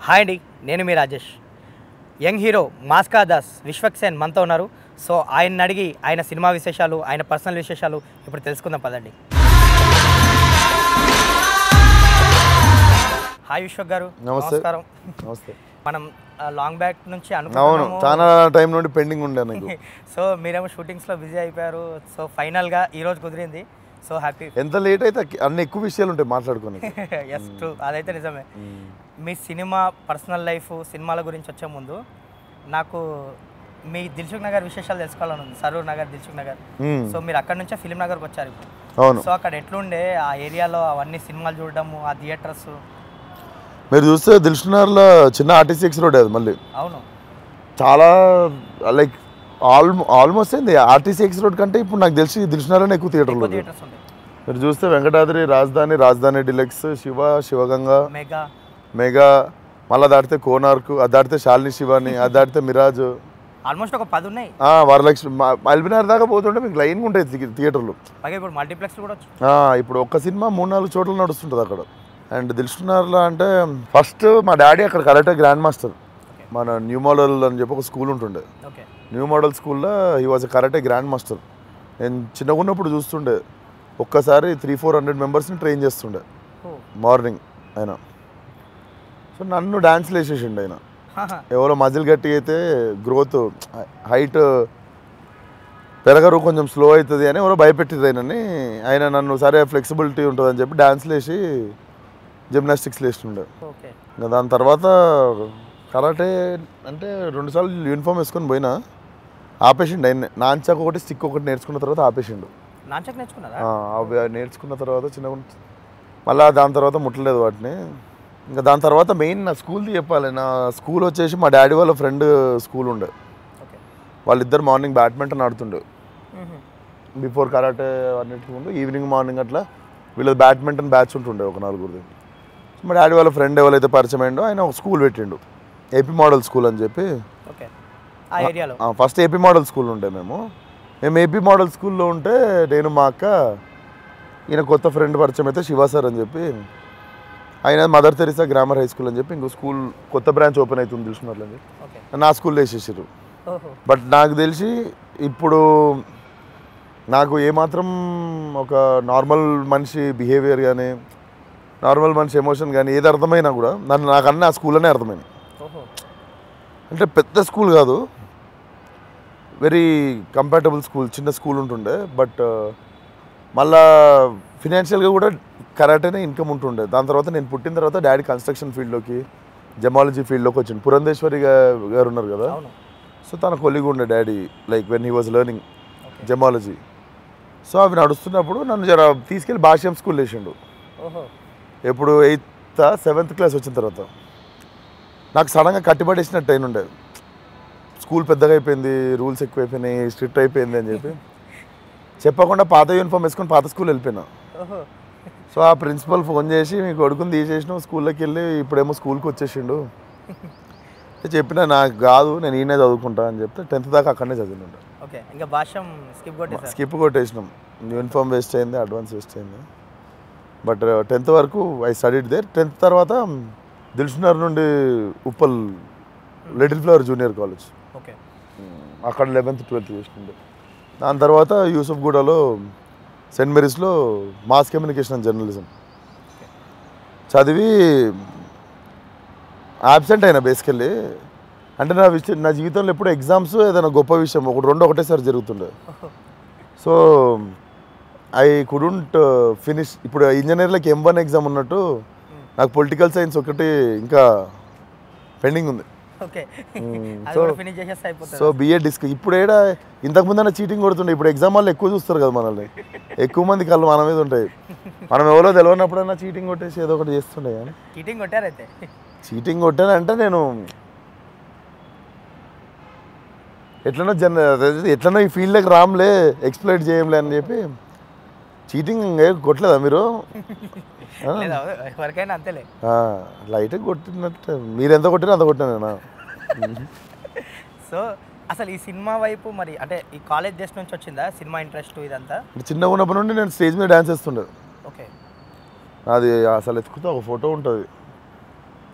Hi అండి నేను మీ రాజేష్ యంగ్ హీరో మాస్కా దాస్ విశ్వక్ సేన్ మనతో ఉన్నారు సో ఆయన్ని అడిగి ఆయన సినిమా విశేషాలు ఆయన పర్సనల్ విశేషాలు ఇప్పుడు తెలుసుకుందాం పదండి హాయ్ విశ్వక్ గారు నమస్తే. నమస్కారం నమస్తే మనం లాంగ్ బ్యాక్ నుంచి అవును అనుకుంటున్నాము చాలా టైం నుండి పెండింగ్ ఉండే నాకు సో మీరేమో షూటింగ్స్లో బిజీ అయిపోయారు సో ఫైనల్గా ఈరోజు కుదిరింది సో హ్యాపీ ఎంత లేట్ అయితే అక్కి- అన్ని ఎక్కువ విషయాలు ఉంటాయి మాట్లాడుకొని ఎస్ ట్రూ అదైతే నిజమే మీ సినిమా పర్సనల్ లైఫ్ సినిమాల గురించి వచ్చే ముందు నాకు మీ దిల్సుఖ్ నగర్ విశేషాలు తెలుసుకోవాలని ఉంది సరూర్ నగర్ దిల్సుఖ్ నగర్ మ్మ్. సో మీరు అక్కడ నుంచే ఫిలిం నగర్కి వచ్చారు ఇప్పుడు అవును సో అక్కడ ఎట్లుండే ఆ ఏరియాలో అవన్నీ సినిమాలు చూడడము ఆ థియేటర్స్ మీరు చూస్తే దిల్షునార్లో చిన్న ఆర్టీసీ ఎక్స్ రోడ్ అది మళ్ళీ అవును చాలా లైక్ ఆల్మో ఆల్మోస్ట్ ఏంది ఆర్టీసీ ఎక్స్ రోడ్ కంటే ఇప్పుడు నాకు తెలిసి దిల్షునార్లోనే ఎక్కువ థియేటర్లు ఎక్కువ ఉన్నాయి. థియేటర్స్ ఉంటాయి మీరు చూస్తే Venkatadri Rajadhani Rajadhani deluxe Shiva Shivaganga mega mega మళ్ళా దాటితే కోనార్కు అది దాటితే శాలిని శివాని అది దాటితే మిరాజ్ ఆల్మోస్ట్ ఒక పది ఉన్నాయి ఆ, వరలక్ష్మి మా- అల్బినార్ దాకా పోతుంటే మీకు లైన్గా ఉంటాయి థి- థియేటర్లు పైగా ఇప్పుడు మల్టీప్లెక్స్ కూడా వచ్చు ఆ, ఇప్పుడు ఒక్క సినిమా మూడు నాలుగు చోట్ల నడుస్తుంటుంది అక్కడ అండ్ దిల్సుకున్నారులో అంటే ఫస్ట్ మా డాడీ అక్కడ కరాటే గ్రాండ్ మాస్టర్ మన న్యూ మోడల్ అని చెప్పి ఒక స్కూల్ ఉంటుండే ఓకే న్యూ మోడల్ స్కూల్లో he was karate grand master నేను చిన్నగా ఉన్నప్పుడు చూస్తుండే ఒక్కసారి త్రీ ఫోర్ హండ్రెడ్ మెంబర్స్ని ట్రైన్ చేస్తుండే ఓ మార్నింగ్ ఆయన సో నన్ను డ్యాన్స్లు వేసేసిండు ఆయన ఎవరో మజిల్ గట్టి అయితే గ్రోత్ హైట్ పెరగరు కొంచెం స్లో అవుతుంది అని ఎవరో భయపెట్టింది ఆయనని ఆయన నన్ను సరే ఫ్లెక్సిబిలిటీ ఉంటుంది అని చెప్పి డ్యాన్స్లు వేసి జిమ్నాస్టిక్స్ వేస్తుండే ఓకే ఇంకా దాని తర్వాత కరాటే అంటే రెండుసార్లు యూనిఫామ్ వేసుకొని పోయినా ఆపేసిండు ఆయన నాంచాక ఒకటి స్టిక్ ఒకటి నేర్చుకున్న తర్వాత ఆపేసిండు నాంచక్ నేర్చుకున్నారా ఆ, అవి నేర్చుకున్న తర్వాత చిన్నగా ఉన్న- మళ్ళా దాని తర్వాత ముట్టలేదు వాటిని ఇంకా దాని తర్వాత మెయిన్ నా స్కూల్ది చెప్పాలి నా స్కూల్ వచ్చేసి మా డాడీ వాళ్ళ ఫ్రెండ్ స్కూల్ ఉండే ఓకే వాళ్ళిద్దరు మార్నింగ్ బ్యాడ్మింటన్ ఆడుతుండే మ్మ్. బిఫోర్ కరాటే అన్నిటికీ ముందు ఈవినింగ్ మార్నింగ్ అట్లా వీళ్ళది బ్యాడ్మింటన్ బ్యాచ్ ఉంటుండే ఒక నలుగురిది మా డాడీ వాళ్ళ ఫ్రెండ్ ఎవరైతే పరిచయం అయిండో ఆయన ఒక స్కూల్ పెట్టిండు ఏపీ మోడల్ స్కూల్ అని చెప్పి ఓకే ఆ ఏరియాలో ఫస్ట్ ఏపీ మోడల్ స్కూల్ ఉండే మేము మేము ఏపీ మోడల్ స్కూల్లో ఉంటే నేను మా అక్క ఈయన కొత్త ఫ్రెండ్ పరిచయం అయితే శివ సార్ అని చెప్పి ఆయన Mother Teresa grammar high school అని చెప్పి ఇంకో స్కూల్ కొత్త బ్రాంచ్ ఓపెన్ అవుతుంది చూసినట్లు అని చెప్పి ఓకే నా స్కూల్లో వేసేసారు ఓహో బట్ నాకు తెలిసి ఇప్పుడు నాకు ఏమాత్రం ఒక నార్మల్ మనిషి బిహేవియర్ కానీ నార్మల్ మనిషి ఎమోషన్ కానీ ఏది అర్థమైనా కూడా నన్ను నాకు అన్నీ ఆ స్కూల్లోనే అర్థమైంది ఓహో అంటే పెద్ద స్కూల్ కాదు వెరీ కంపాటబుల్ స్కూల్ చిన్న స్కూల్ ఉంటుండే బట్ మళ్ళా ఫినాన్షియల్గా కూడా కరాటేనే ఇన్కమ్ ఉంటుండే దాని తర్వాత నేను పుట్టిన తర్వాత డాడీ కన్స్ట్రక్షన్ ఫీల్డ్లోకి జమాలజీ ఫీల్డ్లోకి వచ్చింది పురంధేశ్వరి గా- గారు ఉన్నారు కదా అవును సో తన కొలిగి ఉండే daddy like when he was learning gemology so అవి నడుస్తున్నప్పుడు నన్ను జర తీసుకెళ్ళి భాష్యం స్కూల్ వేసిండు ఓహో ఎప్పుడు ఎయిత్ సెవెంత్ క్లాస్ వచ్చిన తర్వాత నాకు సడన్గా కట్టిపడేసినట్టు అయిన ఉండే స్కూల్ పెద్దగా అయిపోయింది రూల్స్ ఎక్కువైపోయినాయి స్ట్రిక్ట్ అయిపోయింది అని చెప్పి చెప్పకుండా పాత యూనిఫామ్ వేసుకొని పాత స్కూల్ వెళ్ళిపోయినా ఓహో సో ఆ ప్రిన్సిపల్ ఫోన్ చేసి మీ కొడుకుని తీసేసినావు స్కూల్లోకి వెళ్ళి ఇప్పుడేమో స్కూల్కి వచ్చేసిండు అంటే చెప్పిన నాకు కాదు నేను ఈయనే చదువుకుంటా అని చెప్తే టెన్త్ దాకా అక్కడనే చదివిండు ఓకే ఇంకా భాష్యం స్కిప్ కొట్టేసారు స్కిప్ కొట్టేసినాం యూనిఫామ్ వేస్ట్ అయింది అడ్వాన్స్ వేస్ట్ అయింది బట్ టెన్త్ వరకు ఐ స్టడీడ్ దేర్ టెన్త్ తర్వాత దిల్సునర్ నుండి Uppal little flower junior college okay అక్కడ లెవెన్త్ ట్వెల్త్ చేసిండే దాని తర్వాత యూసుఫ్ గూడలో సెయింట్ మేరీస్లో మాస్ కమ్యూనికేషన్ అండ్ జర్నలిజం చదివి యాబ్సెంట్ అయినా బేసికల్లీ అంటే నా విషయం నా జీవితంలో ఎప్పుడు ఎగ్జామ్స్ ఏదైనా గొప్ప విషయం ఒకటి రెండు ఒకటేసారి జరుగుతుండే సో ఐ కుడుంట్ ఫినిష్ ఇప్పుడు ఇంజనీర్లకి ఎం వన్ ఎగ్జామ్ ఉన్నట్టు నాకు పొలిటికల్ సైన్స్ ఒకటి ఇంకా పెండింగ్ ఉంది ఓకే మ్మ్. అది సో కూడా ఫినిష్ చేసేస్తే అయిపోతుంది సో బిఏ డిస్క్ ఇప్పుడు ఏడా ఇంతకు ముందన్న చీటింగ్ కొడుతుండే ఇప్పుడు ఎగ్జామ్ వాళ్ళు ఎక్కువ చూస్తారు కదా మనల్ని ఎక్కువ మంది కళ్ళు మన మీద ఉంటాయి మనం ఎవరో తెలియనప్పుడన్నా చీటింగ్ కొట్టేసి ఏదో ఒకటి చేస్తుండే కానీ చీటింగ్ కొట్టారైతే చీటింగ్ కొట్టానంటే నేను ఎట్లనో జన అదే ఎట్లనో ఈ ఫీల్డ్లోకి రామ్లే ఎక్స్ప్లైట్ చేయంలే అని చెప్పి చీటింగ్ కొట్టలేదా మీరు లేదా ఎవరికైనా అంతేలే లైట్గా కొట్టినట్టు మీరు ఎంత కొట్టినా అంత కొట్టాను నేను సో అసలు ఈ సినిమా వైపు మరి అంటే ఈ కాలేజ్ డేస్ నుంచి వచ్చిందా సినిమా ఇంట్రెస్ట్ ఇదంతా చిన్నగా ఉన్నప్పటి నుండి నేను స్టేజ్ మీద డ్యాన్స్ చేస్తుండే ఓకే అది అసలు ఎత్తుకుతే ఒక ఫోటో ఉంటుంది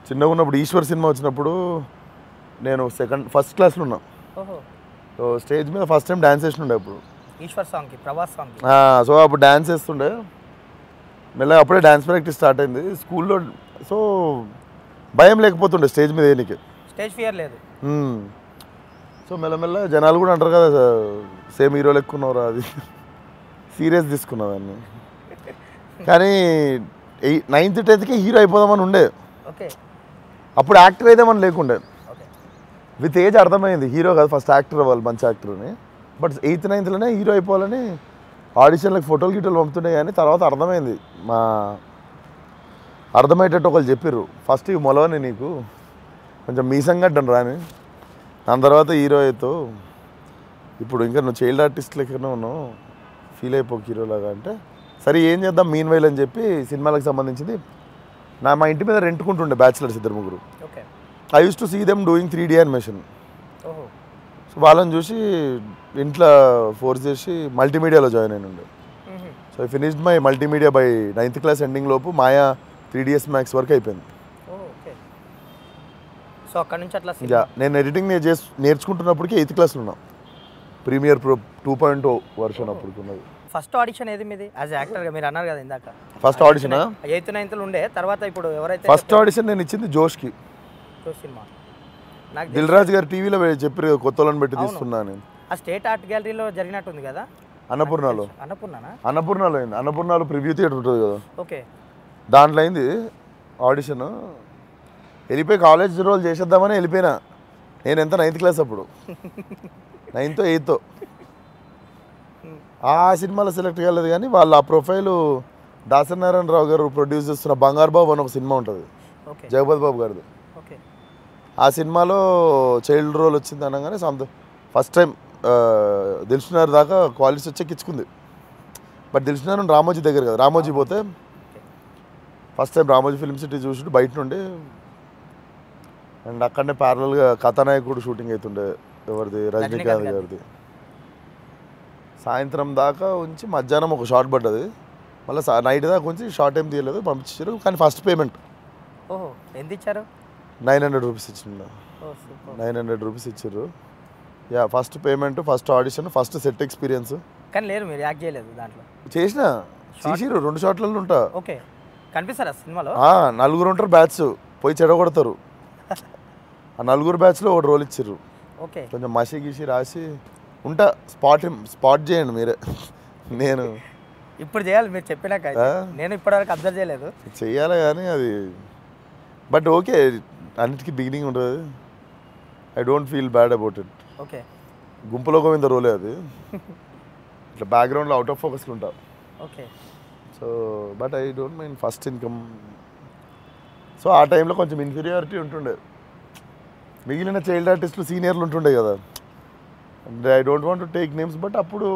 చిన్నగా ఉన్నప్పుడు ఈశ్వర్ సినిమా వచ్చినప్పుడు నేను సెకండ్ ఫస్ట్ క్లాస్లో ఉన్నా ఓహో సో స్టేజ్ మీద ఫస్ట్ టైం డ్యాన్స్ చేస్తుండే అప్పుడు ఈశ్వర్ సాంగ్కి ప్రభాస్ సాంగ్కి ఆ, సో అప్పుడు డ్యాన్స్ చేస్తుండే మెల్లగా అప్పుడే డ్యాన్స్ ప్రాక్టీస్ స్టార్ట్ అయింది స్కూల్లో సో భయం లేకపోతుండే స్టేజ్ మీద ఏనికి స్టేజ్ ఫియర్ లేదు సో మెల్లమెల్ల జనాలు కూడా అంటారు కదా సేమ్ హీరోలు ఎక్కున్నారా అది సీరియస్ తీసుకున్నా దాన్ని కానీ నైన్త్ టెన్త్కి హీరో అయిపోదామని ఉండే ఓకే అప్పుడు యాక్టర్ అయిదామని లేకుండే ఓకే విత్ ఏజ్ అర్థమైంది హీరో కాదు ఫస్ట్ యాక్టర్ అవ్వాలి మంచి యాక్టర్ అని బట్ ఎయిత్ నైన్త్లోనే హీరో అయిపోవాలని ఆడిషన్లకు ఫోటోలు గిటోలు పంపుతుండే కానీ తర్వాత అర్థమైంది మా అర్థమయ్యేటట్టు ఒకళ్ళు చెప్పిర్రు ఫస్ట్ ఇవి మొలవని నీకు కొంచెం మీసం గడ్డను రాని దాని తర్వాత హీరో అవుతావు ఇప్పుడు ఇంకా నువ్వు చైల్డ్ ఆర్టిస్ట్ లెక్కనే ఉన్నావు ఫీల్ అయిపోకు హీరోలాగా అంటే సరే ఏం చేద్దాం మీన్ వైల్ అని చెప్పి సినిమాలకు సంబంధించింది నా మా ఇంటి మీద రెంట్కుంటుండే బ్యాచిలర్స్ ఇద్దరు ముగ్గురు okay I use to see them doing three D animation ఓహో సో వాళ్ళని చూసి ఇంట్లో ఫోర్స్ చేసి మల్టీమీడియాలో జాయిన్ అయిన ఉండే మ్మ్. So I finished my multimedia by ninth class ending లోపు మాయా త్రీ డిఎస్ మ్యాక్స్ వరకు అయిపోయింది ఓ ఓకే సో అక్కడ నుంచి అట్లా ఇంకా నేను ఎడిటింగ్ నేను చేసి నేర్చుకుంటున్నప్పటికీ ఎయిత్ క్లాస్లో ఉన్నా premiere pro two point O version అప్పుడు ఉన్నది ఫస్ట్ ఆడిషన్ ఏది మీది యాజ్ యాక్టర్గా మీరు అన్నారు కదా ఇందాక ఫస్ట్ ఆడిషన్ ఎయిత్ నైన్త్లో ఉండే తర్వాత ఇప్పుడు ఎవరైతే ఫస్ట్ ఆడిషన్ నేను ఇచ్చింది జోష్కి చెప్పారో సినిమా నాకు దిల్ రాజు గారు టీవీలో చెప్పారు కదా, కొత్త వాళ్ళని పెట్టి తీస్తున్నా అని ఆ స్టేట్ ఆర్ట్ గ్యాలరీలో జరిగినట్టుంది కదా అన్నపూర్ణలో అన్నపూర్ణనా అన్నపూర్ణలో అయింది అన్నపూర్ణలో ప్రివ్యూ థియేటర్ ఉంటుంది కదా ఓకే దాంట్లో అయింది ఆడిషన్ వెళ్ళిపోయి కాలేజ్ రోల్ చేసేద్దామని వెళ్ళిపోయినా నేను ఎంత నైన్త్ క్లాస్ అప్పుడు నైన్త్ ఎయిత్ ఆ సినిమాలో సెలెక్ట్ కాలేదు కానీ వాళ్ళ ఆ ప్రొఫైల్ దాసనారాయణ రావు గారు ప్రొడ్యూస్ చేస్తున్న బంగారు బాబు అని ఒక సినిమా ఉంటుంది ఓకే జగపతి బాబు గారిది ఓకే ఆ సినిమాలో చైల్డ్ రోల్ వచ్చింది అనగానే సొంత ఫస్ట్ టైం దిల్సునార్ దాకా క్వాలిటీస్ వచ్చి ఇచ్చుకుంది బట్ దిల్సునార్ రామోజీ దగ్గర కదా రామోజీ పోతే first time Ramoji film city చూసి బయట నుండి అండ్ అక్కడనే ప్యారల్గా కథానాయకుడు షూటింగ్ అవుతుండే ఎవరిది రజనీకాంత్ రజనీకాంత్ గారిది సాయంత్రం దాకా ఉంచి మధ్యాహ్నం ఒక షార్ట్ పడ్డది మళ్ళీ నైట్ దాకా ఉంచి షార్ట్ ఏం తీయలేదు పంపించారు కానీ ఫస్ట్ పేమెంట్ ఓహో ఎంత ఇచ్చారు నైన్ హండ్రెడ్ రూపీస్ ఇచ్చిండు ఓ సూపర్ నైన్ హండ్రెడ్ రూపీస్ ఇచ్చారు yeah first payment first audition first set experience కానీ లేరు మీరు యాక్ట్ చేయలేదు దాంట్లో చేసిన చేసిరు రెండు షాట్లలో ఉంటా ఓకే కనిపిస్తారా సినిమాలో ఆ, నలుగురు ఉంటారు బ్యాచ్ పోయి చెడగొడతారు ఆ నలుగురు బ్యాచ్లో ఒకటి రోల్ ఇచ్చారు ఓకే కొంచెం మసి గీసి రాసి ఉంటా స్పాట్ స్పాట్ చేయండి మీరే నేను ఇప్పుడు చేయాలి మీరు చెప్పినాక అయితే. ఆ? నేను ఇప్పటివరకు అబ్జర్వ్ చేయలేదు చెయ్యాలి కానీ అది బట్ ఓకే అన్నిటికీ బిగినింగ్ ఉంటుంది I don't feel bad about it okay గుంపులో గోవింద రోలే అది ఇట్లా బ్యాక్గ్రౌండ్లో అవుట్ ఆఫ్ ఫోకస్లో ఉంటా okay so but I don't mind first income so ఆ టైంలో కొంచెం ఇన్ఫీరియారిటీ ఉంటుండే మిగిలిన చైల్డ్ ఆర్టిస్టులు సీనియర్లు ఉంటుండే కదా అంటే I don't want to take names but అప్పుడు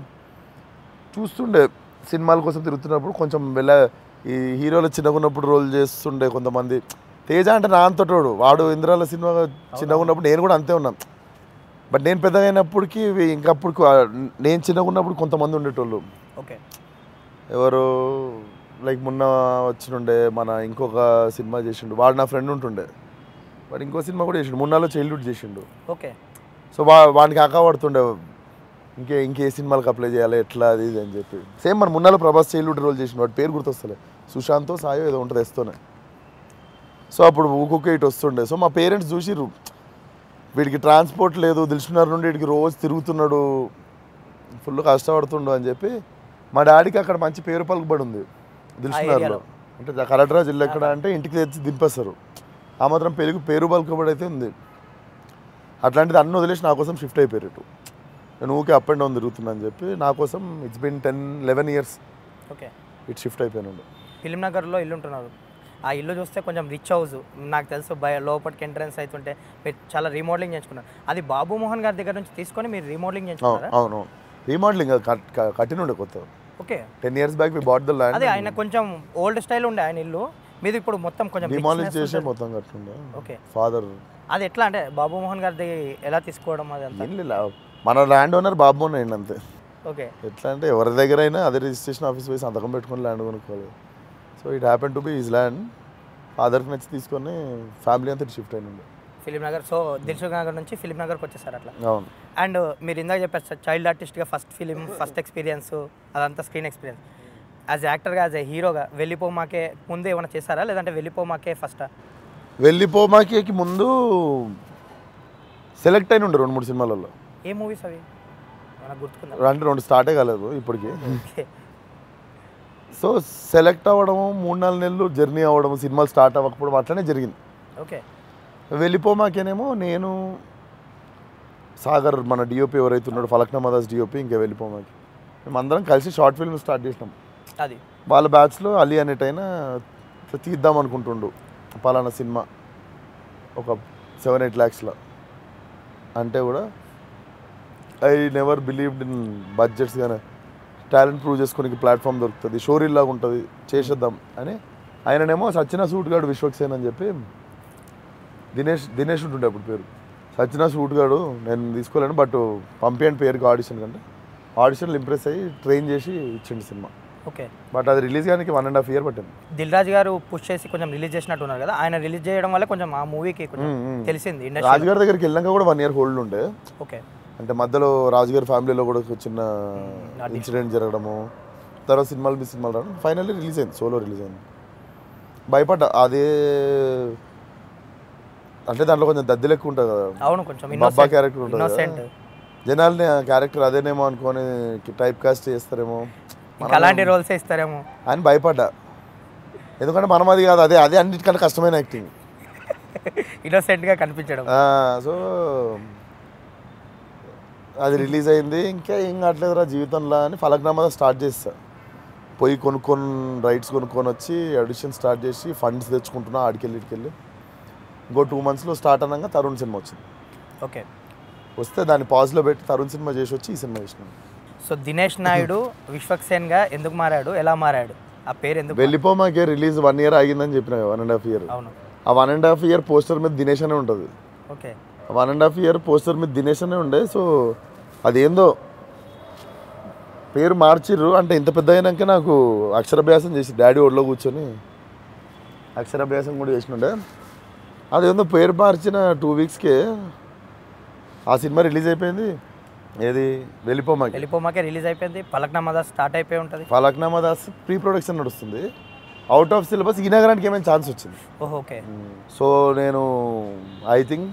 చూస్తుండే సినిమాల కోసం తిరుగుతున్నప్పుడు కొంచెం వెళ్ళ ఈ హీరోలు చిన్నగా ఉన్నప్పుడు రోల్ చేస్తుండే కొంతమంది తేజ అంటే నా అంతటోడు వాడు ఇంద్రాల సినిమా చిన్నగా ఉన్నప్పుడు నేను కూడా అంతే ఉన్నా బట్ నేను పెద్దగా అయినప్పటికీ ఇంకా అప్పుడు నేను చిన్నగా ఉన్నప్పుడు కొంతమంది ఉండేటోళ్ళు ఓకే ఎవరు లైక్ మొన్న వచ్చినుండే మన ఇంకొక సినిమా చేసిండు వాడు నా ఫ్రెండ్ ఉంటుండే వాడు ఇంకో సినిమా కూడా చేసిండు మున్నాలో చైల్డ్హుడ్ చేసిండు ఓకే సో వా వానికి ఆకా పడుతుండే ఇంకే ఇంకే సినిమాలకు అప్లై చేయాలి ఎట్లా అది ఇది అని చెప్పి సేమ్ మన మున్నాలో ప్రభాస్ చైల్డ్హుడ్ రోల్ చేసిండు వాడి పేరు గుర్తొస్తలే సుశాంతో సాయో ఏదో ఉంటుంది ఎస్తోనే సో అప్పుడు ఊకొక్క ఇటు వస్తుండే సో మా పేరెంట్స్ చూసిర్రు వీడికి ట్రాన్స్పోర్ట్ లేదు దిల్సుకున్నారు నుండి వీడికి రోజు తిరుగుతున్నాడు ఫుల్ కష్టపడుతుండు అని చెప్పి మా డాడీకి అక్కడ మంచి పేరు పలుకుబడి ఉంది దిల్సుకున్నారులో ఏరియాలో. అంటే కలెక్టరా జిల్లా ఎక్కడ అంటే ఇంటికి తెచ్చి దింపేస్తారు ఆ మాత్రం పెరుగు పేరు పలుకుబడి అయితే ఉంది అట్లాంటిది అన్ని వదిలేసి నా కోసం షిఫ్ట్ అయిపోయారు ఇటు నేను ఊకే అప్ అండ్ డౌన్ తిరుగుతున్నా అని చెప్పి నా కోసం it's been ten eleven years okay ఇటు షిఫ్ట్ అయిపోయాను ఫిలిం నగర్లో ఇల్లు ఉంటున్నారు ఆ ఇల్లు చూస్తే కొంచెం రిచ్ హౌస్ నాకు తెలుసు బయ లోపలికి ఎంట్రన్స్ అవుతుంటే మీరు చాలా రీమోడలింగ్ చేయించుకున్నారు అది బాబు మోహన్ గారి దగ్గర నుంచి తీసుకొని మీరు రీమోడలింగ్ చేయించుకున్నారా అవును రీమోడలింగ్ కట్టినుండే కొత్త okay ten years back we bought the land అదే ఆయన కొంచెం ఓల్డ్ స్టైల్ ఉండే ఆయన ఇల్లు మీది ఇప్పుడు మొత్తం కొంచెం డిమాలిష్ richness చేసే ఉంటుంది. మొత్తం కట్టుండే ఓకే ఫాదర్ అది ఎట్లా అంటే బాబు మోహన్ గారిది ఎలా తీసుకోవడం అది అంతా ఏం లేదు మన ల్యాండ్ ఓనర్ బాబు అయ్యింది అంతే ఓకే ఎట్లా అంటే ఎవరి దగ్గర అయినా అదే రిజిస్ట్రేషన్ ఆఫీస్ పోయి సంతకం పెట్టుకొని ల్యాండ్ కొనుక్కోవాలి so it happen to be his land ఫాదర్కి నచ్చి తీసుకొని ఫ్యామిలీ అంతా షిఫ్ట్ అయినండి ఫిలిం నగర్ సో దిల్సుఖ్ నగర్ నుంచి ఫిలిం నగర్కి వచ్చేసారు అట్లా అవును అండ్ మీరు ఇందాక చెప్పారు సార్ చైల్డ్ ఆర్టిస్ట్గా ఫస్ట్ ఫిలిం ఫస్ట్ ఎక్స్పీరియన్స్ అదంతా స్క్రీన్ ఎక్స్పీరియన్స్ యాజ్ యాక్టర్గా యాజ్ ఏ హీరోగా వెళ్ళిపోమాకే ముందు ఏమైనా చేశారా లేదంటే వెళ్ళిపోమాకే ఫస్టా వెళ్ళిపోమాకి ముందు సెలెక్ట్ అయిన ఉండే రెండు మూడు సినిమాలలో ఏ మూవీస్ అవి మనకు గుర్తుకుందా అంటే రెండు స్టార్టే కాలేదు ఇప్పటికి ఓకే సో సెలెక్ట్ అవ్వడము మూడు నాలుగు నెలలు జర్నీ అవ్వడం సినిమాలు స్టార్ట్ అవ్వకపోవడం అట్లనే జరిగింది ఓకే వెళ్ళిపోమాకేనేమో నేను సాగర్ మన డిఓపి ఎవరైతే ఉన్నాడో ఫలక్నామా దాస్ డిఓపి ఇంకా వెళ్ళిపోమాకి మేము అందరం కలిసి షార్ట్ ఫిల్మ్ స్టార్ట్ చేసినాం అది వాళ్ళ బ్యాచ్లో అలీ అనేటైనా ఇట్లా తీద్దాం అనుకుంటుండు పలానా సినిమా ఒక సెవెన్ ఎయిట్ ల్యాక్స్లో అంటే కూడా I never believed in budgets కానీ టాలెంట్ ప్రూవ్ చేసుకోనికి ప్లాట్ఫామ్ దొరుకుతుంది షోరీల్ లాగా ఉంటుంది చేసేద్దాం అని ఆయననేమో సచిన సూట్ గాడు విశ్వక్సేన్ అని చెప్పి దినేష్ దినేష్ ఉంటుండే అప్పుడు పేరు సచిన సూట్ గాడు నేను తీసుకోలేను బట్ పంపించండి పేరుకి ఆడిషన్ కంటే ఆడిషన్లు ఇంప్రెస్ అయ్యి ట్రైన్ చేసి ఇచ్చిండు సినిమా ఓకే బట్ అది రిలీజ్ కానీ వన్ అండ్ హాఫ్ ఇయర్ పట్టింది దిల్ రాజు గారు పుష్ చేసి కొంచెం రిలీజ్ చేసినట్టు ఉన్నారు కదా ఆయన రిలీజ్ చేయడం వల్ల కొంచెం ఆ మూవీకి కొంచెం మ్మ్, మ్మ్. తెలిసింది ఇండస్ట్రీ రాజుగారి దగ్గరికి వెళ్ళాక కూడా వన్ ఇయర్ హోల్డ్ ఉండే ఓకే అంటే మధ్యలో రాజుగారి ఫ్యామిలీలో కూడా ఒక చిన్న అది. ఇన్సిడెంట్ జరగడము తర్వాత సినిమాలు మీ సినిమాలు రావడం ఫైనల్లీ రిలీజ్ అయింది సోలో రిలీజ్ అయింది భయపడ్డా అదే అంటే దాంట్లో కొంచెం దద్దెలు ఎక్కువ ఉంటుంది కదా అవును కొంచెం బబ్బా క్యారెక్టర్ ఉంటుంది కదా. ఇన్నోసెంట్ జనాల్ని ఆ క్యారెక్టర్ అదేనేమో అనుకొని టైప్ కాస్ట్ చేస్తారేమో ఇంకా అలాంటి రోల్సే ఇస్తారేమో అని భయపడ్డా ఎందుకంటే మనం అది కాదు అదే అదే అన్నిటికంటే కష్టమైన యాక్టింగ్ ఇన్నోసెంట్గా కనిపించడం సో అది రిలీజ్ అయింది ఇంకా ఏం కావట్లేదురా జీవితంలో అని ఫలక్నామా స్టార్ట్ చేస్తా పోయి కొనుక్కొని రైట్స్ కొనుక్కొని వచ్చి ఆడిషన్ స్టార్ట్ చేసి ఫండ్స్ తెచ్చుకుంటున్నా ఆడికెళ్ళి ఇటుకెళ్ళి ఇంకో టూ మంత్స్లో స్టార్ట్ అన్నాక తరుణ్ సినిమా వచ్చింది ఓకే వస్తే దాన్ని పాజ్లో పెట్టి తరుణ్ సినిమా చేసి వచ్చి ఈ సినిమా చేసినాను సో దినేష్ నాయుడు విశ్వక్సేన్గా ఎందుకు మారాడు ఎలా మారాడు ఆ పేరు ఎందుకు వెళ్ళిపోమాకే రిలీజ్ వన్ ఇయర్ ఆగిందని చెప్పిన వన్ అండ్ హాఫ్ ఇయర్ అవును ఆ one and half year poster మీద దినేష్ అనే ఉంటుంది okay one and half year poster మీద దినేష్ అనే ఉండే సో అదేందో పేరు మార్చిర్రు అంటే ఇంత పెద్ద అయినాక నాకు అక్షరాభ్యాసం చేసి డాడీ ఒడిలో కూర్చొని అక్షరాభ్యాసం కూడా చేసినుండే అదేందో పేరు మార్చిన టూ వీక్స్కే ఆ సినిమా రిలీజ్ అయిపోయింది ఏది వెళ్ళిపోమాకి వెళ్ళిపోమాకే రిలీజ్ అయిపోయింది పలక్నామా స్టార్ట్ అయిపోయి ఉంటుంది ఫలక్నామా దాస్ ప్రీ ప్రొడక్షన్ నడుస్తుంది అవుట్ ఆఫ్ సిలబస్ ఈ నగరానికి ఏమైనా ఛాన్స్ వచ్చింది ఓహో ఓకే సో నేను I think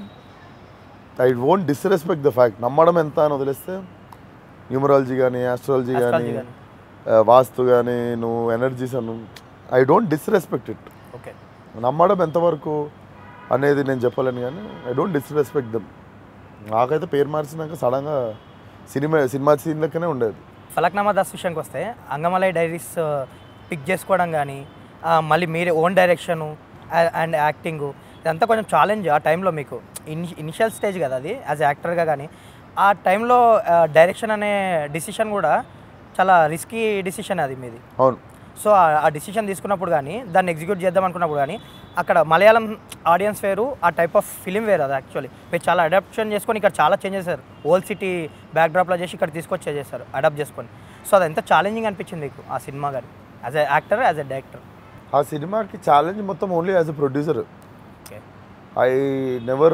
I won't disrespect the fact నమ్మడం ఎంత అని వదిలేస్తే న్యూమరాలజీ కానీ ఆస్ట్రాలజీ కానీ Astrology గానీ. వాస్తు కానీ నువ్వు ఎనర్జీస్ అను I don't disrespect it okay నమ్మడం ఎంతవరకు అనేది నేను చెప్పలేను కానీ ఐ డోంట్ డిస్రెస్పెక్ట్ దమ్ నాకైతే పేరు మార్చినాక సడన్గా సినిమా సినిమా సీన్ లెక్కనే ఉండేది ఫలక్నామా దాస్ విషయానికి వస్తే అంగమలై డైరీస్ పిక్ చేసుకోవడం కానీ మళ్ళీ మీరే ఓన్ డైరెక్షను అండ్ యాక్టింగ్ ఇదంతా కొంచెం ఛాలెంజ్ ఆ టైంలో మీకు ఇని ఇనిషియల్ స్టేజ్ కదా అది యాజ్ యాక్టర్గా కానీ ఆ టైంలో డైరెక్షన్ అనే డిసిషన్ కూడా చాలా రిస్కీ డిసిషన్ అది మీది అవును సో ఆ- ఆ డిసిషన్ తీసుకున్నప్పుడు కానీ దాన్ని ఎగ్జిక్యూట్ చేద్దాం అనుకున్నప్పుడు కానీ అక్కడ మలయాళం ఆడియన్స్ వేరు ఆ టైప్ ఆఫ్ ఫిలిం వేరు అది యాక్చువల్లీ మీరు చాలా అడాప్షన్ చేసుకొని ఇక్కడ చాలా చేంజ్ చేశారు ఓల్డ్ సిటీ బ్యాక్డ్రాప్లో చేసి ఇక్కడ తీసుకొచ్చి చేశారు అడాప్ట్ చేసుకొని సో అది ఎంత ఛాలెంజింగ్ అనిపించింది మీకు ఆ సినిమా కానీ as a actor as a director ఆ సినిమాకి ఛాలెంజ్ మొత్తం only as a producer okay I never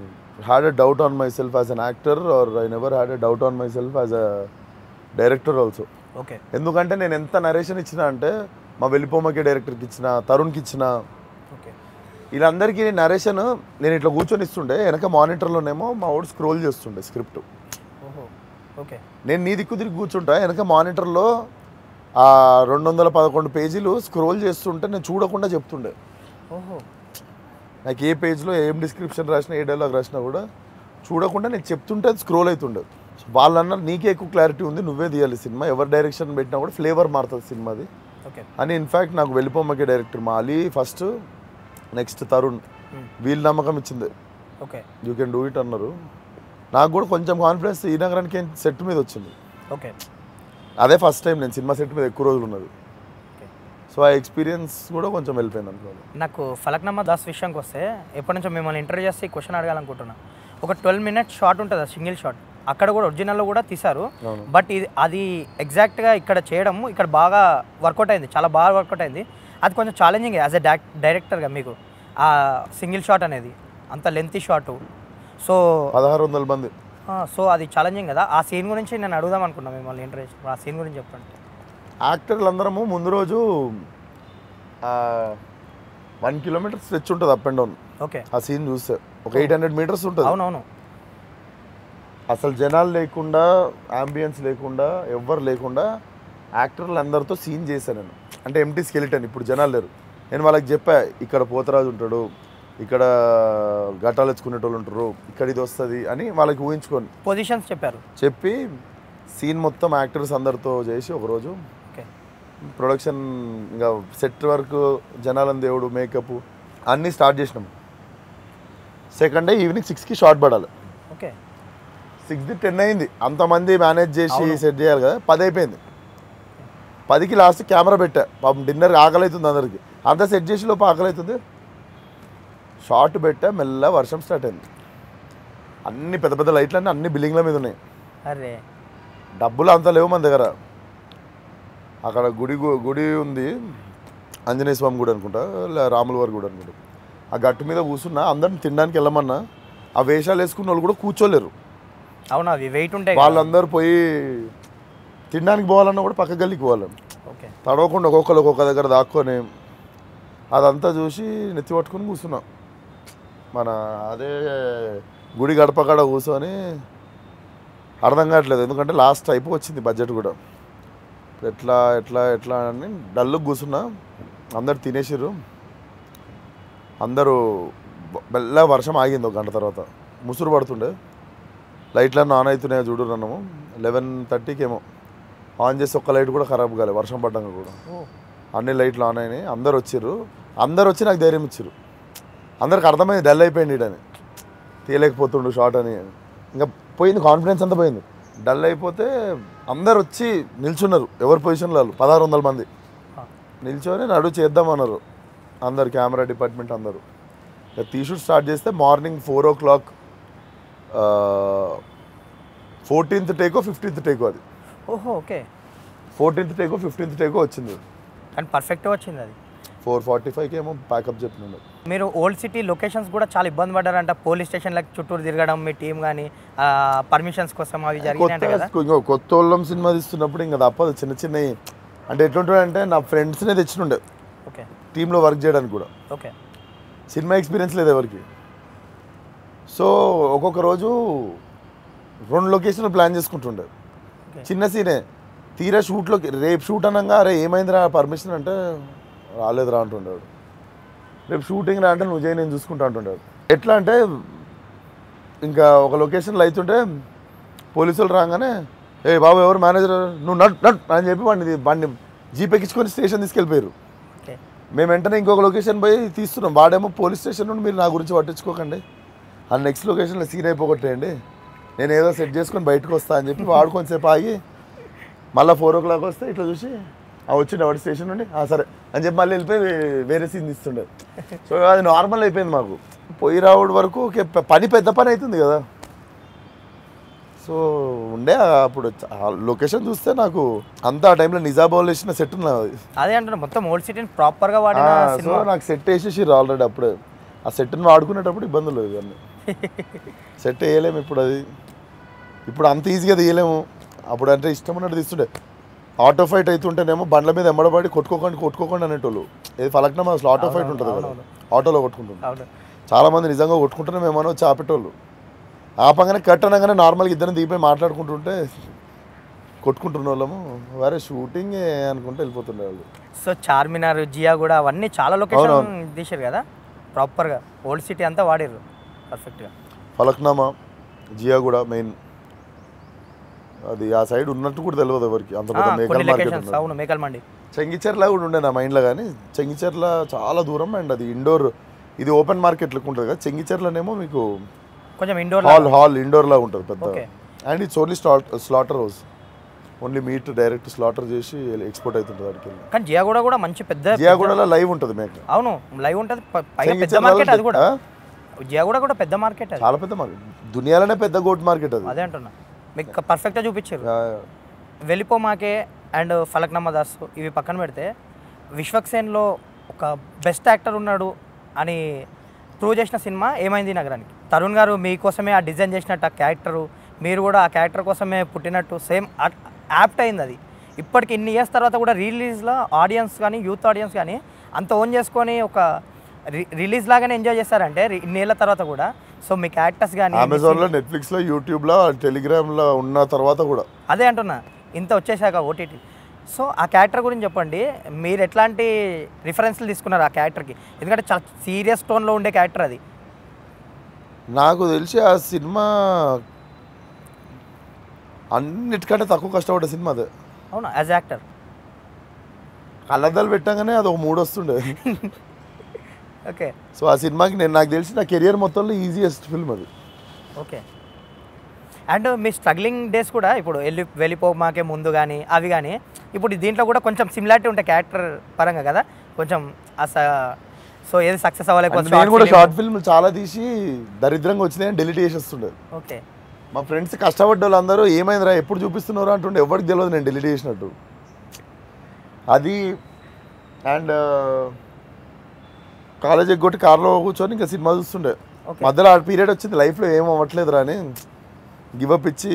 had a doubt on myself as an actor or I never had a doubt on myself as a director also. Okay ఎందుకంటే నేను ఎంత narration ఇచ్చినా అంటే మా వెళ్ళిపోమకి డైరెక్టర్కి ఇచ్చిన తరుణ్కి ఇచ్చిన ఓకే వీళ్ళందరికీ నేను నరేషన్ నేను ఇట్లా కూర్చొని ఇస్తుండే వెనక మానిటర్లోనేమో మా వాడు స్క్రోల్ చేస్తుండే స్క్రిప్ట్ ఓహో ఓకే నేను నీ దిక్కు తిరిగి కూర్చుంటా వెనక మానిటర్లో ఆ రెండు వందల పదకొండు పేజీలు స్క్రోల్ చేస్తుంటే నేను చూడకుండా చెప్తుండే ఓహో నాకు ఏ పేజ్లో ఏం డిస్క్రిప్షన్ రాసినా ఏ డైలాగ్ రాసినా కూడా చూడకుండా నేను చెప్తుంటే అది స్క్రోల్ అవుతుండే సో వాళ్ళు అన్నారు నీకే ఎక్కువ క్లారిటీ ఉంది నువ్వే తీయాలి సినిమా ఎవరు డైరెక్షన్ పెట్టినా కూడా ఫ్లేవర్ మారుతుంది సినిమాది ఓకే అని ఇన్ఫ్యాక్ట్ నాకు వెళ్ళిపోమ్మకే డైరెక్టర్ మా అలీ ఫస్ట్ నెక్స్ట్ తరుణ్ వీళ్ళు నమ్మకం ఇచ్చింది okay you can do it అన్నారు నాకు కూడా కొంచెం కాన్ఫిడెన్స్ ఈ నగరానికి సెట్ మీద వచ్చింది ఓకే అదే ఫస్ట్ టైం నేను సినిమా సెట్ మీద ఎక్కువ రోజులు ఉన్నది ఓకే సో ఆ ఎక్స్పీరియన్స్ కూడా కొంచెం వెళ్ళిపోయింది అనుకోవాలి నాకు ఫలక్నామా దాస్ విషయానికి వస్తే ఎప్పటి నుంచో మిమ్మల్ని ఇంటర్వ్యూ చేసి ఈ క్వశ్చన్ అడగాలనుకుంటున్నా ఒక ట్వెల్వ్ మినిట్స్ షార్ట్ ఉంటుంది సింగిల్ షాట్ అక్కడ కూడా ఒరిజినల్లో కూడా తీశారు అవును. బట్ ఇది అది ఎగ్జాక్ట్గా ఇక్కడ చేయడం ఇక్కడ బాగా వర్కౌట్ అయింది చాలా బాగా వర్కౌట్ అయింది అది కొంచెం ఛాలెంజింగ్ యాజ్ ఎ డైరెక్టర్గా మీకు ఆ సింగిల్ షాట్ అనేది అంత లెంతీ షాటు సో పదహారు వందల మంది సో అది ఛాలెంజింగ్ కదా ఆ సీన్ గురించి నేను అడుగుదాం అనుకున్నా మిమ్మల్ని ఇంట్రెస్ట్ ఆ సీన్ గురించి చెప్పండి యాక్టర్లు అందరము ముందు రోజు వన్ కిలోమీటర్ స్ట్రెచ్ ఉంటుంది అప్ అండ్ డౌన్ ఓకే ఆ సీన్ చూస్తే ఒక ఎయిట్ హండ్రెడ్ మీటర్స్ ఉంటుంది అవునవును అసలు జనాలు లేకుండా అంబియన్స్ లేకుండా ఎవ్వరు లేకుండా యాక్టర్లు అందరితో సీన్ చేశాను నేను అంటే ఎంటీ స్కెలిటన్ ఇప్పుడు జనాలు లేరు నేను వాళ్ళకి చెప్పా ఇక్కడ పోతరాజు ఉంటాడు ఇక్కడ ఘటాలు ఎత్తుకునేటోళ్ళు ఉంటారు ఇక్కడ ఇది వస్తుంది అని వాళ్ళకి ఊహించుకోండి పొజిషన్స్ చెప్పారు చెప్పి సీన్ మొత్తం యాక్టర్స్ అందరితో చేసి ఒకరోజు ఓకే ప్రొడక్షన్ ఇంకా సెట్ వర్క్ జనాలను దేవుడు మేకప్ అన్నీ స్టార్ట్ చేసినాం సెకండ్ డే ఈవినింగ్ సిక్స్కి షార్ట్ పడాలి ఓకే సిక్స్ది టెన్ అయింది అంతమంది మేనేజ్ చేసి సెట్ చేయాలి కదా పది అయిపోయింది పదికి లాస్ట్ కెమెరా పెట్టా పాపం డిన్నర్ ఆకలి అవుతుంది అందరికి అంతా సెట్ చేసి లోపు ఆకలి అవుతుంది షార్ట్ పెట్టా మెల్ల వర్షం స్టార్ట్ అయింది అన్ని పెద్ద పెద్ద లైట్లు అన్నీ అన్ని బిల్డింగ్ల మీద ఉన్నాయి అరే డబ్బులు అంత లేవు మన దగ్గర అక్కడ గుడి గు- గుడి ఉంది ఆంజనేయ స్వామి గుడి అనుకుంటా లే రాముల వారి గుడి అనుకుంటా ఆ గట్టు మీద కూర్చున్నా అందరిని తినడానికి వెళ్ళమన్నా ఆ వేషాలు వేసుకున్న వాళ్ళు కూడా కూర్చోలేరు అవునా అవి వెయిట్ ఉంటాయి కదా. వాళ్ళందరూ పోయి తినడానికి పోవాలన్నా కూడా పక్క గల్లికి పోవాలి ఓకే తడవకుండా ఒక్కొక్కరు ఒక్కొక్క దగ్గర దాక్కొని అదంతా చూసి నెత్తి పట్టుకొని కూర్చున్నాం మన అదే గుడి గడప కాడ కూర్చొని అర్థం కావట్లేదు ఎందుకంటే లాస్ట్ అయిపో వచ్చింది బడ్జెట్ కూడా ఎట్లా ఎట్లా ఎట్లా అని డల్లు కూర్చున్నా అందరు తినేసిర్రు అందరూ బ- మెల్ల వర్షం ఆగింది ఒక గంట తర్వాత ముసురు పడుతుండే లైట్లన్నీ ఆన్ అవుతున్నాయో చూడు నన్నము లెవెన్ థర్టీకి ఏమో ఆన్ చేసి ఒక్క లైట్ కూడా ఖరాబ్ కాలే వర్షం పడ్డాక కూడా ఓ అన్ని లైట్లు ఆన్ అయినాయి అందరు వచ్చిర్రు అందరు వచ్చి నాకు ధైర్యం ఇచ్చారు అందరికి అర్థమైంది డల్ అయిపోయింది ఈడని తీయలేకపోతుండు షార్ట్ అని ఇంకా పోయింది కాన్ఫిడెన్స్ అంతా పోయింది డల్ అయిపోతే అందరు వచ్చి నిల్చున్నారు ఎవరి పొజిషన్లో వాళ్ళు పదహారు వందల మంది ఆ. నిల్చొని నడు చేద్దామన్నారు అందరు కెమెరా డిపార్ట్మెంట్ అందరూ ఇక తీసుడు స్టార్ట్ చేస్తే morning four o'clock fourteenth టేకో ఫిఫ్టీన్త్ టేకో అది ఓహో ఓకే ఫోర్టీన్త్ టేకో ఫిఫ్టీన్త్ టేకో వచ్చింది కానీ పర్ఫెక్ట్గా వచ్చింది అది ఫోర్ ఫార్టీ ఫైవ్కి ఏమో ప్యాకప్ చెప్పినాడు మీరు ఓల్డ్ సిటీ లొకేషన్స్ కూడా చాలా ఇబ్బంది పడ్డారంట పోలీస్ స్టేషన్లకు చుట్టూరు తిరగడం మీ టీం కానీ పర్మిషన్స్ కోసం అవి జరిగినాయంట కదా కొత్త ఇంకో కొత్త వాళ్ళం సినిమా తీస్తున్నప్పుడు ఇంకా తప్పదు చిన్న చిన్నవి అంటే ఎట్లుంటుండే అంటే నా ఫ్రెండ్స్నే తెచ్చినుండే ఓకే టీంలో వర్క్ చేయడానికి కూడా ఓకే సినిమా ఎక్స్పీరియన్స్ లేదు ఎవరికి సో ఒక్కొక్క రోజు రెండు లొకేషన్లు ప్లాన్ చేసుకుంటుండే Okay. చిన్న సీనే తీరా షూట్లోకి రేపు షూట్ అనగా అరే ఏమైందిరా పర్మిషన్ అంటే రాలేదురా అంటుండాడు రేపు షూటింగ్ రా అంటే నువ్వు చేయి నేను చూసుకుంటా అంటుండాడు ఎట్లా అంటే ఇంకా ఒక లొకేషన్లో అవుతుంటే పోలీసులు రాగానే ఏ బాబు ఎవరు మేనేజర్ నువ్వు నట్ నట్ అని చెప్పి వాడిని వాడిని జీప్ ఎక్కించుకొని స్టేషన్ తీసుకెళ్ళిపోయారు ఓకే మేము వెంటనే ఇంకొక లొకేషన్ పోయి తీస్తున్నాం వాడేమో పోలీస్ స్టేషన్ నుండి మీరు నా గురించి పట్టించుకోకండి ఆ నెక్స్ట్ లొకేషన్లో సీన్ అయిపోగొట్టేయండి నేను ఏదో సెట్ చేసుకొని బయటకు వస్తా అని చెప్పి వాడు కొంచెంసేపు ఆగి మళ్ళీ ఫోర్ ఓ క్లాక్ వస్తే ఇట్లా చూసి ఆ వచ్చిండు వాడి స్టేషన్ నుండి "ఆ, సరే అని చెప్పి మళ్ళీ వెళ్ళిపోయి వే- వేరే సీన్ తీస్తుండే సో అది నార్మల్ అయిపోయింది మాకు పోయి రావడం వరకు ఓకే, ప- పని పెద్ద పని అవుతుంది కదా సో ఉండే అప్పుడు లొకేషన్ చూస్తే నాకు అంతా ఆ టైంలో నిజాబాద్లో వేసిన సెట్ ఉన్నది అదే అంటున్నా మొత్తం ఓల్డ్ సిటీని ప్రాపర్గా వాడిన ఆ, సో సినిమా నాకు సెట్ వేసేసిర్రు ఆల్రెడీ అప్పుడే ఆ సెట్ని వాడుకునేటప్పుడు ఇబ్బందులు లేవు ఇవన్నీ సెట్ వేయలేము ఇప్పుడు అది ఇప్పుడు అంత ఈజీగా తీయలేము అప్పుడు అంటే ఇష్టం ఉన్నట్టు తీస్తుండే ఆటో ఫైట్ అవుతుంటేనేమో బండ్ల మీద ఎమ్మడబడి కొట్టుకోకండి కొట్టుకోకండి అనేటోళ్ళు ఇది ఫలక్నమా అసలు ఆటో ఫైట్ ఉంటుంది కదా అవునవును. ఆటోలో కొట్టుకుంటుంది అవును చాలా మంది నిజంగా కొట్టుకుంటూనే మేమనో చాపేటోళ్ళు ఆపంగానే కట్ అనగానే నార్మల్గా ఇద్దరిని దిగిపోయి మాట్లాడుకుంటుంటే కొట్టుకుంటున్న వాళ్ళము వేరే షూటింగ్ అనుకుంటే వెళ్ళిపోతుండే వాళ్ళు సో చార్మినార్ జియా కూడా అవన్నీ చాలా లొకేషన్ తీసారు కదా ప్రాపర్గా ఓల్డ్ సిటీ అంతా వాడారు పర్ఫెక్ట్గా ఫలక్నామా జియా కూడా మెయిన్ అది ఆ సైడ్ ఉన్నట్టు కూడా తెలియదు ఎవరికి అంత పెద్ద కొన్ని మేకల్ మార్కెట్ లొకేషన్స్ అవును మేకల్ మండి చెంగిచెర్ల కూడా ఉండే నా మైండ్లో కానీ చెంగిచెర్ల చాలా దూరం అండ్ అది ఇండోర్ ఇది ఓపెన్ మార్కెట్ లెక్క ఉంటుంది కదా చెంగిచెర్లనేమో మీకు కొంచెం ఇండోర్ హాల్ హాల్ ఇండోర్ లా ఉంటుంది పెద్ద Okay. And it's only slaughter house only meat direct slaughter చేసి ఎక్స్పోర్ట్ అవుతుంది వాడికి కానీ జియా కూడా కూడా మంచి పెద్ద జియాగూడలో లైవ్ ఉంటుంది మేక అవును లైవ్ ఉంటుంది ప- పైగా పెద్ద చెంగిచెర్లలో మార్కెట్ అది కూడా ఆ? జియా కూడా కూడా పెద్ద మార్కెట్ అది చాలా పెద్ద మార్కెట్ దునియాలోనే పెద్ద గోట్ మార్కెట్ అది అదే అంటున్నా మీకు పర్ఫెక్ట్గా చూపించారు ఆ, వెళ్ళిపో మాకే అండ్ ఫలక్నామా దాస్ ఇవి పక్కన పెడితే విశ్వక్సేన్లో ఒక బెస్ట్ యాక్టర్ ఉన్నాడు అని ప్రూవ్ చేసిన సినిమా ఏమైంది ఈ నగరానికి తరుణ్ గారు మీకోసమే ఆ డిజైన్ చేసినట్టు ఆ క్యారెక్టరు మీరు కూడా ఆ క్యారెక్టర్ కోసమే పుట్టినట్టు సేమ్ యాప్ట్ అయింది అది ఇప్పటికి ఇన్ని ఇయర్స్ తర్వాత కూడా రిలీజ్లో ఆడియన్స్ కానీ యూత్ ఆడియన్స్ కానీ అంత ఓన్ చేసుకొని ఒక రిలీజ్ లాగానే ఎంజాయ్ చేస్తారంటే రి- ఇన్నేళ్ల తర్వాత కూడా సో మీ క్యారెక్టర్స్ కానీ అమెజాన్లో నెట్ఫ్లిక్స్లో యూట్యూబ్లో టెలిగ్రామ్లో ఉన్న తర్వాత కూడా అదే అంటున్నా ఇంత వచ్చేసాక ఓటీటీ సో ఆ క్యారెక్టర్ గురించి చెప్పండి మీరు ఎట్లాంటి రిఫరెన్స్లు తీసుకున్నారు ఆ క్యారెక్టర్కి ఎందుకంటే చాలా సీరియస్ టోన్లో ఉండే క్యారెక్టర్ అది నాకు తెలిసి ఆ సినిమా అన్నిటికంటే తక్కువ కష్టపడ్డ సినిమా అదే అవునా యాజ్ యాక్టర్ కళ్ళద్దాలు పెట్టగానే అది ఒక మూడు వస్తుండే ఓకే సో ఆ సినిమాకి నేను నాకు తెలిసి నా కెరియర్ మొత్తంలో ఈజియెస్ట్ ఫిల్మ్ అది ఓకే అండ్ మీ స్ట్రగ్లింగ్ డేస్ కూడా ఇప్పుడు వెళ్ళి వెళ్ళిపోమాకే ముందు కానీ అవి కానీ ఇప్పుడు దీంట్లో కూడా కొంచెం సిమిలారిటీ ఉంటాయి క్యారెక్టర్ పరంగా కదా కొంచెం అస సో ఏది సక్సెస్ అవ్వలేక And నేను కూడా షార్ట్ ఫిల్మ్ చాలా తీసి దరిద్రంగా వచ్చినాయని డెలిట్ చేసేస్తుండే ఓకే మా ఫ్రెండ్స్ కష్టపడ్డ వాళ్ళందరూ ఏమైందిరా ఎప్పుడు చూపిస్తున్నారు అంటుండే ఎవరికి తెలియదు నేను డెలిట్ చేసినట్టు అది అండ్ కాలేజ్ ఎగ్గొట్టి కార్లో కూర్చొని ఇంకా సినిమా చూస్తుండే Okay. మధ్యలో ఆ పీరియడ్ వచ్చింది లైఫ్లో ఏం అవ్వట్లేదురా అని గివప్ ఇచ్చి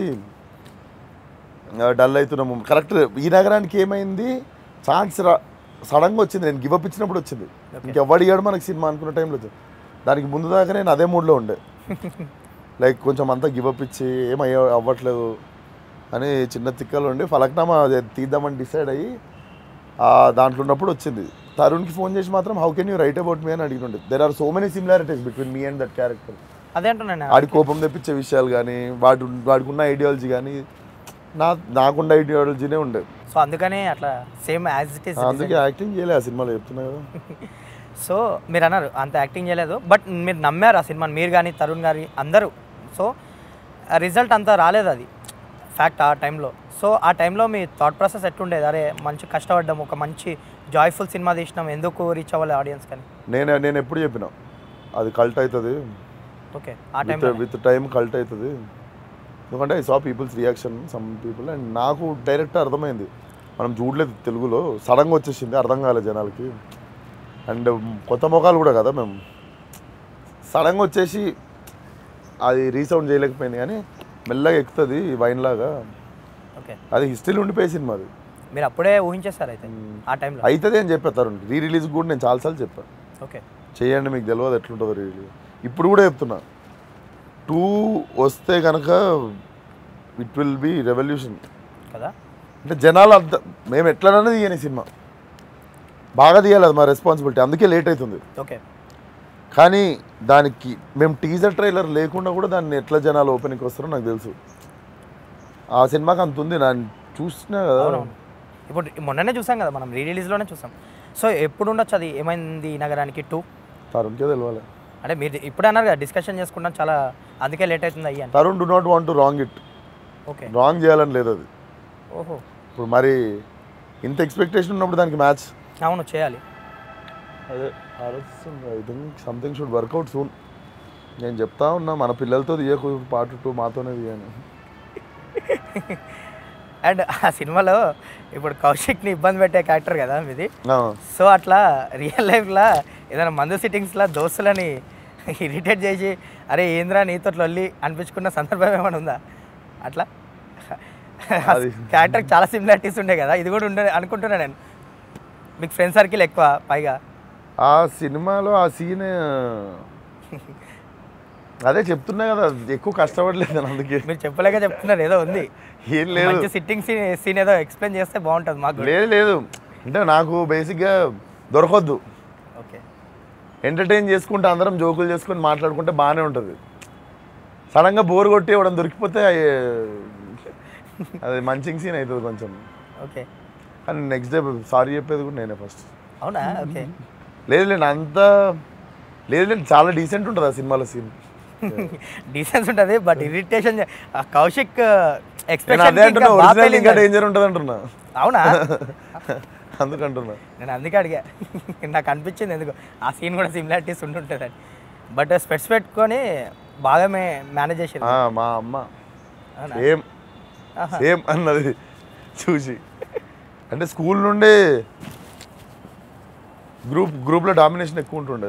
డల్ అవుతున్నాము కరెక్ట్ ఈ నగరానికి ఏమైంది ఛాన్స్ రా సడన్గా వచ్చింది నేను గివప్ ఇచ్చినప్పుడు వచ్చింది ఇంకెవ్వడు ఇయ్యాడు మనకి సినిమా అనుకున్న టైంలో వచ్చింది దానికి ముందు దాకా నేను అదే మూడ్లో ఉండే లైక్ కొంచెం అంతా గివప్ ఇచ్చి ఏం అయ్య అవ్వట్లేదు అని చిన్న తిక్కలు ఉండి ఫలక్నామా అది తీద్దామని డిసైడ్ అయ్యి ఆ దాంట్లో ఉన్నప్పుడు వచ్చింది తరుణ్కి ఫోన్ చేసి మాత్రం how can you write about me అని అడిగినండి there are so many similarities between me and that character అదే అంటున్నాను ఆడి కోపం తెప్పించే విషయాలు కానీ వాడి వాడికి ఉన్న ఐడియాలజీ కానీ నా నాకున్న ఐడియాలజీనే ఉండే సో అందుకనే అట్లా సేమ్ యాజ్ ఇట్ ఈస్ అందుకే యాక్టింగ్ చేయలే ఆ సినిమాలో చెప్తున్నా కదా సో మీరు అన్నారు అంత యాక్టింగ్ చేయలేదు బట్ మీరు నమ్మారు ఆ సినిమాని మీరు కానీ తరుణ్ గారి అందరూ సో రిజల్ట్ అంత రాలేదు అది ఫ్యాక్ట్ ఆ టైంలో సో ఆ టైంలో మీ థాట్ ప్రాసెస్ ఎట్లుండేది అరే మంచి కష్టపడ్డాం ఒక మంచి జాయ్ఫుల్ సినిమా తీసినాం ఎందుకు రీచ్ అవ్వాలి ఆడియన్స్ కానీ నేను నేను ఎప్పుడు చెప్పిన అది కల్ట్ అవుతుంది ఓకే ఆ విత్ టైంలో విత్ టైం కల్ట్ అవుతుంది ఎందుకంటే I saw people's reaction some people and నాకు డైరెక్ట్ అర్థమైంది మనం చూడలేదు తెలుగులో సడన్గా వచ్చేసింది అర్థం కాలేదు జనాలకి అండ్ కొత్త మొఖాలు కూడా కదా మేము సడన్గా వచ్చేసి అది రీసౌండ్ చేయలేకపోయింది కానీ మెల్లగా ఎక్కుతుంది వైన్ లాగా ఓకే అది హిస్టరీలో ఉండిపోయే సినిమా అది మీరు అప్పుడే ఊహించేస్తారు అయితే ఆ టైంలో అవుతుంది అని చెప్పేస్తారు రీ రిలీజ్ కూడా నేను చాలాసార్లు చెప్పాను ఓకే చేయండి మీకు తెలియదు ఎట్లుంటుందో రీ రిలీజ్ ఇప్పుడు కూడా చెప్తున్నా టూ వస్తే కనుక ఇట్ విల్ బి రెవల్యూషన్ కదా అంటే జనాలు అంత మేము ఎట్లనన్నా తీయని సినిమా బాగా తీయాలి అది మా రెస్పాన్సిబిలిటీ అందుకే లేట్ అవుతుంది ఓకే కానీ దానికి మేము టీజర్ ట్రైలర్ లేకుండా కూడా దాన్ని ఎట్లా జనాలు ఓపెనింగ్కి వస్తారో నాకు తెలుసు ఆ సినిమాకి అంత ఉంది నేను చూసినా కదా అవునవును ఇప్పుడు మొన్ననే చూసాం కదా మనం రీ రిలీజ్లోనే చూసాం సో ఎప్పుడు ఉండొచ్చు అది ఏమైంది ఈ నగరానికి టూ తరుణ్కే తెలియాలి అంటే మీరు ఇప్పుడు అన్నారు కదా డిస్కషన్ చేసుకుంటాం చాలా అందుకే లేట్ అవుతుంది అయ్యి అని Tarun do not want to wrong it okay wrong చేయాలని లేదు అది ఓహో ఇప్పుడు మరి ఇంత ఎక్స్పెక్టేషన్ ఉన్నప్పుడు దానికి మ్యాచ్ అవును చేయాలి అదే I think something should work out soon నేను చెప్తా ఉన్నా మన పిల్లలతో తీయకు పార్ట్ టూ మాతోనే తీయను అండ్ ఆ సినిమాలో ఇప్పుడు కౌశిక్ని ఇబ్బంది పెట్టే క్యారెక్టర్ కదా మీది ఆ, సో అట్లా రియల్ లైఫ్లో ఏదైనా మందు సిట్టింగ్స్లో దోస్తులని ఇరిటేట్ చేసి అరే ఏంద్రా నీతో లొల్లి అనిపించుకున్న సందర్భం ఏమైనా ఉందా అట్లా అది- క్యారెక్టర్ చాలా సిమిలారిటీస్ ఉండే కదా ఇది కూడా ఉండే అనుకుంటున్నా నేను మీకు ఫ్రెండ్ సర్కిల్ ఎక్కువ పైగా ఆ సినిమాలో ఆ సీన్ అదే చెప్తున్నా కదా ఎక్కువ కష్టపడలేదు నేను అందుకే మీరు చెప్పలేక చెప్తున్నారు ఏదో ఉంది ఏం లేదు మంచి సిట్టింగ్ సీన్ సీన్ ఏదో ఎక్స్ప్లెయిన్ చేస్తే బాగుంటుంది మాకు కూడా. లేదు లేదు అంటే నాకు బేసిక్గా దొరకొద్దు ఓకే ఎంటర్టైన్ చేసుకుంటే అందరం జోకులు చేసుకొని మాట్లాడుకుంటే బాగానే ఉంటుంది సడన్గా బోర్ కొట్టి ఇవ్వడం దొరికిపోతే అది మంచి సీన్ అవుతుంది కొంచెం ఓకే కానీ నెక్స్ట్ డే సారీ చెప్పేది కూడా నేనే ఫస్ట్ అవునా ఓకే లేదు లేదు అంత లేదు లేదు చాలా డీసెంట్ ఉంటుంది ఆ సినిమాలో సీన్ డీసెన్స్ ఉంటుంది బట్ ఇరిటేషన్ కౌశిక్ నేను ఎక్స్ప్రెషన్ అదే అంటున్నా ఒరిజినల్ ఇంకా డేంజర్ ఉంటుంది అంటున్నా అవునా అందుకంటున్నా నేను అందుకే అడిగా నాకు అనిపించింది ఎందుకు ఆ సీన్ కూడా సిమిలారిటీస్ ఉంటుంటుంది అని బట్ స్పెట్స్ పెట్టుకొని బాగా మే మేనేజ్ చేసారు ఆ, మా అమ్మ అవునా? సేమ్ ఆహా. సేమ్ అన్నది చూసి అంటే స్కూల్ నుండి గ్రూప్ గ్రూప్లో డామినేషన్ ఎక్కువ ఉంటుండే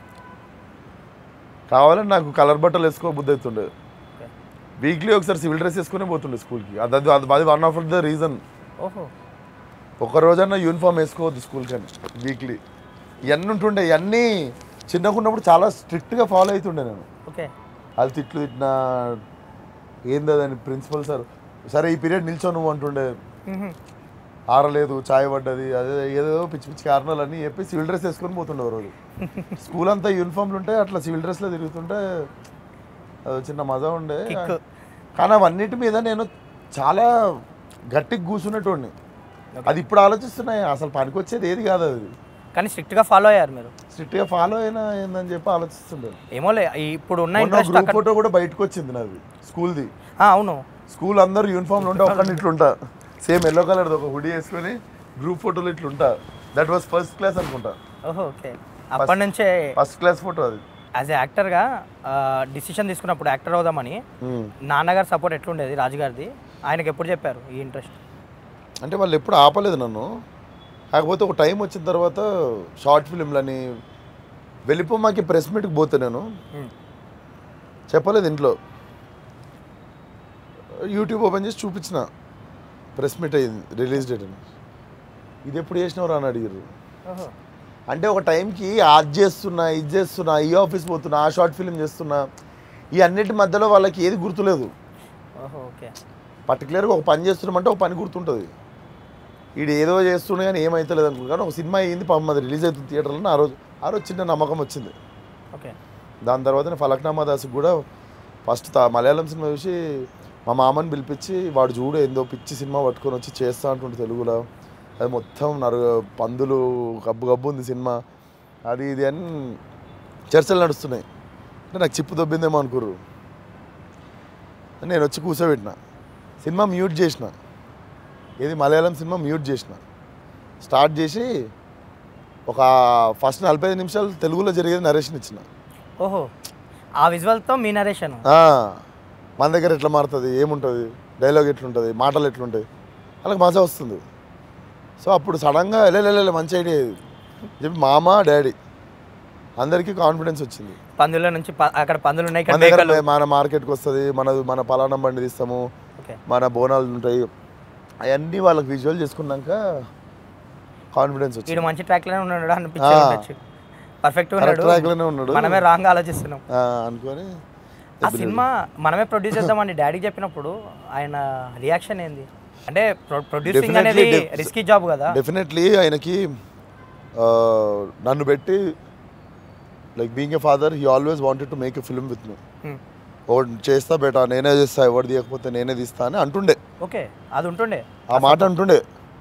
కావాలని నాకు కలర్ బట్టలు వేసుకో బుద్ధి అవుతుండే ఓకే వీక్లీ ఒకసారి సివిల్ డ్రెస్ వేసుకునే పోతుండే స్కూల్కి అది అది అది- అది వన్ ఆఫ్ ద రీజన్ ఓహో ఒక రోజన్నా యూనిఫామ్ వేసుకోవద్దు స్కూల్ కానీ వీక్లీ ఇవన్నీ ఉంటుండే ఇవన్నీ చిన్నగా ఉన్నప్పుడు చాలా స్ట్రిక్ట్గా ఫాలో అవుతుండే నేను ఓకే వాళ్ళు తిట్లు తిట్టినా ఏందని ప్రిన్సిపల్ సార్ సరే ఈ పీరియడ్ నిల్చో నువ్వు అంటుండే మ్హూ. ఆరలేదు చాయ్ పడ్డది అదే ఏదో పిచ్చి పిచ్చి కారణాలన్నీ చెప్పి సివిల్ డ్రెస్ వేసుకొని పోతుండే ఓ రోజు స్కూల్ అంతా యూనిఫామ్లు ఉంటే అట్లా సివిల్ డ్రెస్లో తిరుగుతుంటే అది చిన్న మజా ఉండే కిక్ కానీ అవన్నిటి మీద నేను చాలా గట్టిగా కూర్చున్నటువంటి అది ఇప్పుడు ఆలోచిస్తున్నాయి అసలు పనికొచ్చేది ఏది కాదు అది కానీ స్ట్రిక్ట్గా ఫాలో అయ్యారు మీరు స్ట్రిక్ట్గా ఫాలో అయినా ఏందని చెప్పి ఆలోచిస్తుండే ఏమోలే ఈ ఇప్పుడు ఉన్న మొన్న ఇంట్రెస్ట్ గ్రూప్ అక్కడ ఫోటో కూడా బయటకు వచ్చింది నాది స్కూల్ది ఆ, అవును స్కూల్ అందరు యూనిఫామ్లు ఉంటే ఒక్కడిని ఇట్లుంటా సేమ్ ఎల్లో కలర్ ఒక హుడీ వేసుకొని గ్రూప్ ఫోటోలు ఇట్లుంటా దట్ వాస్ ఫస్ట్ క్లాస్ అనుకుంటా ఓహో ఓకే అప్పటి నుంచే ఫస్ట్ క్లాస్ ఫోటో అది యాజ్ ఏ యాక్టర్గా డిసిషన్ తీసుకున్నప్పుడు యాక్టర్ అవుదామని నాన్నగారు సపోర్ట్ ఎట్లుండేది రాజుగారిది ఆయనకి ఎప్పుడు చెప్పారు ఈ ఇంట్రెస్ట్ అంటే వాళ్ళు ఎప్పుడు ఆపలేదు నన్ను కాకపోతే ఒక టైం వచ్చిన తర్వాత షార్ట్ ఫిలింలని వెళ్ళిపోమాకి ప్రెస్ మీట్కి పోతే నేను చెప్పలేదు ఇంట్లో యూట్యూబ్ ఓపెన్ చేసి చూపించిన ప్రెస్ మీట్ అయ్యింది రిలీజ్ డేట్ అని ఇది ఎప్పుడు చేసినవరా అని అడిగారు ఓహో అంటే ఒక టైంకి అది చేస్తున్నా ఇది చేస్తున్నా ఈ ఆఫీస్ పోతున్నా ఆ షార్ట్ ఫిలిం చేస్తున్నా ఈ అన్నిటి మధ్యలో వాళ్ళకి ఏది గుర్తులేదు ఓహో ఓకే పర్టికులర్గా ఒక పని చేస్తున్నామంటే ఒక పని గుర్తుంటుంది వీడు ఏదో చేస్తుండే కానీ ఏమైతలేదు అనుకో కానీ ఒక సినిమా అయ్యింది పాపం అది రిలీజ్ అవుతుంది థియేటర్లో ఆ రోజు ఆ రోజు చిన్న నమ్మకం వచ్చింది ఓకే దాని తర్వాత నేను ఫలక్నామా దాస్కి కూడా ఫస్ట్ తా- మలయాళం సినిమా చూసి మా మామని పిలిపించి వాడు చూడు ఏందో పిచ్చి సినిమా పట్టుకొని వచ్చి చేస్తా అంటుండే తెలుగులో అది మొత్తం నరు పందులు గబ్బు గబ్బు ఉంది సినిమా అది ఇది అని చర్చలు నడుస్తున్నాయి అంటే నాకు చిప్పు దొబ్బిందేమో అనుకుర్రు నేను వచ్చి కూర్చోబెట్టిన సినిమా మ్యూట్ చేసిన ఏది మలయాళం సినిమా మ్యూట్ చేసిన స్టార్ట్ చేసి ఒక ఫస్ట్ నలభై ఐదు నిమిషాలు తెలుగులో జరిగేది నరేషన్ ఇచ్చిన ఓహో ఆ విజువల్తో మీ నరేషన్ ఆ, మన దగ్గర ఎట్లా మారుతుంది ఏముంటుంది డైలాగ్ ఎట్లుంటుంది మాటలు ఎట్లుంటాయి వాళ్ళకి మజా వస్తుంది సో అప్పుడు సడన్గా వెళ్ళలే మంచి ఐడియా ఇది చెప్పి మామ డాడీ అందరికీ కాన్ఫిడెన్స్ వచ్చింది పందుల నుంచి ప- అక్కడ పందులు ఉన్నాయి ఇక్కడ మన దగ్గర మేకలు మన మార్కెట్కి వస్తుంది మన మన పలానా బండి తీస్తాము ఓకే మన బోనాలు ఉంటాయి అవన్నీ వాళ్ళకి విజువల్ చేసుకున్నాక కాన్ఫిడెన్స్ వచ్చింది వీడు మంచి ట్రాక్ లోనే ఉన్నాడు అనిపించే ఆ. ఉండొచ్చు పర్ఫెక్ట్ కరెక్ట్ ఉన్నాడు ట్రాక్లోనే ఉన్నాడు మనమే రాంగ్ ఆలోచిస్తున్నాం ఆ, అనుకొని ఆ సినిమా మనమే ప్రొడ్యూస్ చేద్దామని డాడీకి చెప్పినప్పుడు ఆయన రియాక్షన్ ఏంది అంటే ప్రొడ్యూసింగ్ అనేది Definitely, def- రిస్కీ జాబ్ కదా డెఫినెట్లీ ఆయనకి ఆ, నన్ను పెట్టి like being a father he always wanted to make a film with me Hmm. ఓ చేస్తా బేటా నేనే చేస్తా ఎవరు తీయకపోతే నేనే తీస్తా అని అంటుండే ఓకే అది ఉంటుండే ఆ మాట అంటుండే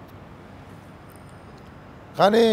కానీ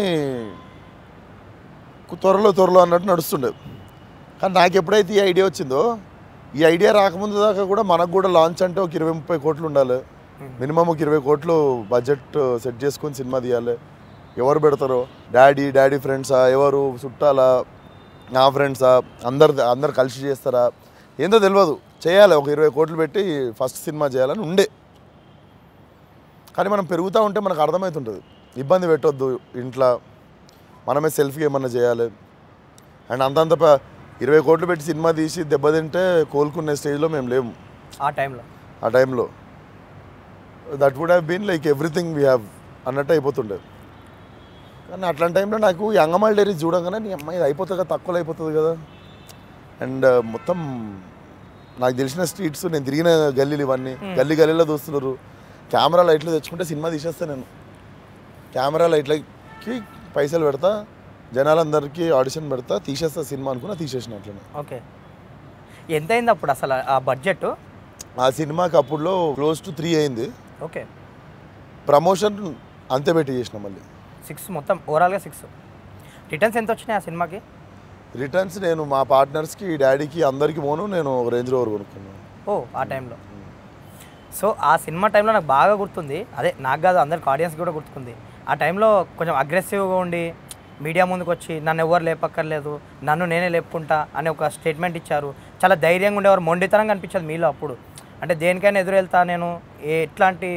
కు- త్వరలో త్వరలో అన్నట్టు నడుస్తుండే కానీ నాకు ఎప్పుడైతే ఈ ఐడియా వచ్చిందో ఈ ఐడియా రాకముందు దాకా కూడా మనకు కూడా లాంచ్ అంటే ఒక ఇరవై ముప్పై కోట్లు ఉండాలి మినిమం ఒక ఇరవై కోట్లు బడ్జెట్ సెట్ చేసుకొని సినిమా తీయాలి ఎవరు పెడతారో డాడీ డాడీ ఫ్రెండ్సా ఎవరు చుట్టాలా నా ఫ్రెండ్సా అందరు అందరు కలిసి చేస్తారా ఏందో తెలియదు చేయాలి ఒక ఇరవై కోట్లు పెట్టి ఫస్ట్ సినిమా చేయాలని ఉండే కానీ మనం పెరుగుతూ ఉంటే మనకు అర్థమవుతుంటుంది ఇబ్బంది పెట్టొద్దు ఇంట్లో మనమే సెల్ఫీ ఏమన్నా చేయాలి అండ్ అంతంత ప- ఇరవై కోట్లు పెట్టి సినిమా తీసి దెబ్బతింటే కోలుకునే స్టేజ్లో మేము లేము ఆ టైంలో ఆ టైంలో that would have been like everything we have అన్నట్టు అయిపోతుండే కానీ అట్లాంటి టైంలో నాకు ఈ అంగమాల్ డైరీస్ చూడగానే నీ అమ్మాయి ఇది అయిపోతుంది కదా తక్కువలో అయిపోతుంది కదా అండ్ మొత్తం నాకు తెలిసిన స్ట్రీట్స్ నేను తిరిగిన గల్లీలు ఇవన్నీ గల్లీ గల్లీలో చూస్తున్నారు కెమెరా లైట్లు తెచ్చుకుంటే సినిమా తీసేస్తా నేను కెమెరా లైట్లకి పైసలు పెడతా జనాలందరికీ ఆడిషన్ పెడతా తీసేస్తా సినిమా అనుకున్నా తీసేసిన అట్లనే ఓకే ఎంత అయింది అప్పుడు అసలు ఆ బడ్జెట్ ఆ సినిమాకి అప్పుడులో క్లోజ్ టు త్రీ అయింది ఓకే ప్రమోషన్ అంతే పెట్టి చేసిన మళ్ళీ సిక్స్ మొత్తం ఓవరాల్గా సిక్స్ రిటర్న్స్ ఎంత వచ్చినాయి ఆ సినిమాకి రిటర్న్స్ నేను మా పార్ట్నర్స్కి డాడీకి అందరికి పోను నేను ఒక రేంజ్ రోవర్ కొనుక్కున్నాను ఓ ఆ టైంలో సో ఆ సినిమా టైంలో నాకు బాగా గుర్తుంది అదే నాకు కాదు అందరికి ఆడియన్స్ కూడా గుర్తుకుంది ఆ టైంలో కొంచెం అగ్రెసివ్గా ఉండి మీడియా ముందుకు వచ్చి నన్ను ఎవరు లేపక్కర్లేదు నన్ను నేనే లేపుకుంటా అనే ఒక స్టేట్మెంట్ ఇచ్చారు చాలా ధైర్యంగా ఉండేవారు మొండితనంగా అనిపించేది మీలో అప్పుడు అంటే దేనికైనా ఎదురు వెళ్తా నేను ఏ ఎట్లాంటి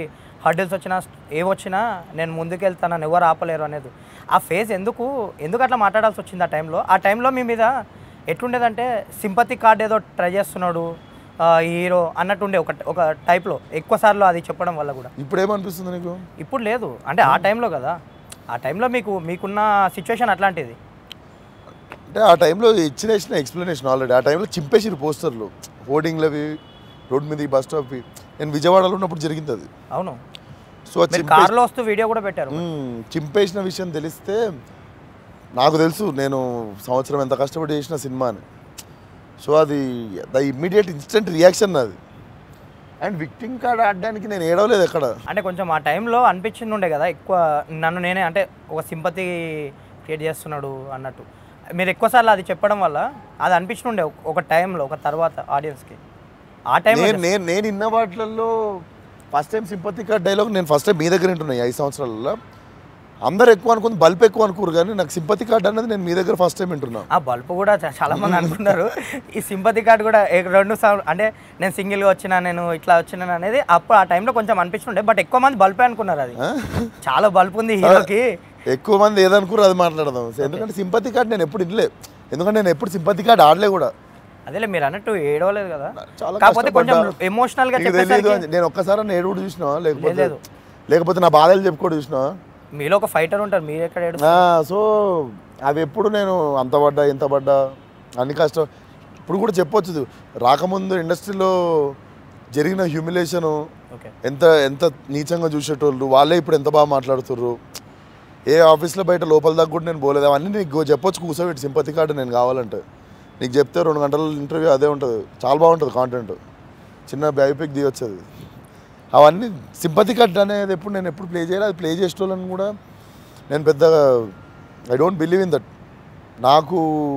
హర్డిల్స్ వచ్చినా ఏ వచ్చినా నేను ముందుకు వెళ్తానని ఎవరు ఆపలేరు అనేది ఆ ఫేజ్ ఎందుకు ఎందుకు అట్లా మాట్లాడాల్సి వచ్చింది ఆ టైంలో ఆ టైంలో మీ మీద ఎట్లుండేదంటే సింపతి కార్డ్ ఏదో ట్రై చేస్తున్నాడు ఆ, హీరో అన్నట్టుండే ఒక ఒక టైప్లో ఎక్కువ సార్లు అది చెప్పడం వల్ల కూడా ఇప్పుడు ఏమనిపిస్తుంది నీకు ఇప్పుడు లేదు అంటే ఆ టైంలో కదా ఆ టైంలో మీకు మీకున్న సిచ్యువేషన్ అట్లాంటిది అంటే ఆ టైంలో ఇచ్చిన ఇచ్చిన ఎక్స్ప్లెనేషన్ ఆల్రెడీ ఆ టైంలో చింపేసిరు పోస్టర్లు హోర్డింగ్లు అవి రోడ్ మీద బస్ స్టాప్ నేను విజయవాడలో ఉన్నప్పుడు జరిగింది అది అవును సో ఆ మీరు చింపే కార్లో వస్తూ వీడియో కూడా పెట్టారు మ్మ్. చింపేసిన విషయం తెలిస్తే నాకు తెలుసు నేను సంవత్సరం ఎంత కష్టపడి చేసిన సినిమా అని సో అది ద ఇమ్మీడియట్ ఇన్స్టెంట్ రియాక్షన్ అది అండ్ విక్టింగ్ కార్డ్ ఆడడానికి నేను ఏడవలేదు ఎక్కడ అంటే కొంచెం ఆ టైంలో అనిపించింది ఉండే కదా ఎక్కువ నన్ను నేనే అంటే ఒక సింపతి క్రియేట్ చేస్తున్నాడు అన్నట్టు మీరు ఎక్కువసార్లు అది చెప్పడం వల్ల అది అనిపించిండే ఒక టైంలో ఒక తర్వాత ఆడియన్స్కి ఆ టైంలో నేను నేను నేను ఇన్న వాటిలలో first time sympathy card dialogue నేను ఫస్ట్ టైం మీ దగ్గర వింటున్నాయి ఐదు సంవత్సరాలలో అందరు ఎక్కువ అనుకుంది బల్బ్ ఎక్కువ అనుకోరు కానీ నాకు సింపతి కార్డ్ అన్నది నేను మీ దగ్గర ఫస్ట్ టైం వింటున్నా ఆ బల్బ్ కూడా చా- చాలా మంది అనుకున్నారు ఈ సింపతి కార్డ్ కూడా ఏ- రెండు సార్లు అంటే నేను సింగిల్గా వచ్చినా నేను ఇట్లా వచ్చినాను అనేది అప్పుడు ఆ టైంలో కొంచెం అనిపించుండే బట్ ఎక్కువ మంది బల్బే అనుకున్నారు అది ఆ? చాలా బల్బ్ ఉంది హీరోకి ఎక్కువ మంది ఏదనుకున్నారు అది మాట్లాడదాం ఎందుకంటే సింపతి కార్డ్ నేను ఎప్పుడు వినలే ఎందుకంటే నేను ఎప్పుడు సింపతి కార్డ్ ఆడలే కూడా అదేలే మీరు అన్నట్టు ఏడవలేదు కదా చాలా కాకపోతే కొంచెం కష్టపడ్డా. ఎమోషనల్ గా నీకు తెలియదు చెప్పేసరికి అని- నేను ఒక్కసారి ఏడుగుడు చూసినా లేకపోతే లేదు. లేకపోతే నా బాధలు చెప్పుకోడు చూసినా మీలో ఒక ఫైటర్ ఉంటారు మీరు ఎక్కడ ఏడు సో అవి ఎప్పుడు నేను అంత పడ్డా ఇంత పడ్డా అన్ని కష్టం ఇప్పుడు కూడా చెప్పొచ్చు రాకముందు ఇండస్ట్రీలో జరిగిన హ్యూమిలేషను ఓకే ఎంత ఎంత నీచంగా చూసేటోళ్ళు వాళ్ళే ఇప్పుడు ఎంత బాగా మాట్లాడుతుర్రు ఏ ఆఫీస్లో బయట లోపల దాకా కూడా నేను పోలేదు అవన్నీ నీకు చెప్పొచ్చు కూర్చోబెట్టి సింపతి కార్డు నేను కావాలంటే నీకు చెప్తే రెండు గంటల ఇంటర్వ్యూ అదే ఉంటుంది చాలా బాగుంటుంది కాంటెంట్ చిన్న బయోపిక్ దిగొచ్చు అది అవన్నీ సింపతి కార్డ్ అనేది ఎప్పుడు నేను ఎప్పుడు ప్లే చేయాలి అది ప్లే చేసేటోళ్ళని కూడా నేను పెద్దగా I don't believe in that నాకు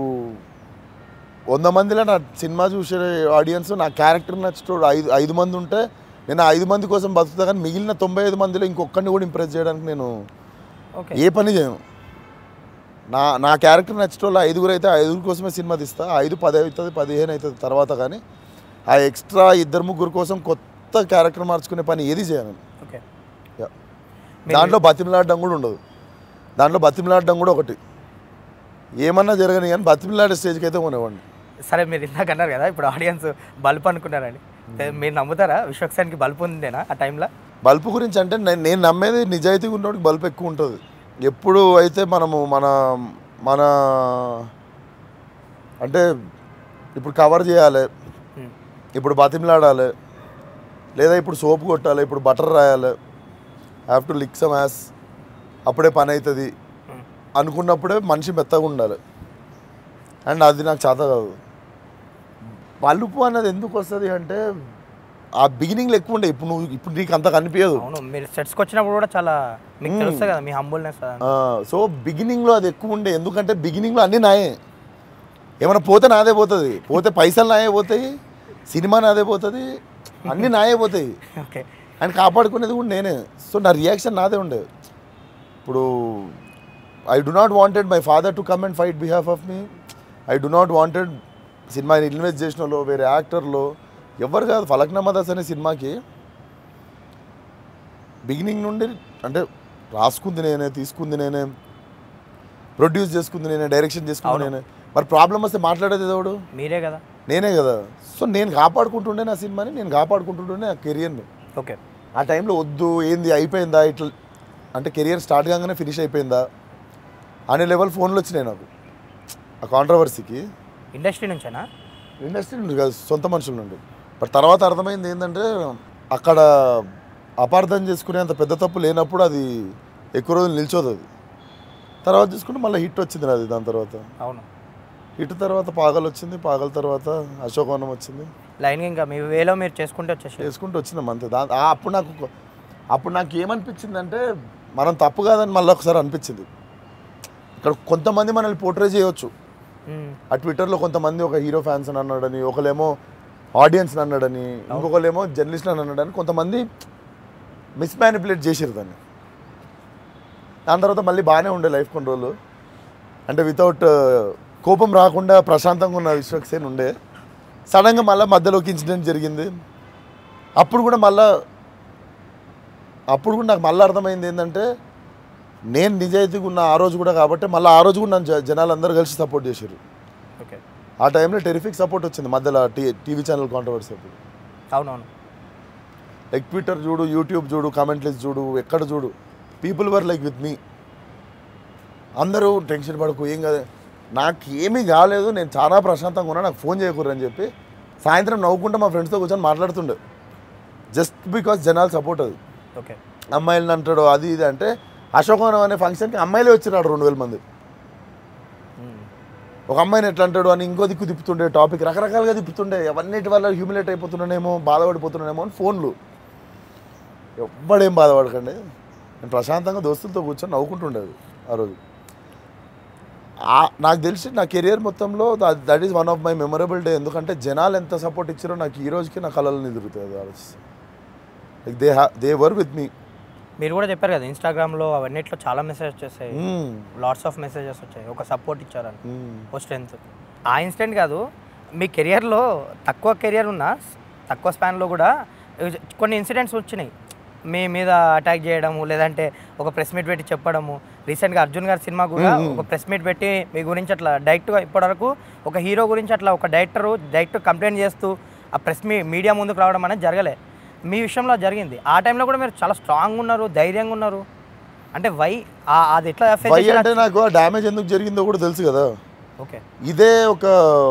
వంద మందిలో నా సినిమా చూసే ఆడియన్స్ నా క్యారెక్టర్ నచ్చేటోడు ఐదు ఐదు మంది ఉంటే నేను ఆ ఐదు మంది కోసం బతుకుతా కానీ మిగిలిన తొంభై ఐదు మందిలో ఇంకొకరిని కూడా ఇంప్రెస్ చేయడానికి నేను ఓకే ఏ పని చేయను నా నా క్యారెక్టర్ నచ్చేటోళ్ళు ఐదుగురు అయితే ఆ ఐదుగురు కోసమే సినిమా తీస్తా ఆ ఐదు పది అవుతుంది పదిహేను అవుతుంది తర్వాత కానీ ఆ ఎక్స్ట్రా ఇద్దరు ముగ్గురు కోసం కొత్త క్యారెక్టర్ మార్చుకునే పని ఏది చేయను నేను. Okay Yeah. దాంట్లో బతిమలాడడం కూడా ఉండదు దాంట్లో బతిమలాడడం కూడా ఒకటి ఏమన్నా జరగని కానీ బతిమలాడే స్టేజ్కి అయితే కొనేవాడిని సరే మీరు ఇందాక అన్నారు కదా ఇప్పుడు ఆడియన్స్ బల్బ్ అనుకున్నారని మీరు నమ్ముతారా విశ్వక్సేన్కి బల్బ్ ఉందేనా ఆ టైంలో బల్బు గురించి అంటే నేను నేను నమ్మేది నిజాయితీగా ఉన్నోడికి బల్బు ఎక్కువ ఉంటుంది ఎప్పుడు అయితే మనము మన మన అంటే ఇప్పుడు కవర్ చేయాలి ఇప్పుడు బతిమలాడాలి లేదా ఇప్పుడు సోప్ కొట్టాలి ఇప్పుడు బటర్ రాయాలి have to lick some ass అప్పుడే పని అవుతుంది అనుకున్నప్పుడే మనిషి మెత్తగా ఉండాలి అండ్ అది నాకు చేత కాదు బలుపు అన్నది ఎందుకు వస్తుంది అంటే ఆ బిగినింగ్లో ఎక్కువ ఉండే ఇప్పుడు నువ్వు ఇప్పుడు నీకు అంత కనిపించదు అవును మీరు సెట్స్కి వచ్చినప్పుడు కూడా చాలా మీకు తెలుస్తుంది కదా మీ హంబుల్నెస్ సో బిగినింగ్లో అది ఎక్కువ ఉండే ఎందుకంటే బిగినింగ్లో అన్నీ నాయే ఏమైనా పోతే నాదే పోతుంది పోతే పైసలు నాయే పోతాయి సినిమా నాదే పోతుంది అన్నీ నాయే పోతాయి ఓకే ఆయన కాపాడుకునేది కూడా నేనే సో నా రియాక్షన్ నాదే ఉండే ఇప్పుడు I do not wanted my father to come and fight behalf of me I do not wanted సినిమాని ఇన్వెస్ట్ చేసిన వాళ్ళు వేరే యాక్టర్లు ఎవరు కాదు ఫలక్నామా దాస్ అనే సినిమాకి బిగినింగ్ నుండి అంటే రాసుకుంది నేనే తీసుకుంది నేనే ప్రొడ్యూస్ చేసుకుంది నేనే డైరెక్షన్ చేసుకుంది అవును. నేనే మరి ప్రాబ్లం వస్తే మాట్లాడేది ఎవడు మీరే కదా నేనే కదా సో నేను కాపాడుకుంటుండే నా సినిమాని నేను కాపాడుకుంటుండే నా కెరియర్ని ఓకే ఆ టైంలో వద్దు ఏంది అయిపోయిందా ఇట్లా అంటే కెరియర్ స్టార్ట్ కాగానే ఫినిష్ అయిపోయిందా అనే లెవెల్ ఫోన్లు వచ్చినాయి నాకు ఆ కాంట్రవర్సీకి ఇండస్ట్రీ నుంచేనా ఇండస్ట్రీ నుండి కాదు సొంత మనుషుల నుండి బట్ తర్వాత అర్థమైంది ఏంటంటే అక్కడ అపార్థం చేసుకునేంత పెద్ద తప్పు లేనప్పుడు అది ఎక్కువ రోజులు నిల్చోదు అది తర్వాత చూసుకుంటే మళ్ళీ హిట్ వచ్చింది నాది దాని తర్వాత అవును హిట్ తర్వాత పాగల్ వచ్చింది పాగల్ తర్వాత అశోకవనం వచ్చింది లైన్ ఇంకా మీ వేలో మీరు చేసుకుంటే వచ్చేసి చేసుకుంటూ వచ్చినాం అంతే దా ఆ అప్పుడు నాకు ఒక- అప్పుడు నాకు ఏమనిపించింది అంటే మనం తప్పు కాదని మళ్ళీ ఒకసారి అనిపించింది ఇక్కడ కొంతమంది మనల్ని పోర్ట్రే చేయవచ్చు ఆ ట్విట్టర్లో కొంతమంది ఒక హీరో ఫ్యాన్స్ అని అన్నాడని ఒకలేమో ఆడియన్స్ అన్నాడని ఇంకొకలేమో జర్నలిస్ట్ అని అన్నాడని కొంతమంది మిస్ మ్యానిపులేట్ చేసారు దాన్ని దాని తర్వాత మళ్ళీ బాగానే ఉండే లైఫ్ కొన్ని రోజులు అంటే వితౌట్ కోపం రాకుండా ప్రశాంతంగా ఉన్న విశ్వక్సేన్ ఉండే సడన్గా మళ్ళీ మధ్యలోకి ఇన్సిడెంట్ జరిగింది అప్పుడు కూడా మళ్ళా అప్పుడు కూడా నాకు మళ్ళీ అర్థమైంది ఏంటంటే నేను నిజాయితీగా ఉన్న ఆ రోజు కూడా కాబట్టి మళ్ళీ ఆ రోజు కూడా నన్ను జ- జనాలు అందరూ కలిసి సపోర్ట్ చేశారు ఓకే ఆ టైంలో టెరిఫిక్ సపోర్ట్ వచ్చింది మధ్యలో టీ టీవీ ఛానల్ కాంట్రవర్సీ అప్పుడు అవునవును లైక్ ట్విట్టర్ చూడు యూట్యూబ్ చూడు కామెంట్ లిస్ట్ చూడు ఎక్కడ చూడు people were like with me అందరూ టెన్షన్ పడకు ఏం కాదు నాకు ఏమీ కాలేదు నేను చాలా ప్రశాంతంగా ఉన్నా నాకు ఫోన్ చేయకూడదు అని చెప్పి సాయంత్రం నవ్వుకుంటూ మా ఫ్రెండ్స్తో కూర్చొని మాట్లాడుతుండే జస్ట్ బికాస్ జనాలు సపోర్ట్ అది ఓకే అమ్మాయిలను అంటాడు అది ఇది అంటే అశోకవనం అనే ఫంక్షన్కి అమ్మాయిలే వచ్చినాడు రెండు వేల మంది మ్మ్. ఒక అమ్మాయిని ఎట్లా అంటాడు అని ఇంకో దిక్కు తిప్పుతుండే టాపిక్ రకరకాలుగా తిప్పుతుండే అవన్నిటి వల్ల హ్యూమిలేట్ అయిపోతున్నానేమో బాధపడిపోతున్నానేమో అని ఫోన్లు ఎవ్వడేం బాధపడకండి నేను ప్రశాంతంగా దోస్తులతో కూర్చొని నవ్వుకుంటుండేది ఆ రోజు ఆ- నాకు తెలిసి నా కెరియర్ మొత్తంలో that is one of my memorable day ఎందుకంటే జనాలు ఎంత సపోర్ట్ ఇచ్చారో నాకు ఈ రోజుకి నా కళలు నిదురుతాయి అది ఆలోచిస్తే లైక్ దే హ్యా దే వర్ విత్ మీ మీరు కూడా చెప్పారు కదా ఇన్స్టాగ్రామ్లో అవన్నిట్లో చాలా మెసేజ్ వచ్చేసాయి లాట్స్ ఆఫ్ మెసేజెస్ వచ్చాయి ఒక సపోర్ట్ ఇచ్చారని ఓ స్ట్రెంత్ ఆ ఇన్స్టెంట్ కాదు మీ కెరియర్లో తక్కువ కెరియర్ ఉన్న తక్కువ స్పాన్లో కూడా కొన్ని ఇన్సిడెంట్స్ వచ్చినాయి మీ మీద అటాక్ చేయడము లేదంటే ఒక ప్రెస్ మీట్ పెట్టి చెప్పడము రీసెంట్గా అర్జున్ గారి సినిమా కూడా ఒక ప్రెస్ మీట్ పెట్టి మీ గురించి అట్లా డైరెక్ట్గా ఇప్పటివరకు ఒక హీరో గురించి అట్లా ఒక డైరెక్టరు డైరెక్ట్ కంప్లైంట్ చేస్తూ ఆ ప్రెస్ మీ మీడియా ముందుకు రావడం అనేది జరగలే మీ విషయంలో జరిగింది ఆ టైంలో కూడా మీరు చాలా స్ట్రాంగ్ ఉన్నారు ధైర్యంగా ఉన్నారు అంటే వై ఆ- అది ఎట్లా face వై చేశారు? అంటే నాకు ఆ డ్యామేజ్ ఎందుకు జరిగిందో కూడా తెలుసు కదా ఓకే ఇదే ఒక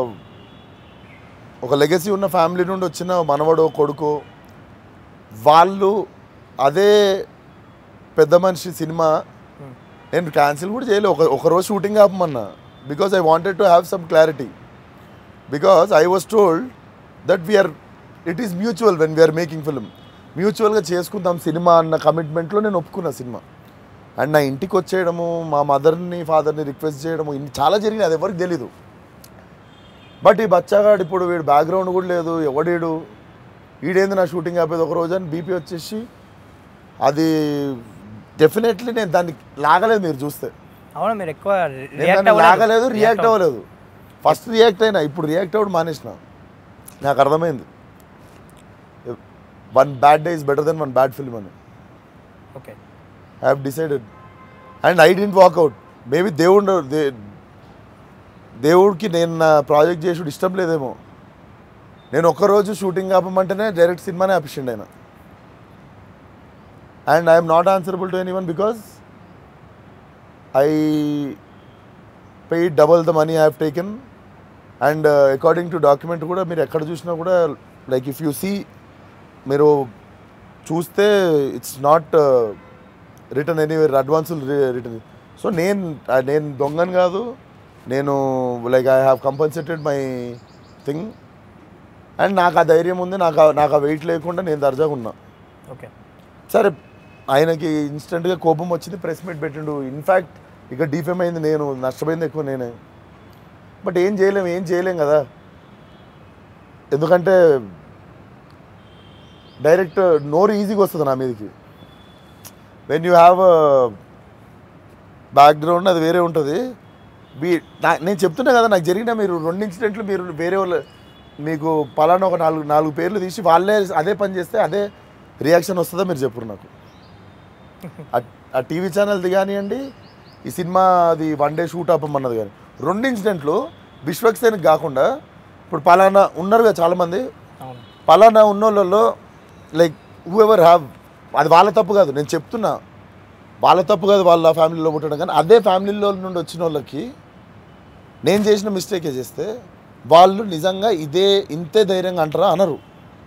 ఒక లెగసీ ఉన్న ఫ్యామిలీ నుండి వచ్చిన మనవడో కొడుకో వాళ్ళు అదే పెద్ద మనిషి సినిమా నేను క్యాన్సిల్ కూడా చేయలేదు ఒక ఒక రోజు షూటింగ్ ఆపమన్నా because I wanted to have some clarity because I was told that we're it is mutual when we're making film మ్యూచువల్గా చేసుకుందాం సినిమా అన్న కమిట్మెంట్లో నేను ఒప్పుకున్నా సినిమా అండ్ నా ఇంటికి వచ్చేయడము మా మదర్ని ఫాదర్ని రిక్వెస్ట్ చేయడము ఇన్ని చాలా జరిగినాయి అది ఎవరికి తెలీదు బట్ ఈ బచ్చాగాడు ఇప్పుడు వీడు బ్యాక్గ్రౌండ్ కూడా లేదు ఎవడీడు వీడేంది నా షూటింగ్ ఆపేది ఒక రోజు అని బీపీ వచ్చేసి అది డెఫినెట్లీ నేను దాన్ని లాగలేదు మీరు చూస్తే అవును మీరు ఎక్కువ నేను రియాక్ట్ దాన్ని లాగలేదు రియాక్ట్ అవ్వలేదు ఫస్ట్ రియాక్ట్ అయినా ఇప్పుడు రియాక్ట్ అవ్వడం మానేసిన నాకు అర్థమైంది one bad day is better then one bad film అని okay I have decided and I didn't walk out maybe దేవుడు దే దేవుడికి నేను నా ప్రాజెక్ట్ చేసుడు ఇష్టం లేదేమో నేను ఒక్కరోజు షూటింగ్ ఆపమంటేనే డైరెక్ట్ సినిమానే ఆపిస్తుండే ఆయన and I'm not answerable to anyone because I pay double the money I have taken and according to document కూడా మీరు ఎక్కడ చూసినా కూడా లైక్ ఇఫ్ యూ సీ మీరు చూస్తే ఇట్స్ నాట్ రిటర్న్ ఎనీవేర్ అడ్వాన్సులు రిటర్న్ సో నేను ఆ, నేను దొంగను కాదు నేను like I have compensated my thing and నాకు ఆ ధైర్యం ఉంది నాకు ఆ- నాకు ఆ వెయిట్ లేకుండా నేను దర్జాగా ఉన్నా ఓకే సరే ఆయనకి ఇన్స్టెంట్గా కోపం వచ్చింది ప్రెస్ మీట్ పెట్టిండు ఇన్ఫ్యాక్ట్ ఇక డిఫేమ్ అయింది నేను నష్టపోయింది ఎక్కువ నేనే బట్ ఏం చేయలేం ఏం చేయలేం కదా ఎందుకంటే డైరెక్ట్ నోరు ఈజీగా వస్తుంది నా మీదకి వెన్ యూ హ్యావ్ బ్యాక్గ్రౌండ్ అది వేరే ఉంటుంది బీ నా- నేను చెప్తున్నా కదా నాకు జరిగిన మీరు రెండు ఇన్సిడెంట్లు మీరు వేరే వాళ్ళు మీకు పలానా ఒక నాలుగు నాలుగు పేర్లు తీసి వాళ్ళే అదే పని చేస్తే అదే రియాక్షన్ వస్తుందో మీరు చెప్పురు నాకు ఆ- ఆ టీవీ ఛానల్ది కానివ్వండి ఈ సినిమా అది వన్ డే షూట్ ఆపమన్నది కానీ రెండు ఇన్సిడెంట్లు విశ్వక్సేన్కి కాకుండా ఇప్పుడు పలానా ఉన్నారు కదా చాలామంది అవును పలానా ఉన్నోళ్ళలో లైక్ హూ ఎవర్ హ్యావ్ అది వాళ్ళ తప్పు కాదు నేను చెప్తున్నా వాళ్ళ తప్పు కాదు వాళ్ళ ఫ్యామిలీలో పుట్టడం కానీ అదే ఫ్యామిలీలో నుండి వచ్చిన వాళ్ళకి నేను చేసిన మిస్టేకే చేస్తే వాళ్ళు నిజంగా ఇదే ఇంతే ధైర్యంగా అంటారా అనరు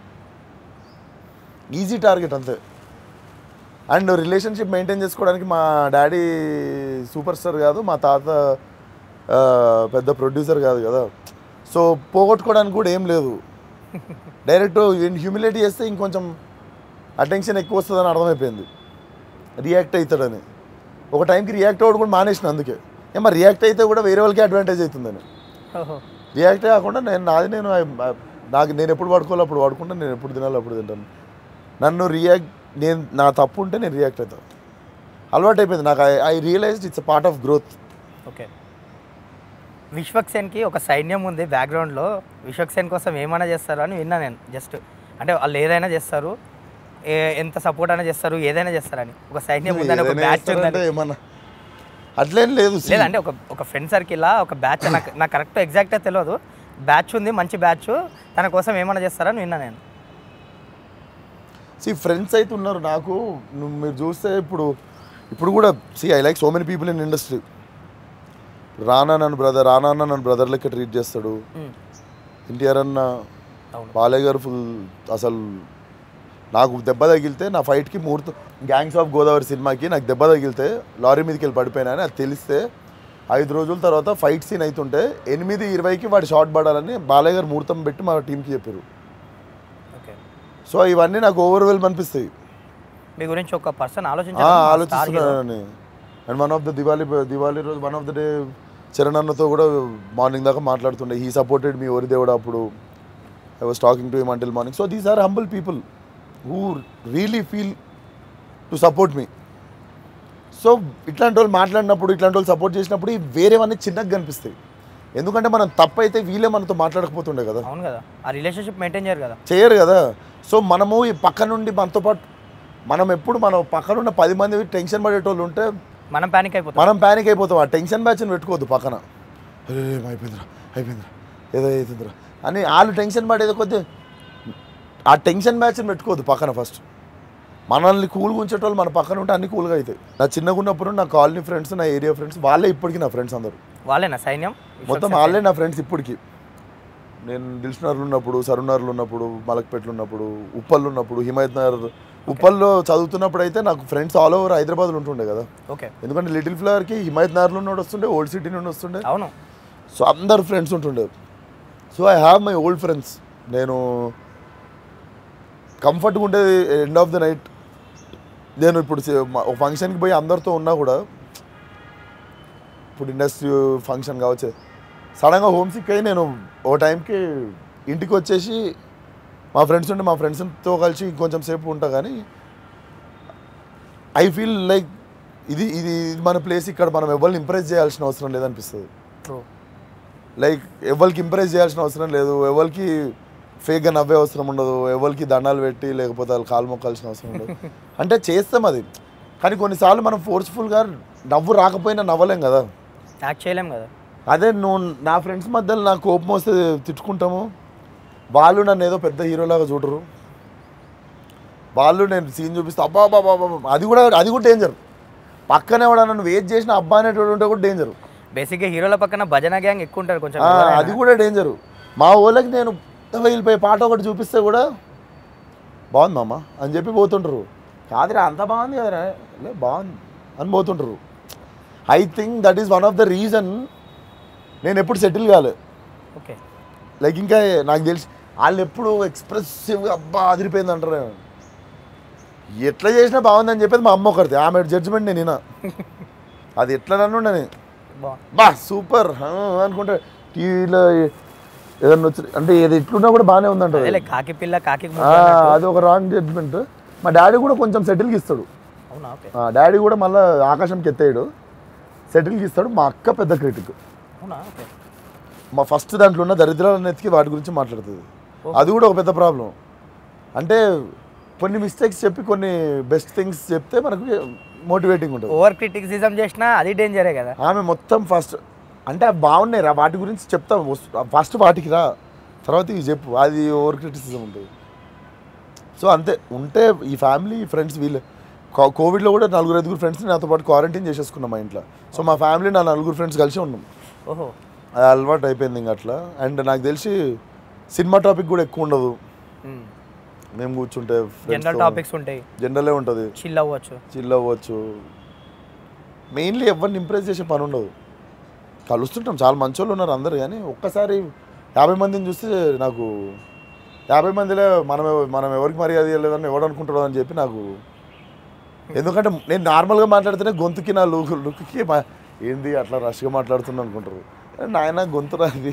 ఈజీ టార్గెట్ అంతే అండ్ రిలేషన్షిప్ మెయింటైన్ చేసుకోవడానికి మా డాడీ సూపర్ స్టార్ కాదు మా తాత ఆ, పెద్ద ప్రొడ్యూసర్ కాదు కదా సో పోగొట్టుకోవడానికి కూడా ఏం లేదు డైరెక్ట్ హ్యూమిలేట్ చేస్తే ఇంకొంచెం అటెన్షన్ ఎక్కువ వస్తుందని అర్థమైపోయింది రియాక్ట్ అవుతాడని ఒక టైంకి రియాక్ట్ అవ్వడం కూడా మానేసిన అందుకే ఏమో రియాక్ట్ అయితే కూడా వేరే వాళ్ళకి అడ్వాంటేజ్ అవుతుందని ఓహో రియాక్ట్ కాకుండా నేను నాది నేను I- I- నాకు నేను ఎప్పుడు పడుకోవాలో అప్పుడు పడుకుంటా నేను ఎప్పుడు తినాలో అప్పుడు తింటాను నన్ను రియాక్ట్ నేను నా తప్పు ఉంటే నేను రియాక్ట్ అవుతాను అలవాటు అయిపోయింది నాకు I I realised it's part of growth okay విశ్వక్సేన్కి ఒక సైన్యం ఉంది బ్యాక్గ్రౌండ్లో విశ్వక్సేన్ కోసం ఏమైనా చేస్తారు అని విన్నా నేను జస్ట్ అంటే వాళ్ళు ఏదైనా చేస్తారు ఏ ఎంత సపోర్ట్ అయినా చేస్తారు ఏదైనా చేస్తారని ఒక సైన్యం ఉందని ఒక ఏదైనా బ్యాచ్ చేస్తారంటే ఉందని ఏమన్నా అట్లేం లేదు see. లేదంటే ఒక ఒక ఫ్రెండ్ సర్కిల్లా ఒక బ్యాచ్ నాకు నాకు కరెక్ట్ ఎగ్జాక్ట్గా తెలియదు బ్యాచ్ ఉంది మంచి బ్యాచ్ తన కోసం ఏమైనా చేస్తారని విన్నా నేను సి ఫ్రెండ్స్ అయితే ఉన్నారు నాకు నువ్వు మీరు చూస్తే ఇప్పుడు ఇప్పుడు కూడా see I like so many people in industry Rana నన్ను బ్రదర్ రానా అన్న నన్ను బ్రదర్ లెక్క ట్రీట్ చేస్తాడు మ్మ్. ఎన్టీఆర్ అన్న అవును బాలయ్య గారు ఫుల్ అసలు నాకు దెబ్బ తగిలితే నా ఫైట్కి ముహూర్తం గ్యాంగ్స్ ఆఫ్ గోదావరి సినిమాకి నాకు దెబ్బ తగిలితే లారీ మీదకి వెళ్ళి పడిపోయినా అని అది తెలిస్తే ఐదు రోజుల తర్వాత ఫైట్ సీన్ అవుతుంటే ఎనిమిది ఇరవైకి వాడి షాట్ పడాలని బాలయ్య గారు ముహూర్తం పెట్టి మా టీంకి చెప్పారు ఓకే సో ఇవన్నీ నాకు ఓవర్వెల్మ్ అనిపిస్తాయి మీ గురించి ఒక పర్సన్ ఆ, ఆలోచించారు ఆలోచిస్తున్నానని and one of the Diwali Diwali రోజు one of the day Charan అన్నతో కూడా మార్నింగ్ దాకా మాట్లాడుతుండే హీ సపోర్టెడ్ మీ ఓరి దేవుడు అప్పుడు I was talking to him until morning so these are humble people who really feel to support me so ఇట్లాంటి వాళ్ళు మాట్లాడినప్పుడు ఇట్లాంటి వాళ్ళు సపోర్ట్ చేసినప్పుడు ఈ వేరేవన్నీ చిన్నగా కనిపిస్తాయి ఎందుకంటే మనం తప్పు అయితే వీళ్ళే మనతో మాట్లాడకపోతుండే కదా అవును కదా ఆ రిలేషన్షిప్ మెయింటైన్ చేయరు కదా చేయరు కదా సో మనము ఈ పక్క నుండి మనతో పాటు మనం ఎప్పుడు మనం పక్కన ఉన్న పది మంది టెన్షన్ పడేటోళ్ళు ఉంటే మనం ప్యానిక్ అయిపోతాం మనం ప్యానిక్ అయిపోతాం ఆ టెన్షన్ బ్యాచ్ని పెట్టుకోవద్దు పక్కన అరే అయిపోయిందిరా అయిపోయిందిరా ఏదో అవుతుందిరా అని వాళ్ళు టెన్షన్ పడేది కొద్ది ఆ టెన్షన్ బ్యాచ్ని పెట్టుకోవద్దు పక్కన ఫస్ట్ మనల్ని కూల్గా ఉంచేటోళ్ళు మన పక్కన ఉంటే అన్ని కూల్గా అవుతాయి నా చిన్నగా ఉన్నప్పుడు నా కాలనీ ఫ్రెండ్స్ నా ఏరియా ఫ్రెండ్స్ వాళ్ళే ఇప్పటికీ నా ఫ్రెండ్స్ అందరూ వాళ్ళేనా సైన్యం మొత్తం వాళ్ళే నా ఫ్రెండ్స్ ఇప్పటికి నేను దిల్సునర్లు ఉన్నప్పుడు సరునర్లు ఉన్నప్పుడు మలక్పేటలు ఉన్నప్పుడు ఉప్పల్లో ఉన్నప్పుడు హిమాయత్ నగర్ ఉప్పల్లో చదువుతున్నప్పుడు అయితే నాకు ఫ్రెండ్స్ ఆల్ ఓవర్ హైదరాబాద్లో ఉంటుండే కదా ఓకే ఎందుకంటే లిటిల్ ఫ్లవర్కి హిమాయత్ నగర్లో నుండి వస్తుండే ఓల్డ్ సిటీ నుండి వస్తుండే అవును సో అందరు ఫ్రెండ్స్ ఉంటుండే so I have my old friends నేను కంఫర్ట్గా ఉండేది ఎండ్ ఆఫ్ ద నైట్ నేను ఇప్పుడు సి- మా- ఒక ఫంక్షన్కి పోయి అందరితో ఉన్నా కూడా ఇప్పుడు ఇండస్ట్రీ ఫంక్షన్ కావచ్చు సడన్గా హోమ్ సిక్ అయ్యి నేను ఓ టైంకి ఇంటికి వచ్చేసి మా ఫ్రెండ్స్ ఉంటే మా ఫ్రెండ్స్తో కలిసి కొంచెం సేపు ఉంటా కానీ ఐ ఫీల్ లైక్ ఇది ఇది ఇది మన ప్లేస్ ఇక్కడ మనం ఎవరిని ఇంప్రెస్ చేయాల్సిన అవసరం లేదనిపిస్తుంది ట్రూ లైక్ ఎవరికి ఇంప్రెస్ చేయాల్సిన అవసరం లేదు ఎవరికి ఫేక్గా నవ్వే అవసరం ఉండదు ఎవరికి దండాలు పెట్టి లేకపోతే వాళ్ళు కాలు మొక్కాల్సిన అవసరం ఉండదు అంటే చేస్తాం అది కానీ కొన్నిసార్లు మనం ఫోర్స్ఫుల్గా నవ్వు రాకపోయినా నవ్వలేం కదా యాక్ట్ చేయలేం కదా అదే నువ్వు నా ఫ్రెండ్స్ మధ్యలో నాకు కోపం వస్తే తిట్టుకుంటాము వాళ్ళు నన్ను ఏదో పెద్ద హీరోలాగా చూడరు వాళ్ళు నేను సీన్ చూపిస్తే అబ్బా అబ్బా అబ్బా అబ్బా. అది కూడా అది కూడా డేంజర్ పక్కనే కూడా నన్ను వెయిట్ చేసిన అబ్బా అనేటువంటి ఉంటే కూడా డేంజర్ బేసిక్గా హీరోల పక్కన భజన గ్యాంగ్ ఎక్కువ ఉంటారు కొంచెం ఆ, ఎవరైనా. అది కూడా డేంజరు మా ఊళ్ళకి నేను వెళ్ళిపోయి పాట ఒకటి చూపిస్తే కూడా బాగుంది మామ అని చెప్పి పోతుంటారు కాదురా అంత బాగుంది కదరా లే బాగుంది అని పోతుంటారు I think that is one of the reason నేను ఎప్పుడు సెటిల్ కాలే ఓకే లైక్ ఇంకా నాకు తెలిసి వాళ్ళు ఎప్పుడు ఎక్స్ప్రెసివ్గా అబ్బా అదిరిపోయింది అంటారు ఎట్లా చేసినా బాగుందని చెప్పేది మా అమ్మ ఒకరిది ఆమె జడ్జిమెంట్ నేను వినా అది ఎట్లా నన్ను నేను బాగుంది బా సూపర్ అనుకుంటే టీవీలో ఏదన్నా వచ్చి అంటే ఏది ఎట్లున్నా కూడా బాగానే ఉందంట అదేలే కాకి పిల్ల కాకి ముద్దు ఆ, అన్నట్టు. అది ఒక రాంగ్ జడ్జ్మెంట్ మా డాడీ కూడా కొంచెం సెటిల్కి ఇస్తాడు అవునా ఓకే ఆ, డాడీ కూడా మళ్ళీ ఆకాశంకి ఎత్తేయడు సెటిల్కి ఇస్తాడు మా అక్క పెద్ద క్రిటిక్ అవునా ఓకే మా ఫస్ట్ దాంట్లో ఉన్న దరిద్రాలను ఎత్తికి వాటి గురించి మాట్లాడుతుంది అది కూడా ఒక పెద్ద ప్రాబ్లం అంటే కొన్ని మిస్టేక్స్ చెప్పి కొన్ని బెస్ట్ థింగ్స్ చెప్తే మనకు మోటివేటింగ్ ఉంటుంది ఓవర్ క్రిటిసిజం చేసినా అది డేంజరే కదా ఆమె మొత్తం ఫస్ట్ అంటే అవి బాగున్నాయి రా వాటి గురించి చెప్తాం ఫస్ట్ వాటికి రా తర్వాత ఇవి చెప్పు అది ఓవర్ క్రిటిసిజం ఉంటుంది సో అంతే ఉంటే ఈ ఫ్యామిలీ ఫ్రెండ్స్ వీళ్ళు కో- కోవిడ్లో కూడా నలుగురు ఐదుగురు ఫ్రెండ్స్ని నాతో పాటు క్వారంటైన్ చేసేసుకున్నాం మా ఇంట్లో సో మా ఫ్యామిలీ నా నలుగురు ఫ్రెండ్స్ కలిసి ఉన్నాం ఓహో అది అలవాటు అయిపోయింది ఇంకా అట్లా అండ్ నాకు తెలిసి సినిమా టాపిక్ కూడా ఎక్కువ ఉండదు మేము కూర్చుంటే జనరల్ టాపిక్స్ ఉంటాయి జనరలే ఉంటుంది చిల్ అవ్వచ్చు చిల్ అవ్వచ్చు మెయిన్లీ ఎవరిని ఇంప్రెస్ చేసే పని ఉండదు కలుస్తుంటాం చాలా మంచోళ్ళు ఉన్నారు అందరు కానీ ఒక్కసారి యాభై మందిని చూస్తే నాకు యాభై మందిలో మనం ఎవ- మనం ఎవరికి మర్యాద ఇవ్వలేదని ఎవడు అనుకుంటాడో అని చెప్పి నాకు ఎందుకంటే నేను నార్మల్గా మాట్లాడితేనే గొంతుకి నా లుక్ లుక్కి మా ఏంది అట్లా రష్గా మాట్లాడుతున్నా అనుకుంటారు కానీ నాయన గొంతు రాది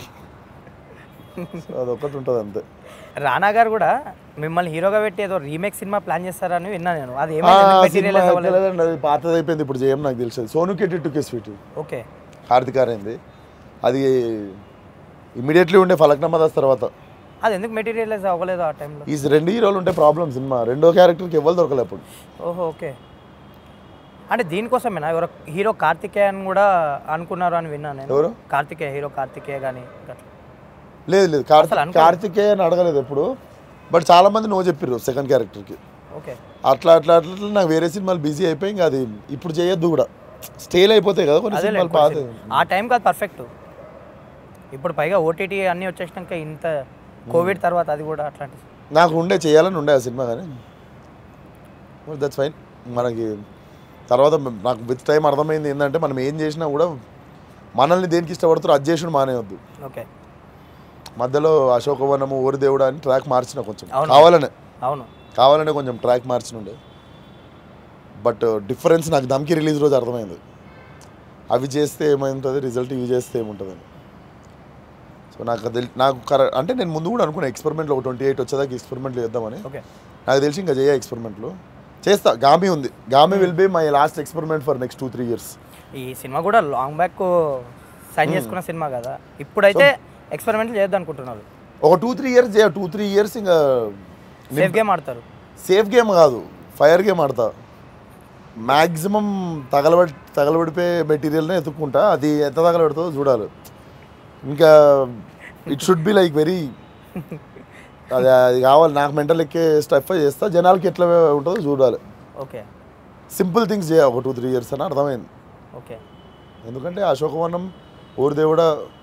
సో అదొకటి ఉంటుంది అంతే రానా గారు కూడా మిమ్మల్ని హీరోగా పెట్టి ఏదో రీమేక్ సినిమా ప్లాన్ చేస్తారని విన్నా నేను అది ఆ, ఏమైంది సినిమా మెటీరియల్ అవ్వలేదు ఎక్కలేదండి, అది పాతది అయిపోయింది ఇప్పుడు చేయం నాకు తెలిసేది సోను కెట్టి టుకే స్వీట్ ఓకే హార్దిక్ అయింది అది ఇమ్మీడియట్లీ ఉండే ఫలక్నామా దాస్ తర్వాత అది ఎందుకు మెటీరియలైజ్ అవ్వలేదు ఆ టైంలో ఈ రెండు హీరోలు ఉంటే ప్రాబ్లం సినిమా రెండో క్యారెక్టర్కి ఎవరు దొరకలే అప్పుడు ఓహో ఓకే అంటే దీనికోసమేనా ఎవరో హీరో కార్తికేయ అని కూడా అనుకున్నారు అని విన్నాను నేను ఎవరు కార్తికేయ హీరో కార్తికేయ కానీ అట్లా లేదు లేదు అసలు కార్తిక్ అనుకో- కార్తికేయ అని అడగలేదు ఎప్పుడు బట్ చాలా మంది నో చెప్పిర్రు సెకండ్ క్యారెక్టర్కి ఓకే అట్లా అట్లా అట్లా అట్లా నాకు వేరే సినిమాలు బిజీ అయిపోయి ఇంకా అది ఇప్పుడు చేయొద్దు కూడా స్టేల్ అయిపోతాయి కదా కొన్ని అదే సినిమాలు పాత ఆ టైం కాదు పర్ఫెక్ట్ ఇప్పుడు పైగా ఓటీటీ అన్నీ వచ్చేసినాక ఇంత కోవిడ్ తర్వాత అది కూడా అట్లాంటి నాకు ఉండే చేయాలని ఉండే ఆ సినిమా కానీ దట్స్ ఫైన్ మనకి తర్వాత నాకు విత్ టైం అర్థమైంది ఏంటంటే మనం ఏం చేసినా కూడా మనల్ని దేనికి ఇష్టపడుతారో అది చేసుడు మానేయొద్దు ఓకే మధ్యలో అశోకవనము ఓరి దేవుడు అని ట్రాక్ మార్చిన కొంచెం అవును. కావాలనే అవును కావాలనే కొంచెం ట్రాక్ మార్చినుండే బట్ డిఫరెన్స్ నాకు దమ్కి రిలీజ్ రోజు అర్థమైంది అవి చేస్తే ఏమైంటుంది రిజల్ట్ ఇవి చేస్తే ఏముంటుందని సో నాకు అది నాకు కర అంటే నేను ముందు కూడా అనుకున్నా ఎక్స్పెరిమెంట్లో ఒక ట్వంటీ ఎయిట్ వచ్చేదాకా ఎక్స్పెరిమెంట్లు చేద్దామని ఓకే నాకు తెలిసి ఇంకా చేయ ఎక్స్పెరిమెంట్లు చేస్తా గామి ఉంది Gaami will be my last experiment for next two three years ఈ సినిమా కూడా లాంగ్ బ్యాక్ సైన్ చేసుకున్న సినిమా కదా ఇప్పుడైతే ఎక్స్పెరిమెంట్లు చేద్దాం అనుకుంటున్నారు ఒక టూ త్రీ ఇయర్స్ చేయ టూ త్రీ ఇయర్స్ ఇంకా సేఫ్ గేమ్ ఆడతారు సేఫ్ గేమ్ కాదు ఫైర్ గేమ్ ఆడతా మ్యాక్సిమం తగలబడి తగలబడిపోయే మెటీరియల్నే ఎత్తుక్కుంటా అది ఎంత తగలబెడుతుందో చూడాలి ఇంకా it should be like very అది అది కావాలి నాకు మెంటల్ ఎక్కే స్టెప్ చేస్తా జనాలకి ఎట్లా ఉంటుందో చూడాలి ఓకే సింపుల్ థింగ్స్ చేయ ఒక టూ త్రీ ఇయర్స్ అని అర్థమైంది ఓకే ఎందుకంటే అశోకవనం ఊరిదేవుడ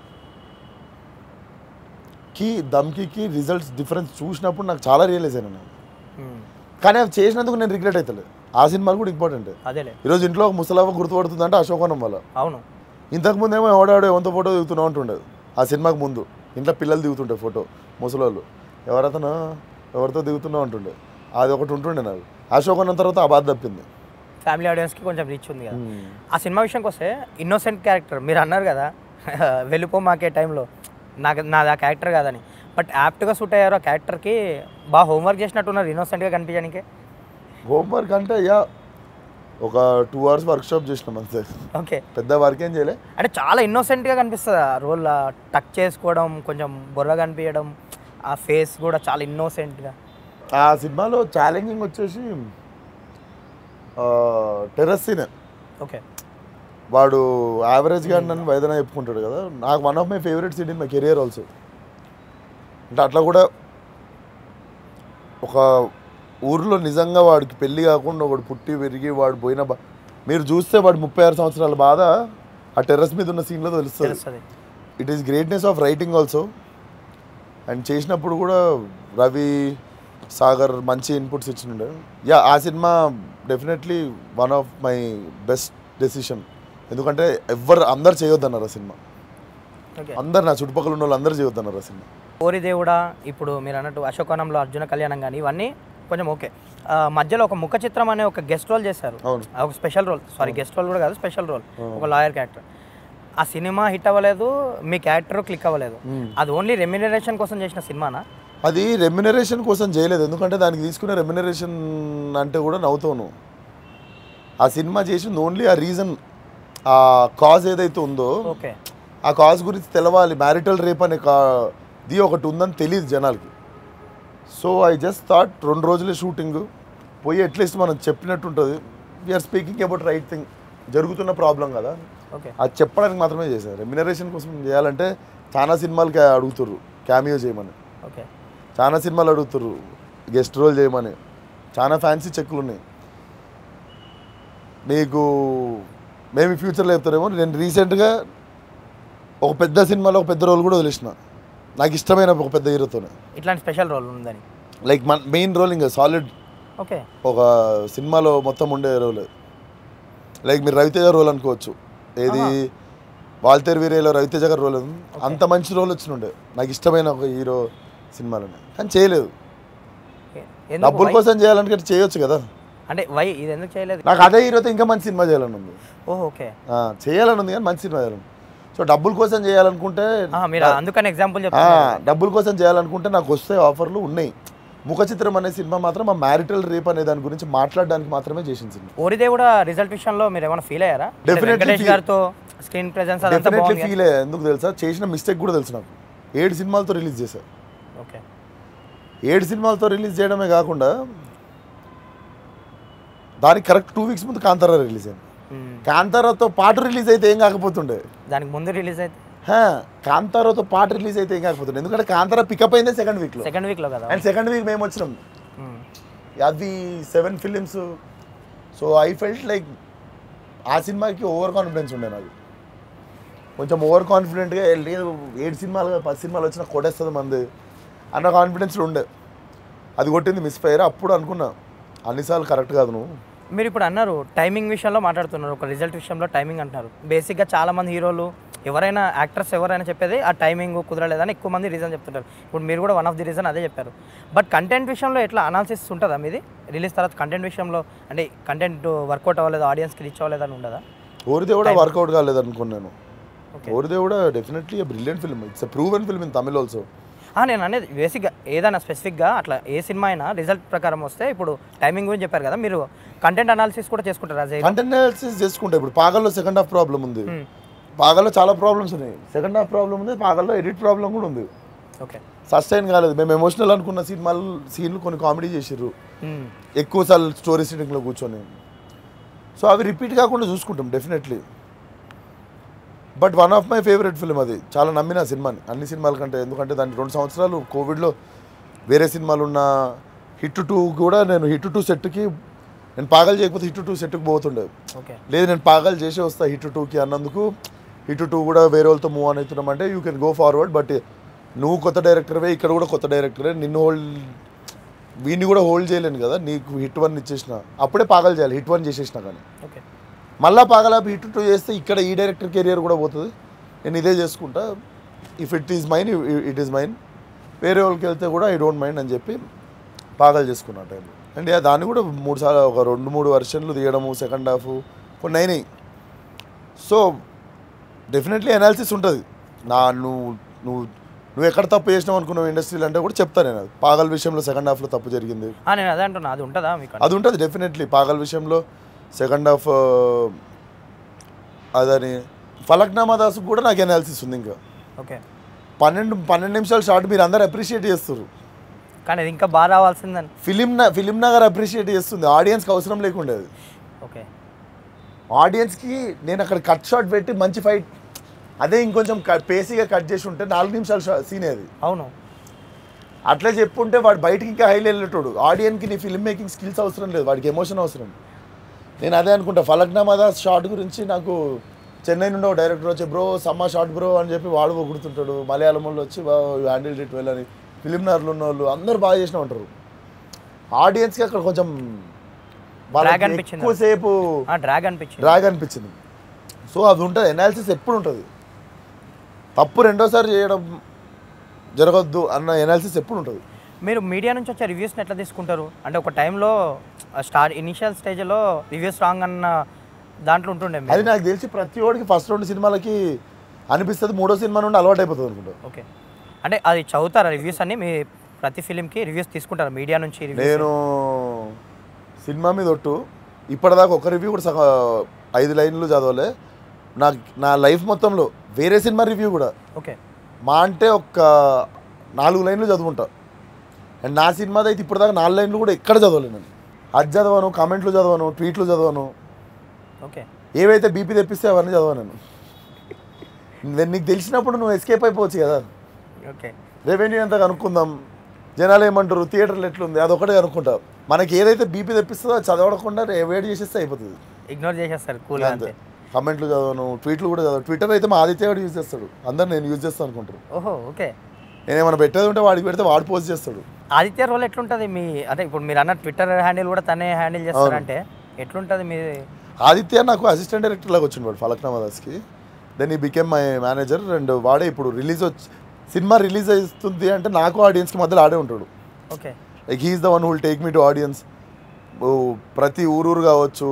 కి దమ్కి రిజల్ట్స్ డిఫరెన్స్ చూసినప్పుడు నాకు చాలా రియలైజ్ అయినా నేను మ్మ్. కానీ అది చేసినందుకు నేను రిగ్రెట్ అవుతలేదు ఆ సినిమాలు కూడా ఇంపార్టెంట్ అదేలే ఈరోజు ఇంట్లో ఒక ముసలవ్వ గుర్తుపడుతుందంటే అశోకవనం వల్ల అవును ఇంతకుముందు ఏమో ఎవడాడో ఎంతో ఫోటో దిగుతున్నా ఉంటుండేది ఆ సినిమాకి ముందు ఇంట్లో పిల్లలు దిగుతుండే ఫోటో ముసలోళ్ళు ఎవరతను ఎవరితో దిగుతున్నా ఉంటుండే అది ఒకటి ఉంటుండే నాకు అశోకవనం తర్వాత ఆ బాధ తప్పింది ఫ్యామిలీ ఆడియన్స్కి కొంచెం రీచ్ ఉంది కదా ఆ సినిమా విషయానికి వస్తే ఇన్నోసెంట్ క్యారెక్టర్ మీరు అన్నారు కదా వెళ్ళిపో మాకే టైంలో నాకు నాది ఆ క్యారెక్టర్ కాదని బట్ యాప్ట్గా సూట్ అయ్యారు ఆ క్యారెక్టర్కి బాగా హోంవర్క్ చేసినట్టున్నారు ఇన్నోసెంట్గా కనిపించడానికి హోంవర్క్ అంటే యా ఒక టూ అవర్స్ వర్క్షాప్ చేసినాం అంతే ఓకే పెద్ద వర్క్ ఏం చేయలే అంటే చాలా ఇన్నోసెంట్గా కనిపిస్తుంది ఆ రోల్ టక్ చేసుకోవడం కొంచెం బుర్ర కనిపించడం ఆ ఫేస్ కూడా చాలా ఇన్నోసెంట్గా ఆ సినిమాలో ఛాలెంజింగ్ వచ్చేసి టెర్రస్ సీన్ ఓకే వాడు యావరేజ్గా నన్ను వేదన చెప్పుకుంటాడు కదా నాకు one of my favourite scene in my career also అంటే అట్లా కూడా ఒక ఊర్లో నిజంగా వాడికి పెళ్లి కాకుండా వాడు పుట్టి పెరిగి వాడు పోయిన బా మీరు చూస్తే వాడు ముప్పై ఆరు సంవత్సరాల బాధ ఆ టెర్రస్ మీద ఉన్న సీన్లో తెలుస్తుంది తెలుస్తుంది it is greatness of writing also and చేసినప్పుడు కూడా రవి సాగర్ మంచి ఇన్పుట్స్ ఇచ్చినుండే యా ఆ సినిమా definitely one of my best decision ఎందుకంటే ఎవ్వరు అందరు చేయొద్దన్నారు ఆ సినిమా ఓకే అందరు నా చుట్టుపక్కల ఉన్న వాళ్ళు అందరు చేయొద్దన్నారు ఆ సినిమా ఓరి దేవుడా ఇప్పుడు మీరు అన్నట్టు అశోకవనంలో అర్జున కళ్యాణం కానీ ఇవన్నీ కొంచెం ఓకే ఆ, మధ్యలో ఒక ముఖ చిత్రం అనే ఒక గెస్ట్ రోల్ చేశారు అవును ఆ ఒక special role sorry guest role కూడా కాదు స్పెషల్ రోల్ ఒక లాయర్ క్యారెక్టర్ ఆ సినిమా హిట్ అవ్వలేదు మీ క్యారెక్టర్ క్లిక్ అవ్వలేదు అది ఓన్లీ రెమ్యునరేషన్ కోసం చేసిన సినిమానా అది రెమ్యునరేషన్ కోసం చేయలేదు ఎందుకంటే దానికి తీసుకునే రెమ్యునరేషన్ అంటే కూడా నవ్వుతాను ఆ సినిమా చేసింది ఓన్లీ ఆ రీజన్ ఆ కాజ్ ఏదైతే ఉందో ఓకే ఆ కాజ్ గురించి తెలవాలి మ్యారిటల్ రేప్ అనే కా ది ఒకటి ఉందని తెలియదు జనాలకి సో ఐ జస్ట్ థాట్ రెండు రోజులే షూటింగ్ పోయి అట్లీస్ట్ మనం చెప్పినట్టు ఉంటుంది we're speaking about right thing జరుగుతున్న ప్రాబ్లం కదా ఓకే అది చెప్పడానికి మాత్రమే చేశారు రెమ్యునరేషన్ కోసం చేయాలంటే చాలా సినిమాలకి అడుగుతుర్రు క్యామియో చేయమని ఓకే చాలా సినిమాలు అడుగుతుర్రు గెస్ట్ రోల్ చేయమని చాలా ఫ్యాన్సీ చెక్కులు ఉన్నాయి మీకు మేము ఈ ఫ్యూచర్లో చెప్తారేమో నేను రీసెంట్గా ఒక పెద్ద సినిమాలో ఒక పెద్ద రోల్ కూడా వదిలేసిన నాకు ఇష్టమైన ఒక పెద్ద హీరోతోనే ఇట్లాంటి స్పెషల్ రోల్ ఉందని లైక్ మన మెయిన్ రోల్ ఇంకా సాలిడ్ ఓకే ఒక సినిమాలో మొత్తం ఉండే రోల్ లైక్ మీరు రవితేజ రోల్ అనుకోవచ్చు ఏది వాల్తేరు వీరేలో రవితేజ గారి రోల్ ఉంది. అంత మంచి రోల్ వచ్చినుండే నాకు ఇష్టమైన ఒక హీరో సినిమాలోనే కానీ చేయలేదు ఎందుకు డబ్బుల why? కోసం చేయాలనుకుంటే చేయొచ్చు కదా అంటే వై ఇది ఎందుకు చేయలేదు నాకు అదే హీరోతో ఇంకా మంచి సినిమా చేయాలని ఉంది ఓహో ఓకే ఆ, చేయాలని ఉంది కానీ మంచి సినిమా చేయాలని సో డబ్బుల కోసం చేయాలనుకుంటే ఆ, మీరు అందుకని ఎగ్జాంపుల్ ఆ, చెప్తాను డబ్బుల కోసం చేయాలనుకుంటే నాకు వస్తే ఆఫర్లు ఉన్నాయి ముఖ చిత్రం అనే సినిమా మాత్రం ఆ మ్యారిటల్ రేప్ అనే దాని గురించి మాట్లాడడానికి మాత్రమే చేసిన సినిమా ఓరిదే కూడా రిజల్ట్ విషయంలో మీరు ఏమైనా ఫీల్ అయ్యారా అంటే Definitely వెంకటేష్ feel- గారితో స్క్రీన్ ప్రెజెన్స్ అదంతా డెఫినెట్లీ బాగుంది ఫీల్ అయ్యా ఎందుకు తెలుసా చేసిన మిస్టేక్ కూడా తెలుసు నాకు ఏడు సినిమాలతో రిలీజ్ చేశా ఓకే ఏడు సినిమాలతో రిలీజ్ చేయడమే కాకుండా దానికి కరెక్ట్ టూ వీక్స్ ముందు కాంతారా రిలీజ్ అయింది మ్మ్. కాంతారాతో పాటు రిలీజ్ అయితే ఏం కాకపోతుండే దానికి ముందు రిలీజ్ అయితే హా, కాంతారాతో పాటు రిలీజ్ అయితే ఏం కాకపోతుండే ఎందుకంటే కాంతారా పికప్ అయిందే సెకండ్ వీక్లో సెకండ్ వీక్లో కదా అండ్ సెకండ్ వీక్ మేము వచ్చినాం మ్మ్. అది seven films so I felt like ఆ సినిమాకి ఓవర్ కాన్ఫిడెన్స్ ఉండే నాకు కొంచెం ఓవర్ కాన్ఫిడెంట్గా లేదు ఏడు సినిమాలు కాదు, పది సినిమాలు వచ్చినా కొట్టేస్తుంది మంది అన్న కాన్ఫిడెన్స్ ఉండే అది కొట్టింది మిస్ ఫైర్ అప్పుడు అనుకున్నా అన్నిసార్లు కరెక్ట్ కాదు నువ్వు మీరు ఇప్పుడు అన్నారు టైమింగ్ విషయంలో మాట్లాడుతున్నారు ఒక రిజల్ట్ విషయంలో టైమింగ్ అంటున్నారు బేసిక్గా చాలా మంది హీరోలు ఎవరైనా యాక్టర్స్ ఎవరైనా చెప్పేది ఆ టైమింగ్ కుదరలేదని ఎక్కువ మంది రీజన్ చెప్తుంటారు ఇప్పుడు మీరు కూడా వన్ ఆఫ్ ది రీజన్ అదే చెప్పారు బట్ కంటెంట్ విషయంలో ఎట్లా అనాలిసిస్ ఉంటుందా మీది రిలీజ్ తర్వాత కంటెంట్ విషయంలో అంటే కంటెంట్ వర్కౌట్ అవ్వలేదు ఆడియన్స్కి రీచ్ అవ్వలేదని ఉండదా ఓరిదే కూడా వర్కౌట్ కాలేదు అనుకున్నాను Okay. ఓరిదే కూడా definitely brilliant film it's proven film in Tamil also ఆ, నేను అనేది బేసిక్గా ఏదైనా స్పెసిఫిక్గా అట్లా ఏ సినిమా అయినా రిజల్ట్ ప్రకారం వస్తే ఇప్పుడు టైమింగ్ గురించి చెప్పారు కదా మీరు కంటెంట్ అనాలిసిస్ కూడా చేసుకుంటారు అజయ్ కంటెంట్ అనాలిసిస్ చేసుకుంటా ఇప్పుడు పాగల్లో సెకండ్ హాఫ్ ప్రాబ్లం ఉంది పాగల్లో చాలా ప్రాబ్లమ్స్ ఉన్నాయి సెకండ్ హాఫ్ ప్రాబ్లం ఉంది పాగల్లో ఎడిట్ ప్రాబ్లం కూడా ఉంది ఓకే సస్టైన్ కాలేదు మేము ఎమోషనల్ అనుకున్న సినిమాలు సీన్లు కొన్ని కామెడీ చేసిర్రు ఎక్కువ సార్లు స్టోరీ సిట్టింగ్లో కూర్చొని సో అవి రిపీట్ కాకుండా చూసుకుంటాం definitely but one of my favourite film అది చాలా నమ్మిన ఆ సినిమాని అన్ని సినిమాల కంటే ఎందుకంటే దాని రెండు సంవత్సరాలు కోవిడ్లో వేరే సినిమాలు ఉన్న హిట్ టూ కూడా నేను హిట్ టూ సెట్కి నేను పాగల్ చేయకపోతే హిట్ టూ సెట్కి పోతుండే ఓకే లేదు నేను పాగల్ చేసే వస్తా హిట్ టూకి అన్నందుకు హిట్ టూ కూడా వేరే వాళ్ళతో మూవ్ అని అవుతున్నాం అంటే you can go forward but నువ్వు కొత్త డైరెక్టర్వే ఇక్కడ కూడా కొత్త డైరెక్టరే నిన్ను హోల్డ్ వీడిని కూడా హోల్డ్ చేయలేను కదా నీకు హిట్ వన్ ఇచ్చేసిన అప్పుడే పాగల్ చేయాలి హిట్ వన్ చేసేసిన కానీ ఓకే మళ్ళా పాగలాపి హిట్ టూ చేస్తే ఇక్కడ ఈ డైరెక్టర్ కెరియర్ కూడా పోతుంది నేను ఇదే చేసుకుంటా if it is mine it is mine వేరే వాళ్ళకి వెళ్తే కూడా ఐ డోంట్ మైండ్ అని చెప్పి పాగల్ చేసుకున్నా టైం అండ్ యా దాన్ని కూడా మూడు సార్లు ఒక రెండు మూడు వర్షన్లు తీయడము సెకండ్ హాఫ్ కొన్ని అయినాయి సో డెఫినెట్లీ అనాలిసిస్ ఉంటుంది నా నువ్వు నువ్వు నువ్వు ఎక్కడ తప్పు చేసినావు అనుకున్నావు ఇండస్ట్రీలో అంటే కూడా చెప్తాను నేను అది పాగల్ విషయంలో సెకండ్ హాఫ్లో తప్పు జరిగింది ఆ, నేను అదే అంటున్నా అది ఉంటుందా మీకు అది ఉంటుంది డెఫినెట్లీ పాగల్ విషయంలో సెకండ్ హాఫ్ అదని ఫలక్నామా దాస్ కూడా నాకు అనాలిసిస్ ఉంది ఇంకా ఓకే పన్నెండు పన్నెండు నిమిషాలు షార్ట్ మీరు అందరు అప్రిషియేట్ చేస్తారు కానీ అది ఇంకా బాగా రావాల్సిందని ఫిలిం న ఫిలిం నగర్ అప్రిషియేట్ చేస్తుంది ఆడియన్స్కి అవసరం లేకుండా అది ఓకే ఆడియన్స్కి నేను అక్కడ కట్ షాట్ పెట్టి మంచి ఫైట్ అదే ఇంకొంచెం క- పేసీగా కట్ చేసి ఉంటే నాలుగు నిమిషాలు సీన్ అది అవును అట్లా చెప్పుంటే వాడు బయటికి ఇంకా హైలీ వెళ్ళేటోడు ఆడియన్కి నీ ఫిల్మ్ మేకింగ్ స్కిల్స్ అవసరం లేదు వాడికి ఎమోషన్ అవసరం నేను అదే అనుకుంటా ఫలక్నామా దాస్ షార్ట్ గురించి నాకు చెన్నై నుండి ఒక డైరెక్టర్ వచ్చి బ్రో సమ్మా షార్ట్ బ్రో అని చెప్పి వాడు పొగుడుతుంటాడు మలయాళం వాళ్ళు వచ్చి హ్యాండిల్ ఇట్ వెల్ అని ఫిలిం నర్లు ఉన్న వాళ్ళు అందరూ బాగా చేసిన ఉంటారు ఆడియన్స్కి అక్కడ కొంచెం వాళ్ళకి Drag అనిపించింది. ఎక్కువసేపు ఆ డ్రాగ్ అనిపించింది డ్రాగ్ అనిపించింది సో అది ఉంటుంది ఎనాలిసిస్ ఎప్పుడు ఉంటుంది తప్పు రెండోసారి చేయడం జరగద్దు అన్న ఎనాలిసిస్ ఎప్పుడు ఉంటుంది మీరు మీడియా నుంచి వచ్చే రివ్యూస్ని ఎట్లా తీసుకుంటారు అంటే ఒక టైంలో స్టార్ట్ ఇనిషియల్ స్టేజ్లో రివ్యూస్ రాంగ్ అన్న దాంట్లో ఉంటుండే మీరు. అది నాకు తెలిసి ప్రతి ఒడికి ఫస్ట్ రెండు సినిమాలకి అనిపిస్తుంది మూడో సినిమా నుండి అలవాటు అయిపోతుంది అనుకుంటా ఓకే అంటే అది చదువుతారా రివ్యూస్ అన్ని మీ ప్రతి ఫిలింకి రివ్యూస్ తీసుకుంటారా మీడియా నుంచి రివ్యూస్ నేను సినిమా మీద ఒట్టు ఇప్పటిదాకా ఒక రివ్యూ కూడా సగ ఐదు లైన్లు చదవలే నా నా లైఫ్ మొత్తంలో వేరే సినిమా రివ్యూ కూడా ఓకే మా అంటే ఒక నాలుగు లైన్లు చదువుకుంటా అండ్ నా సినిమాది అయితే ఇప్పటిదాకా నాలుగు లైన్లు కూడా ఎక్కడ చదవలేను నేను అది చదవను కామెంట్లు చదవను ట్వీట్లు చదవను ఓకే ఏవైతే బీపీ తెప్పిస్తే అవన్నీ చదవను నేను నేను నీకు తెలిసినప్పుడు నువ్వు ఎస్కేప్ అయిపోవచ్చు కదా ఓకే రెవెన్యూ ఎంత కనుక్కుందాం జనాలు ఏమంటారు థియేటర్లు ఎట్లుంది అదొకటే కనుక్కుంటా మనకి ఏదైతే బీపీ తెప్పిస్తుందో అది చదవకుండా వెయిట్ చేసేస్తే అయిపోతుంది ఇగ్నోర్ చేసేస్తారు కూల్ అంతే అంతే కమెంట్లు చదవను ట్వీట్లు కూడా చదవను ట్విట్టర్ అయితే మా ఆదిత్య కూడా యూజ్ చేస్తాడు అందరు నేను యూజ్ చేస్తాను అనుకుంటారు ఓహో ఓకే నేను ఏమైనా పెట్టేది ఉంటే వాడికి పెడితే వాడు పోస్ట్ చేస్తాడు ఆదిత్య రోల్ ఎట్లుంటుంది మీ అదే ఇప్పుడు మీరు అన్న ట్విట్టర్ హ్యాండిల్ కూడా తనే హ్యాండిల్ చేస్తారంటే ఎట్లుంటుంది మీ ఆదిత్య నాకు అసిస్టెంట్ డైరెక్టర్ లాగా వచ్చిండు వాడు ఫలక్నామా దాస్కి then he became my manager and వాడే ఇప్పుడు రిలీజ్ వచ్చి సినిమా రిలీజ్ అవుతుంది అంటే నాకు ఆడియన్స్కి మధ్యలో ఆడే ఉంటాడు okay like he's the one who'll take me to audience ప్రతి ఊరూరు కావచ్చు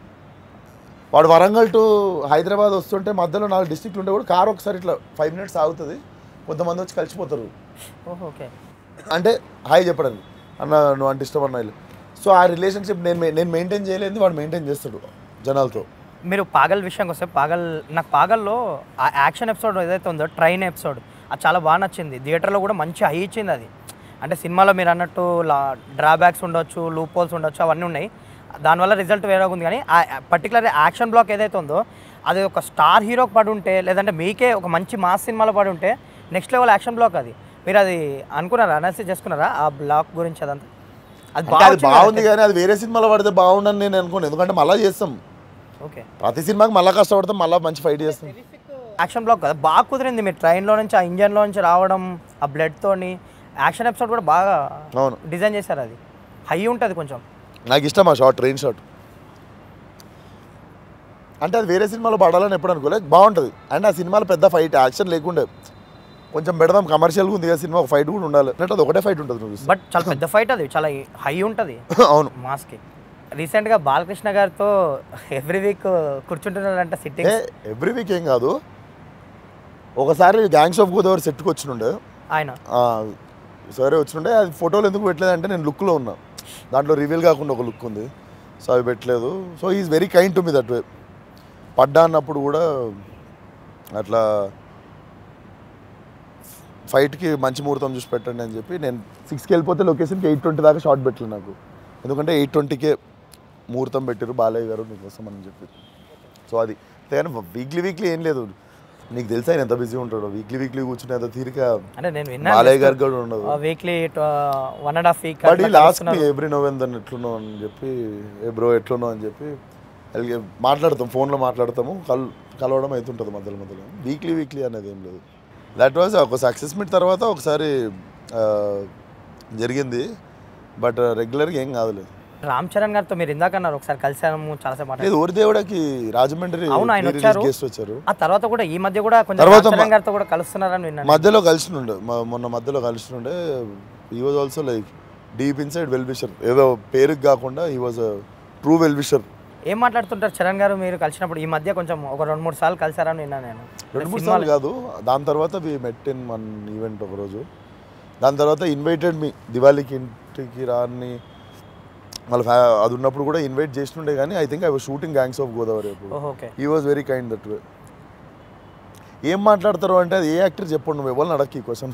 వాడు వరంగల్ టు హైదరాబాద్ వస్తుంటే మధ్యలో నాలుగు డిస్ట్రిక్ట్లు ఉంటే కూడా కారు ఒకసారి ఇట్లా ఫైవ్ మినిట్స్ ఆగుతుంది కొంతమంది వచ్చి కలిసిపోతారు ఓహో ఓకే అంటే హాయ్ చెప్పడానికి అన్న నువ్వు అంటే ఇష్టం అన్న సో ఆ రిలేషన్షిప్ నేను మె- నేను మెయింటైన్ చేయలేదు వాడు మెయింటైన్ చేస్తాడు జనాలతో మీరు పాగల్ విషయంకి వస్తే పాగల్ నాకు పాగల్లో ఆ యాక్షన్ ఎపిసోడ్ ఏదైతే ఉందో ట్రైన్ ఎపిసోడ్ అది చాలా బాగా నచ్చింది థియేటర్లో కూడా మంచి హై ఇచ్చింది అది అంటే సినిమాలో మీరు అన్నట్టు లా డ్రాబ్యాక్స్ ఉండొచ్చు లూప్ హోల్స్ ఉండొచ్చు అవన్నీ ఉన్నాయి దానివల్ల రిజల్ట్ వేరే ఉంది కానీ ఆ పర్టికులర్ యాక్షన్ బ్లాక్ ఏదైతే ఉందో అది ఒక స్టార్ హీరోకి పడి ఉంటే లేదంటే మీకే ఒక మంచి మాస్ సినిమాలో పడి ఉంటే నెక్స్ట్ లెవెల్ యాక్షన్ బ్లాక్ అది మీరు అది అనుకున్నారా అనాలిసిస్ చేసుకున్నారా ఆ బ్లాక్ గురించి అదంతా అది అంటే అది బాగా బాగుంది కానీ అది వేరే సినిమాలో పడితే బాగుండని నేను అనుకోను ఎందుకంటే మళ్ళీ చేస్తాం ఓకే ప్రతి సినిమాకి మళ్ళీ కష్టపడతాం మళ్ళీ మంచి ఫైట్ చేస్తాం యాక్షన్ బ్లాక్ కదా బాగా కుదిరింది మీరు ట్రైన్లో నుంచి ఆ ఇంజన్లో నుంచి రావడం ఆ బ్లడ్తోని యాక్షన్ ఎపిసోడ్ కూడా బాగా అవును డిజైన్ చేశారు అది హై ఉంటుంది కొంచెం నాకు ఇష్టం ఆ షార్ట్ ట్రైన్ షాట్ అంటే అది వేరే సినిమాలో పడాలని ఎప్పుడు అనుకోలేదు బాగుంటుంది అండ్ ఆ సినిమాలో పెద్ద ఫైట్ యాక్షన్ లేకుండే కొంచెం పెడదాం కమర్షియల్గా ఉంది కదా సినిమా ఒక ఫైట్ కూడా ఉండాలి అంటే అది ఒకటే ఫైట్ ఉంటుంది నువ్వు చూస్తే. బట్ చాలా పెద్ద ఫైట్ అది చాలా హై ఉంటుంది అవును మాస్కి రీసెంట్గా బాలకృష్ణ గారితో ఎవ్రీ వీక్ కూర్చుంటున్నారంట ఏ సిట్టింగ్ ఎవ్రీ వీక్ ఏం కాదు ఒకసారి గ్యాంగ్స్ ఆఫ్ గోదావరి సెట్కి వచ్చినుండే ఆయన ఆ, సరే వచ్చినుండే అది ఫోటోలు ఎందుకు పెట్టలేదంటే నేను లుక్లో ఉన్నా దాంట్లో రివీల్ కాకుండా ఒక లుక్ ఉంది సో అవి పెట్టలేదు so is very kind to me that way పడ్డా అన్నప్పుడు కూడా అట్లా ఫైట్కి మంచి ముహూర్తం చూసి పెట్టండి అని చెప్పి నేను సిక్స్కి వెళ్ళిపోతే లొకేషన్కి ఎయిట్ ట్వంటీ దాకా షార్ట్ పెట్టలేదు నాకు ఎందుకంటే ఎయిట్ ట్వంటీకే ముహూర్తం పెట్టారు బాలయ్య గారు నీకోసం అని చెప్పి సో అది కానీ వీక్లీ వీక్లీ ఏం లేదు నీకు తెలుసా ఆయన ఎంత బిజీ ఉంటాడో వీక్లీ వీక్లీ కూర్చునే అంత తీరిక అంటే నేను బాలయ్య విన్నాను గారు కూడా ఉండదు weekly one and half week but last every November ఎట్లున్నావు అని చెప్పి ఏ బ్రో ఎట్లున్నావు అని చెప్పి అలాగే మాట్లాడతాం ఫోన్లో మాట్లాడతాము కల్ కలవడం అవుతుంటుంది మధ్యలో మధ్యలో వీక్లీ వీక్లీ అనేది ఏం లేదు దట్ వాజ్ ఒక సక్సెస్ మీట్ తర్వాత ఒకసారి ఆ, జరిగింది బట్ రెగ్యులర్గా ఏం కాదులేదు రామ్ చరణ్ గారితో మీరు ఇందాక అన్నారు ఒకసారి కలిసాము చాలాసేపు మాట్లాడారు లేదు ఊరి దేవుడకి రాజమండ్రి అవును, ఆయన వచ్చారు. గెస్ట్ వచ్చారు ఆ తర్వాత కూడా ఈ మధ్య కూడా కొంచెం తర్వాత రామ్ చరణ్ మా- గారితో కూడా కలుస్తున్నారని విన్నాను మధ్యలో కలిసినుండే మ- మొన్న మధ్యలో కలిసినుండే he was also like deep inside well wisher ఏదో పేరుకి కాకుండా ఈ వాజ్ ట్రూ వెల్ విషర్ ఏం మాట్లాడుతుంటారు చరణ్ గారు మీరు కలిసినప్పుడు ఈ మధ్య కొంచెం ఒక రెండు మూడు సార్లు కలిసారని విన్నాను నేను రెండు మూడు సినిమాలు- సార్లు కాదు దాని తర్వాత we met in one event ఒకరోజు దాని తర్వాత ఇన్వైటెడ్ మీ దివాళీకి ఇంటికి రాని వాళ్ళ ఫ్యా అది ఉన్నప్పుడు కూడా ఇన్వైట్ చేస్తుండే కానీ I think I was shooting gangs of Godavari అప్పుడు ఓహో okay he was very kind that way ఏం మాట్లాడతారు అంటే అది ఏ యాక్టర్ చెప్పండి నువ్వు ఎవరిని అడక్కి ఈ క్వశ్చన్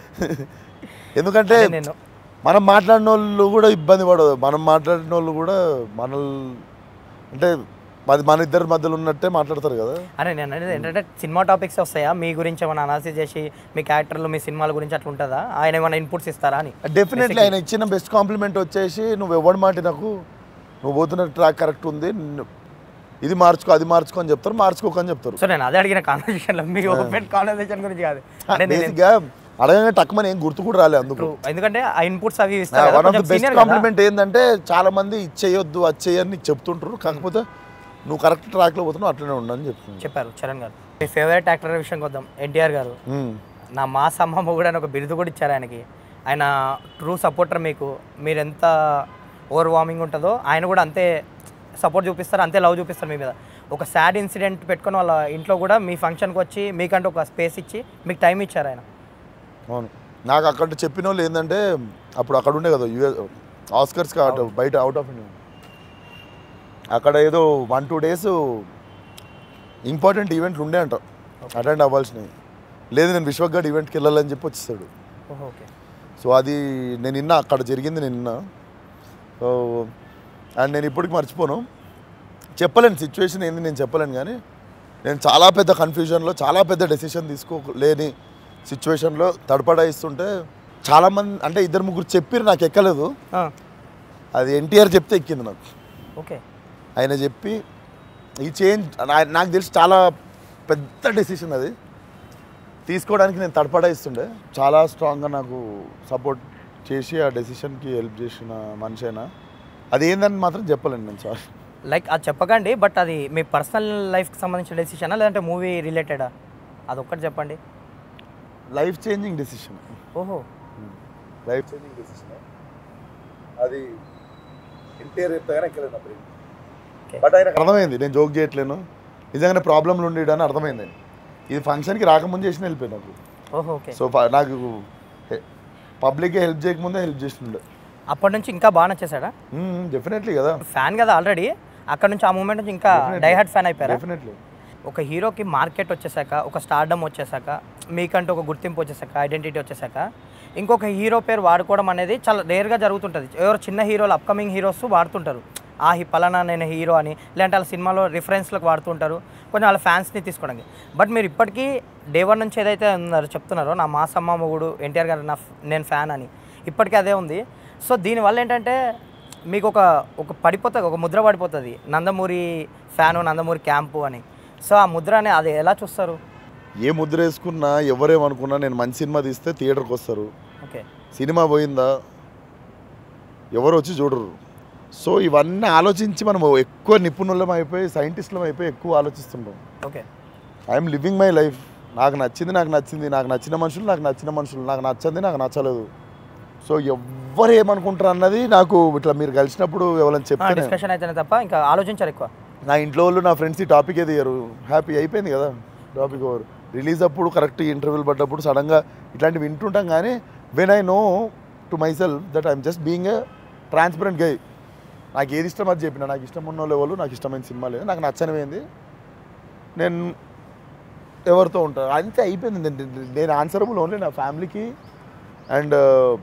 ఎందుకంటే అంటే నేను మనం మాట్లాడిన వాళ్ళు కూడా ఇబ్బంది పడదు మనం మాట్లాడిన వాళ్ళు కూడా మన అంటే అది మన ఇద్దరి మధ్యలో ఉన్నట్టే మాట్లాడతారు కదా అరే నేను అనేది ఏంటంటే సినిమా టాపిక్స్ వస్తాయా మీ గురించి ఏమైనా అనాలిసిస్ చేసి మీ క్యారెక్టర్లు మీ సినిమాల గురించి అట్లా ఉంటుందా ఆయన ఏమైనా ఇన్పుట్స్ ఇస్తారా అని డెఫినెట్లీ ఆయన ఇచ్చిన బెస్ట్ కాంప్లిమెంట్ వచ్చేసి నువ్వు ఎవరి మాట నాకు నువ్వు పోతున్న ట్రాక్ కరెక్ట్ ఉంది ను- ఇది మార్చుకో అది మార్చుకో అని చెప్తారు మార్చుకోక అని చెప్తారు సో నేను అదే అడిగిన కాన్వర్సేషన్లో మీ ఓపెన్ కాన్వర్సేషన్ గురించి కాదు అంటే నేను బేసిక్గా అడగగానే టక్మని ఏం గుర్తు కూడా రాలే అందుకు true. ఎందుకంటే ఆ ఇన్పుట్స్ అవి ఇస్తారు కదా, వన్ ఆఫ్ ద కొంచెం బెస్ట్ senior కదా. కాంప్లిమెంట్ ఏంటంటే చాలా మంది ఇచ్చేయొద్దు అది చేయని నీకు చెప్తుంటారు కాకపోతే నువ్వు కరెక్ట్ ట్రాక్లో పోతున్నావు అట్లనే ఉండని చెప్తున్నాను చెప్పారు చరణ్ గారు మీ ఫేవరెట్ యాక్టర్ విషయంకి వద్దాం ఎన్టీఆర్ గారు నా మా సమ్మమ్మ కూడా అని ఒక బిరుదు కూడా ఇచ్చారు ఆయనకి ఆయన ట్రూ సపోర్టర్ మీకు మీరు ఎంత ఓవర్ వార్మింగ్ ఉంటుందో ఆయన కూడా అంతే సపోర్ట్ చూపిస్తారు అంతే లవ్ చూపిస్తారు మీ మీద ఒక సాడ్ ఇన్సిడెంట్ పెట్టుకొని వాళ్ళ ఇంట్లో కూడా మీ ఫంక్షన్కి వచ్చి మీకంటూ ఒక స్పేస్ ఇచ్చి మీకు టైం ఇచ్చారు ఆయన అవును నాకు అక్కడ చెప్పిన వాళ్ళు ఏంటంటే అప్పుడు అక్కడ ఉండే కదా యూఎస్ ఆస్కర్స్ బయట అవుట్ ఆఫ్ ఇండియా అక్కడ ఏదో వన్ టూ డేస్ ఇంపార్టెంట్ ఈవెంట్లు ఉండే అంట అటెండ్ అవ్వాల్సినవి లేదు నేను విశ్వగడ్ ఈవెంట్కి వెళ్ళాలని చెప్పి వచ్చేసాడు ఓహో ఓకే సో అది నేను నిన్న అక్కడ జరిగింది నేను నిన్న సో అండ్ నేను ఇప్పటికి మర్చిపోను చెప్పలేను సిచ్యువేషన్ ఏంది నేను చెప్పలేను కానీ నేను చాలా పెద్ద కన్ఫ్యూజన్లో చాలా పెద్ద డెసిషన్ తీసుకోలేని సిచ్యువేషన్లో తడపడాయిస్తుంటే చాలామంది అంటే ఇద్దరు ముగ్గురు చెప్పిరు నాకు ఎక్కలేదు అది ఎన్టీఆర్ చెప్తే ఎక్కింది నాకు ఓకే ఆయన చెప్పి ఈ చేంజ్ నాకు తెలిసి చాలా పెద్ద డెసిషన్ అది తీసుకోవడానికి నేను తడపడాయిస్తుండే చాలా స్ట్రాంగ్గా నాకు సపోర్ట్ చేసి ఆ డెసిషన్కి హెల్ప్ చేసిన మనిషి అయినా అది ఏందని మాత్రం చెప్పలేను నేను సారీ లైక్ అది చెప్పకండి బట్ అది మీ పర్సనల్ లైఫ్కి సంబంధించిన డెసిషనా లేదంటే మూవీ రిలేటెడా అదొక్కటి చెప్పండి లైఫ్ చేంజింగ్ డెసిషన్ ఓహో లైఫ్ చేంజింగ్ డెసిషన్ అది ఎన్టీఆర్ చెప్తాగానే ఎక్కలేదు నా బ్రెయిన్ Okay. బట్ ఆయనకు అర్థమైంది నేను జోక్ చేయట్లేను నిజంగానే ప్రాబ్లంలు ఉండేడని అర్థమైంది ఇది ఫంక్షన్కి రాకముందు చేసిన వెళ్ళిపోయి నాకు ఓహో ఓకే సో ఫ- నాకు పబ్లిక్గా హెల్ప్ చేయకముందే హెల్ప్ చేస్తుండే అప్పటి నుంచి ఇంకా బాగా నచ్చేసాడా డెఫినెట్లీ కదా ఫ్యాన్ కదా ఆల్రెడీ అక్కడ నుంచి ఆ మూమెంట్ నుంచి ఇంకా డైహార్డ్ ఫ్యాన్ అయిపోయారా డెఫినెట్లీ ఒక హీరోకి మార్కెట్ వచ్చేసాక ఒక స్టార్డమ్ వచ్చేసాక మీకంటూ ఒక గుర్తింపు వచ్చేసాక ఐడెంటిటీ వచ్చేసాక ఇంకొక హీరో పేరు వాడుకోవడం అనేది చాలా రేర్గా జరుగుతుంటుంది ఎవరు చిన్న హీరోలు అప్కమింగ్ హీరోస్ వాడుతుంటారు ఆ హీ పలానా నేను హీరో అని లేదంటే వాళ్ళ సినిమాలో రిఫరెన్స్లకు వాడుతుంటారు కొంచెం వాళ్ళ ఫ్యాన్స్ని తీసుకోవడానికి బట్ మీరు ఇప్పటికీ డే వన్ నుంచి ఏదైతే ఉన్నారో చెప్తున్నారో నా మా సమ్మ మొగుడు ఎన్టీఆర్ గారు నా ఫ్- నేను ఫ్యాన్ అని ఇప్పటికీ అదే ఉంది సో దీనివల్ల ఏంటంటే మీకు ఒక ఒక పడిపోతుంది ఒక ముద్ర పడిపోతుంది నందమూరి ఫ్యాను నందమూరి క్యాంపు అని సో ఆ ముద్ర అని అది ఎలా చూస్తారు ఏ ముద్ర వేసుకున్నా ఎవరేమనుకున్నా నేను మంచి సినిమా తీస్తే థియేటర్కి వస్తారు ఓకే సినిమా పోయిందా ఎవరు వచ్చి చూడరు సో ఇవన్నీ ఆలోచించి మనం ఎక్కువ నిపుణులం అయిపోయి సైంటిస్టులం అయిపోయి ఎక్కువ ఆలోచిస్తుంటాం okay I'm living my life నాకు నచ్చింది నాకు నచ్చింది నాకు నచ్చిన మనుషులు నాకు నచ్చిన మనుషులు నాకు నచ్చింది నాకు నచ్చలేదు సో ఎవ్వరు ఏమనుకుంటారు అన్నది నాకు ఇట్లా మీరు కలిసినప్పుడు ఎవరైనా చెప్తే డిస్కషన్ అయితేనే తప్ప ఇంకా ఆలోచించారు ఎక్కువ నా ఇంట్లో వాళ్ళు నా ఫ్రెండ్స్ ఈ టాపిక్ ఏది ఇయ్యరు హ్యాపీ అయిపోయింది కదా టాపిక్ ఓవర్ రిలీజ్ అప్పుడు కరెక్ట్ ఇంటర్వ్యూలు పడ్డప్పుడు సడన్గా ఇట్లాంటివి వింటుంటాం కానీ when I know to myself that I'm just being a transparent guy నాకు ఏది ఇష్టం అది చెప్పిన నాకు ఇష్టం ఉన్న లెవెల్ నాకు ఇష్టమైన సినిమా లేదు నాకు నచ్చనిపోయింది నేను ఎవరితో ఉంటాను అంతే అయిపోయింది నేను- నేను ఆన్సరబుల్ ఓన్లీ నా ఫ్యామిలీకి అండ్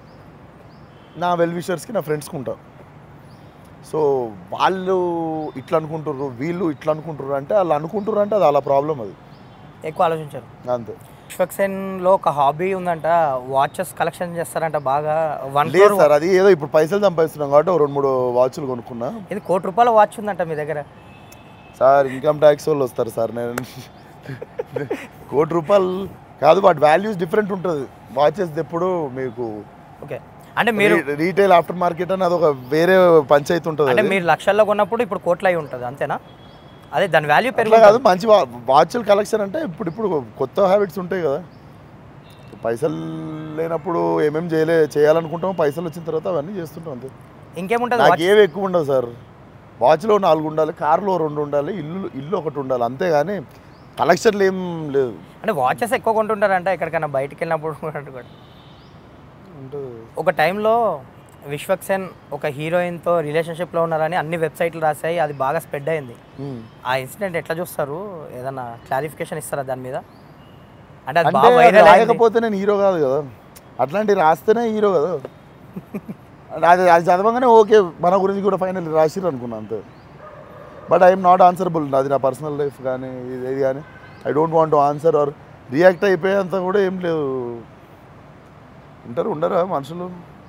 నా వెల్ విషర్స్కి నా ఫ్రెండ్స్కి ఉంటాను సో వాళ్ళు ఇట్లా అనుకుంటారు వీళ్ళు ఇట్లా అనుకుంటారు అంటే వాళ్ళు అనుకుంటారు అంటే అది అలా ప్రాబ్లం అది ఎక్కువ ఆలోచించారు అంతే విశ్వక్సేన్లో ఒక హాబీ ఉందంట వాచెస్ కలెక్షన్ చేస్తారంట బాగా వన్ లేదు సార్ అది ఏదో ఇప్పుడు పైసలు సంపాదిస్తున్నాం కాబట్టి ఒక రెండు మూడు వాచ్లు కొనుక్కున్నా ఇది కోటి రూపాయల వాచ్ ఉందంట మీ దగ్గర సార్ ఇన్కమ్ ట్యాక్స్ వాళ్ళు వస్తారు సార్ నేను కోటి రూపాయలు కాదు వాటి వాల్యూస్ డిఫరెంట్ ఉంటుంది వాచెస్ ఎప్పుడు మీకు ఓకే అంటే మీరు రీటైల్ ఆఫ్టర్ మార్కెట్ అని అదొక వేరే పంచాయతీ ఉంటుంది అంటే అది. మీరు లక్షల్లో కొన్నప్పుడు ఇప్పుడు కోట్లు అయి ఉంటుంది అంతేనా అదే దాని వాల్యూ అట్లా పెరుగు కాదు మంచి వా- వాచ్ల కలెక్షన్ అంటే ఇప్పుడు ఇప్పుడు కొత్త హ్యాబిట్స్ ఉంటాయి కదా పైసలు లేనప్పుడు ఏమేమి చేయలే చేయాలనుకుంటామో పైసలు వచ్చిన తర్వాత అవన్నీ చేస్తుంటాం అంతే ఇంకేముంటుంది నాకు watch? ఏవి ఎక్కువ ఉండవు సార్ వాచ్లో నాలుగు ఉండాలి కార్లో రెండు ఉండాలి ఇల్లు ఇల్లు ఒకటి ఉండాలి అంతేగాని కలెక్షన్లు ఏం లేదు అంటే వాచెస్ ఎక్కువ కొంటుంటారంట ఎక్కడికైనా బయటికి వెళ్ళినప్పుడు కూడా. ఉంటుంది ఒక టైంలో విశ్వక్సేన్ ఒక హీరోయిన్తో రిలేషన్షిప్లో ఉన్నారని అన్ని వెబ్సైట్లు రాశాయి అది బాగా స్ప్రెడ్ అయింది ఉమ్. ఆ ఇన్సిడెంట్ ఎట్లా చూస్తారు ఏదన్నా క్లారిఫికేషన్ ఇస్తారా దాని మీద అంటే అది అంటే బాగా అది వైరల్ అయింది రాయకపోతే నేను హీరో కాదు కదా అట్లాంటివి రాస్తేనే హీరో కదా అది అది చదవగానే ఓకే మన గురించి కూడా ఫైనల్ రాసిరు అనుకున్నా అంతే బట్ ఐఎమ్ నాట్ ఆన్సరబుల్ అది నా పర్సనల్ లైఫ్ కానీ ఇది ఇది కానీ I don't want to answer or react అయిపోయేంత కూడా ఏం లేదు ఉంటారు ఉండరా మనుషులు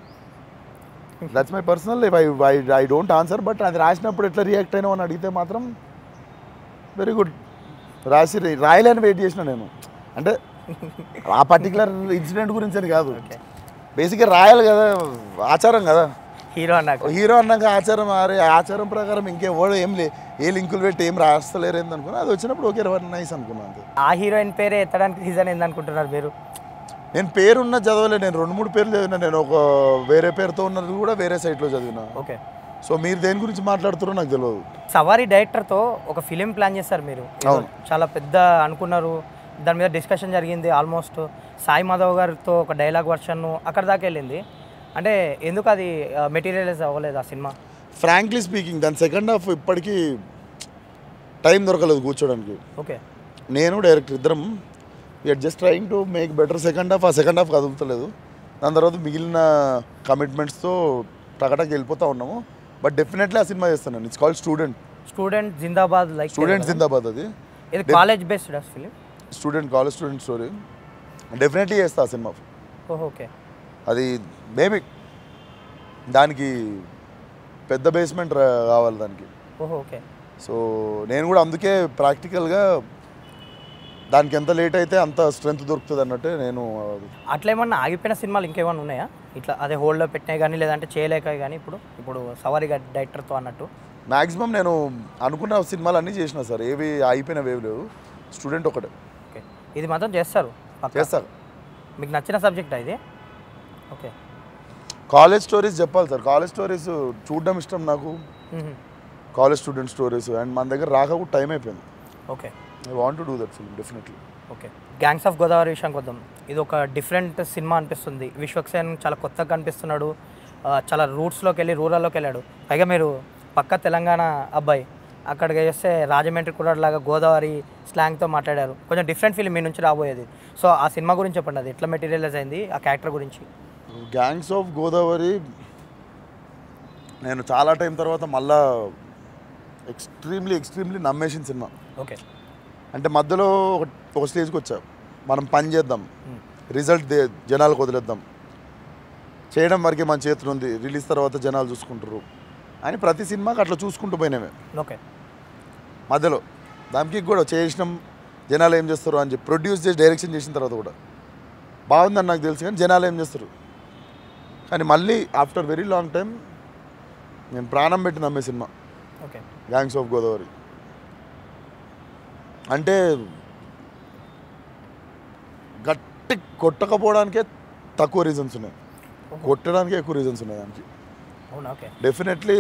that's my personal life I I I don't answer but అది రాసినప్పుడు ఎట్లా రియాక్ట్ అయినావు అని అడిగితే మాత్రం వెరీ గుడ్ రాసి రాయలేని వెయిట్ చేసిన నేను అంటే ఆ పర్టికులర్ ఇన్సిడెంట్ గురించి అని కాదు బేసిక్గా రాయాలి కదా ఆచారం కదా హీరో అన్నాక హీరో అన్నాక ఆచారం అరే ఆచారం ప్రకారం ఇంకెవడు ఏం లే ఏ లింకులు పెట్టి ఏం రాస్తలేరు ఏంది అనుకున్నా అది వచ్చినప్పుడు ఓకే నైస్ అనుకున్నా అంతే ఆ హీరోయిన్ పేరే ఎత్తడానికి రీజన్ ఏందనుకుంటున్నారు మీరు నేను పేరున్న చదవలే నేను రెండు మూడు పేర్లు చదివినా నేను ఒక వేరే పేరుతో ఉన్నది కూడా వేరే సైట్లో చదివినా ఓకే సో మీరు దేని గురించి మాట్లాడుతారో నాకు తెలియదు సవారీ డైరెక్టర్తో ఒక ఫిలిం ప్లాన్ చేశారు మీరు ఏదో అవును. చాలా పెద్ద అనుకున్నారు దాని మీద డిస్కషన్ జరిగింది ఆల్మోస్ట్ సాయి మాధవ్ గారితో ఒక డైలాగ్ వర్షన్ అక్కడ దాకా వెళ్ళింది అంటే ఎందుకు అది మెటీరియలైజ్ అవ్వలేదు ఆ సినిమా ఫ్రాంక్లీ స్పీకింగ్ దాని సెకండ్ హాఫ్ ఇప్పటికీ టైం దొరకలేదు కూర్చోడానికి ఓకే నేను డైరెక్టర్ ఇద్దరం we're just trying to make better second half ఆ సెకండ్ హాఫ్ కదులుతలేదు దాని తర్వాత మిగిలిన కమిట్మెంట్స్తో టకటకి వెళ్ళిపోతా ఉన్నాము బట్ డెఫినెట్లీ ఆ సినిమా చేస్తాను it's called student student Zindabad like student Zindabad అది ఇది college based film student college student story definitely చేస్తా ఆ సినిమా ఓహో ఓకే అది మేబీ దానికి పెద్ద బేస్మెంట్ కావాలి దానికి ఓహో ఓకే సో నేను కూడా అందుకే ప్రాక్టికల్గా దానికి ఎంత లేట్ అయితే అంత స్ట్రెంత్ దొరుకుతుంది అన్నట్టే నేను అట్లా ఏమన్నా ఆగిపోయిన సినిమాలు ఇంకేమన్నా ఉన్నాయా ఇట్లా అదే హోల్డ్లో పెట్టినాయి కానీ లేదంటే చేయలేక కానీ ఇప్పుడు ఇప్పుడు సవారీ డైరెక్టర్తో అన్నట్టు మ్యాక్సిమం నేను అనుకున్న సినిమాలు అన్నీ చేసిన సార్ ఏవి అయిపోయినవి ఏవి లేవు స్టూడెంట్ ఒకటే ఓకే ఇది మాత్రం చేస్తారు పక్కా. చేస్తా మీకు నచ్చిన సబ్జెక్ట్ ఇది ఓకే కాలేజ్ స్టోరీస్ చెప్పాలి సార్ కాలేజ్ స్టోరీస్ చూడడం ఇష్టం నాకు మ్మ్. కాలేజ్ స్టూడెంట్ స్టోరీస్ అండ్ మన దగ్గర రాక కూడా టైం అయిపోయింది okay I want to do that film definitely okay gangs of Godavari విషయానికి వద్దాం ఇది ఒక డిఫరెంట్ సినిమా అనిపిస్తుంది విశ్వక్సేన్ చాలా కొత్తగా కనిపిస్తున్నాడు ఆ, చాలా రూట్స్లోకి వెళ్ళి రూరల్లోకి వెళ్ళాడు పైగా మీరు పక్క తెలంగాణ అబ్బాయి అక్కడికి చేస్తే రాజమండ్రి కుర్రాడిలాగా గోదావరి స్లాంగ్తో మాట్లాడారు కొంచెం డిఫరెంట్ ఫీల్ మీ నుంచి రాబోయేది సో ఆ సినిమా గురించి చెప్పండి అది ఎట్లా మెటీరియలైజ్ అయింది ఆ క్యారెక్టర్ గురించి గ్యాంగ్స్ ఆఫ్ గోదావరి నేను చాలా టైం తర్వాత మళ్ళా ఎక్స్ట్రీమ్లీ ఎక్స్ట్రీమ్లీ నమ్మేసిన సినిమా ఓకే అంటే మధ్యలో ఒక ఒక స్టేజ్కి వచ్చా మనం పని చేద్దాం రిజల్ట్ దే జనాలకు వదిలేద్దాం చేయడం వరకే మన చేతులు ఉంది రిలీజ్ తర్వాత జనాలు చూసుకుంటారు అని ప్రతి సినిమాకి అట్లా చూసుకుంటూ పోయినామే ఓకే మధ్యలో దానికి కూడా చేసినాం జనాలు ఏం చేస్తారు అని చెప్పి ప్రొడ్యూస్ చేసి డైరెక్షన్ చేసిన తర్వాత కూడా బాగుందని నాకు తెలుసు కానీ జనాలు ఏం చేస్తారు కానీ మళ్ళీ ఆఫ్టర్ వెరీ లాంగ్ టైం నేను ప్రాణం పెట్టి నమ్మే cinema okay gangs of Godavari అంటే గట్టి కొట్టకపోవడానికే తక్కువ రీజన్స్ ఉన్నాయి కొట్టడానికే ఎక్కువ రీజన్స్ ఉన్నాయి దానికి అవునా ఓకే డెఫినెట్లీ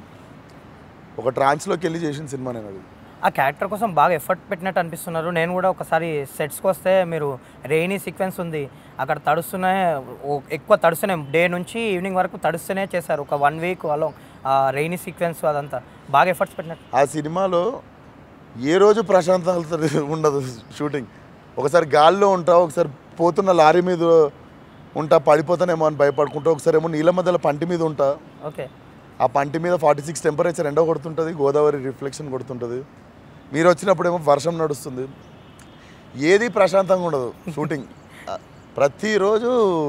ఒక ట్రాన్స్లోకి వెళ్ళి చేసిన సినిమా నేను అది ఆ క్యారెక్టర్ కోసం బాగా ఎఫర్ట్ పెట్టినట్టు అనిపిస్తున్నారు నేను కూడా ఒకసారి సెట్స్కి వస్తే మీరు రెయినీ సీక్వెన్స్ ఉంది అక్కడ తడుస్తూనే ఓ- ఎక్కువ తడుస్తూనే డే నుంచి ఈవినింగ్ వరకు తడుస్తూనే చేశారు ఒక వన్ వీక్ అలో ఆ రెయినీ సీక్వెన్స్ అదంతా బాగా ఎఫర్ట్స్ పెట్టినట్టు ఆ సినిమాలో ఏ రోజు ప్రశాంతత ఉండదు షూటింగ్ ఒకసారి గాల్లో ఉంటా ఒకసారి పోతున్న లారీ మీద ఉంటా పడిపోతానేమో అని భయపడుకుంటా ఒకసారి ఏమో నీళ్ళ మధ్యలో పంటి మీద ఉంటా ఓకే ఆ పంటి మీద ఫార్టీ సిక్స్ టెంపరేచర్ ఎండ కొడుతుంటుంది గోదావరి రిఫ్లెక్షన్ కొడుతుంటుంది మీరు వచ్చినప్పుడేమో వర్షం నడుస్తుంది ఏది ప్రశాంతంగా ఉండదు షూటింగ్ ఆ, ప్రతిరోజు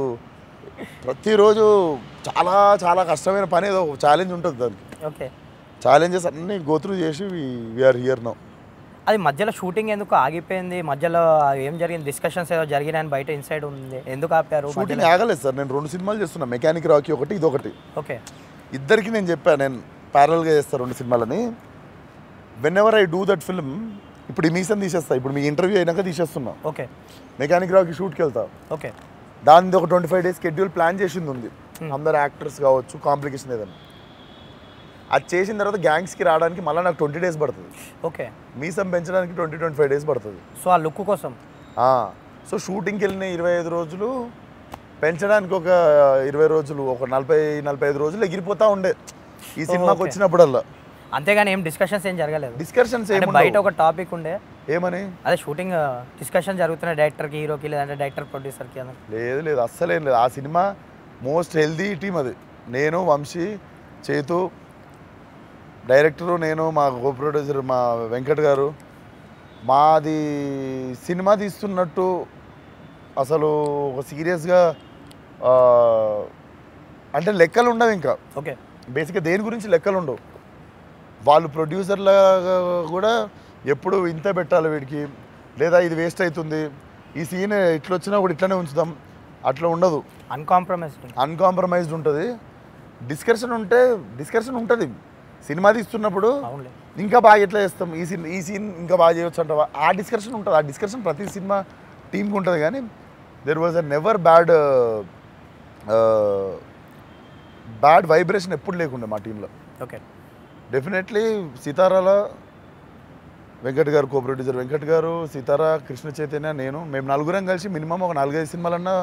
ప్రతిరోజు చాలా చాలా కష్టమైన పని ఏదో ఛాలెంజ్ ఉంటుంది దానికి ఓకే ఛాలెంజెస్ అన్నీ గోత్రూ చేసి వీఆర్ హియర్ నౌ అది మధ్యలో షూటింగ్ ఎందుకు ఆగిపోయింది మధ్యలో ఏం జరిగింది డిస్కషన్స్ ఏదో జరిగినాయని బయట ఇన్సైడ్ ఉంది ఎందుకు ఆపారు షూటింగ్ మధ్యలో? ఆగలేదు సార్ నేను రెండు సినిమాలు చేస్తున్నా మెకానిక్ రాకీ ఒకటి ఇది ఒకటి ఓకే ఇద్దరికి నేను చెప్పాను నేను ప్యారల్గా చేస్తాను రెండు సినిమాలని whenever I do that film ఇప్పుడు ఈ మీసం తీసేస్తా ఇప్పుడు మీ ఇంటర్వ్యూ అయినాక తీసేస్తున్నా ఓకే మెకానిక్ రాకి షూట్కి వెళ్తా ఓకే దాని ఒక twenty five days schedule plan చేసింది ఉంది అందరు యాక్టర్స్ కావచ్చు కాంప్లికేషన్ ఏదైనా అది చేసిన తర్వాత గ్యాంగ్స్కి రావడానికి మళ్ళీ నాకు ట్వంటీ డేస్ పడుతుంది ఓకే మీసం పెంచడానికి ట్వంటీ ట్వంటీ ఫైవ్ డేస్ పడుతుంది సో ఆ లుక్ కోసం సో షూటింగ్కి వెళ్ళిన ఇరవై ఐదు రోజులు పెంచడానికి ఒక ఇరవై రోజులు ఒక నలభై నలభై ఐదు రోజులు ఎగిరిపోతా ఉండే ఈ సినిమాకి okay. వచ్చినప్పుడల్లా అంతేగాని ఏం డిస్కషన్స్ ఏం జరగలేదు డిస్కషన్స్ అంటే బయట ఒక టాపిక్ ఉండే ఏమని అదే షూటింగ్ డిస్కషన్ జరుగుతున్నాయి డైరెక్టర్కి హీరోకి లేదంటే డైరెక్టర్ ప్రొడ్యూసర్కి అని లేదు లేదు అస్సలేం లేదు ఆ సినిమా మోస్ట్ హెల్దీ టీం అది నేను వంశీ చేతు డైరెక్టరు నేను మా కో ప్రొడ్యూసర్ మా వెంకట్ గారు మాది సినిమా తీస్తున్నట్టు అసలు ఒక సీరియస్గా అంటే లెక్కలు ఉండవు ఇంకా ఓకే బేసిక్గా దేని గురించి లెక్కలు ఉండవు వాళ్ళు ప్రొడ్యూసర్లా కూడా ఎప్పుడు ఇంత పెట్టాలి వీడికి లేదా ఇది వేస్ట్ అవుతుంది ఈ సీన్ ఇట్లా వచ్చినా కూడా ఇట్లనే ఉంచుదాం అట్లా ఉండదు అన్కాంప్రమైజ్డ్ అన్కాంప్రమైజ్డ్ ఉంటుంది డిస్కషన్ ఉంటే డిస్కషన్ ఉంటుంది సినిమా తీస్తున్నప్పుడు అవునులే ఇంకా బాగా ఎట్లా చేస్తాం ఈ సీన్ ఈ సీన్ ఇంకా బాగా చేయొచ్చు అంటావా ఆ డిస్కషన్ ఉంటుంది ఆ డిస్కషన్ ప్రతి సినిమా టీంకి ఉంటుంది కానీ there was a never bad bad vibration ఎప్పుడు లేకుండే మా టీంలో ఓకే డెఫినెట్లీ సీతారాల వెంకట్ గారు కో ప్రొడ్యూసర్ వెంకట్ గారు సీతారా కృష్ణ చైతన్య నేను మేము నలుగురం కలిసి మినిమం ఒక నాలుగైదు సినిమాలన్నా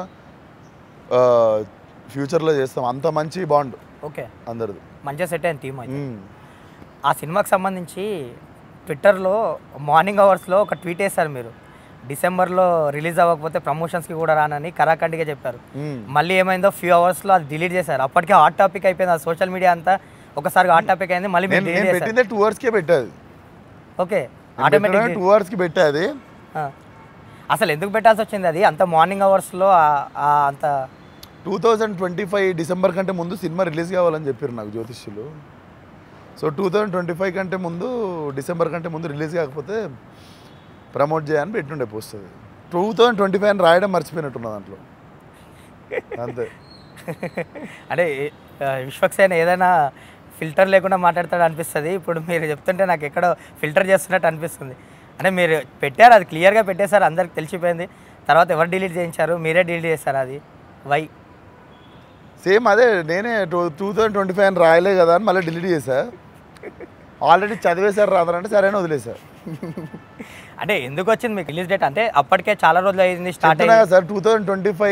ఫ్యూచర్లో చేస్తాం అంత మంచి బాండ్ ఓకే అందరిది మంచిగా సెట్ అయింది టీమ్ అయితే మ్మ్. ఆ సినిమాకి సంబంధించి ట్విట్టర్లో మార్నింగ్ అవర్స్లో ఒక ట్వీట్ వేశారు మీరు డిసెంబర్లో రిలీజ్ అవ్వకపోతే ప్రమోషన్స్కి కూడా రానని కరాఖండిగా చెప్పారు మ్మ్. మళ్ళీ ఏమైందో ఫ్యూ అవర్స్లో అది డిలీట్ చేశారు అప్పటికే హాట్ టాపిక్ అయిపోయింది ఆ సోషల్ మీడియా అంతా ఒకసారి హాట్ టాపిక్ అయింది మళ్ళీ మీరు నేను డిలీట్ నేను చేశారు పెట్టిందే టూ అవర్స్కే పెట్టాది ఓకే ఆటోమేటిక్ టూ అవర్స్కి పెట్టాది అసలు ఎందుకు పెట్టాల్సి వచ్చింది అది అంత మార్నింగ్ అవర్స్లో అంత two thousand twenty five December కంటే ముందు సినిమా రిలీజ్ కావాలని చెప్పారు నాకు జ్యోతిష్యులు so two thousand twenty five కంటే ముందు డిసెంబర్ కంటే ముందు రిలీజ్ కాకపోతే ప్రమోట్ చేయని పెట్టుండే పోస్ట్ అది టూ థౌజండ్ ట్వంటీ ఫైవ్ అని రాయడం మర్చిపోయినట్టున్నా దాంట్లో అంతే అంటే ఆ, విశ్వక్సేన్ ఏదైనా ఫిల్టర్ లేకుండా మాట్లాడతాడు అనిపిస్తుంది ఇప్పుడు మీరు చెప్తుంటే నాకు ఎక్కడో ఫిల్టర్ చేస్తున్నట్టు అనిపిస్తుంది అంటే మీరు పెట్టారు అది క్లియర్గా పెట్టేశారు అందరికి తెలిసిపోయింది తర్వాత ఎవరు డిలీట్ చేయించారు మీరే డిలీట్ చేశారు అది వై సేమ్ అదే నేనే two two thousand twenty five అని రాయలే కదా అని మళ్ళీ డిలీట్ చేశా ఆల్రెడీ చదివేశారు రాదరంటే సరే అని వదిలేశారు అంటే ఎందుకు వచ్చింది మీకు రిలీజ్ డేట్ అంటే అప్పటికే చాలా రోజులు అయింది స్టార్ట్ చెప్తున్నా కదా sir two thousand twenty five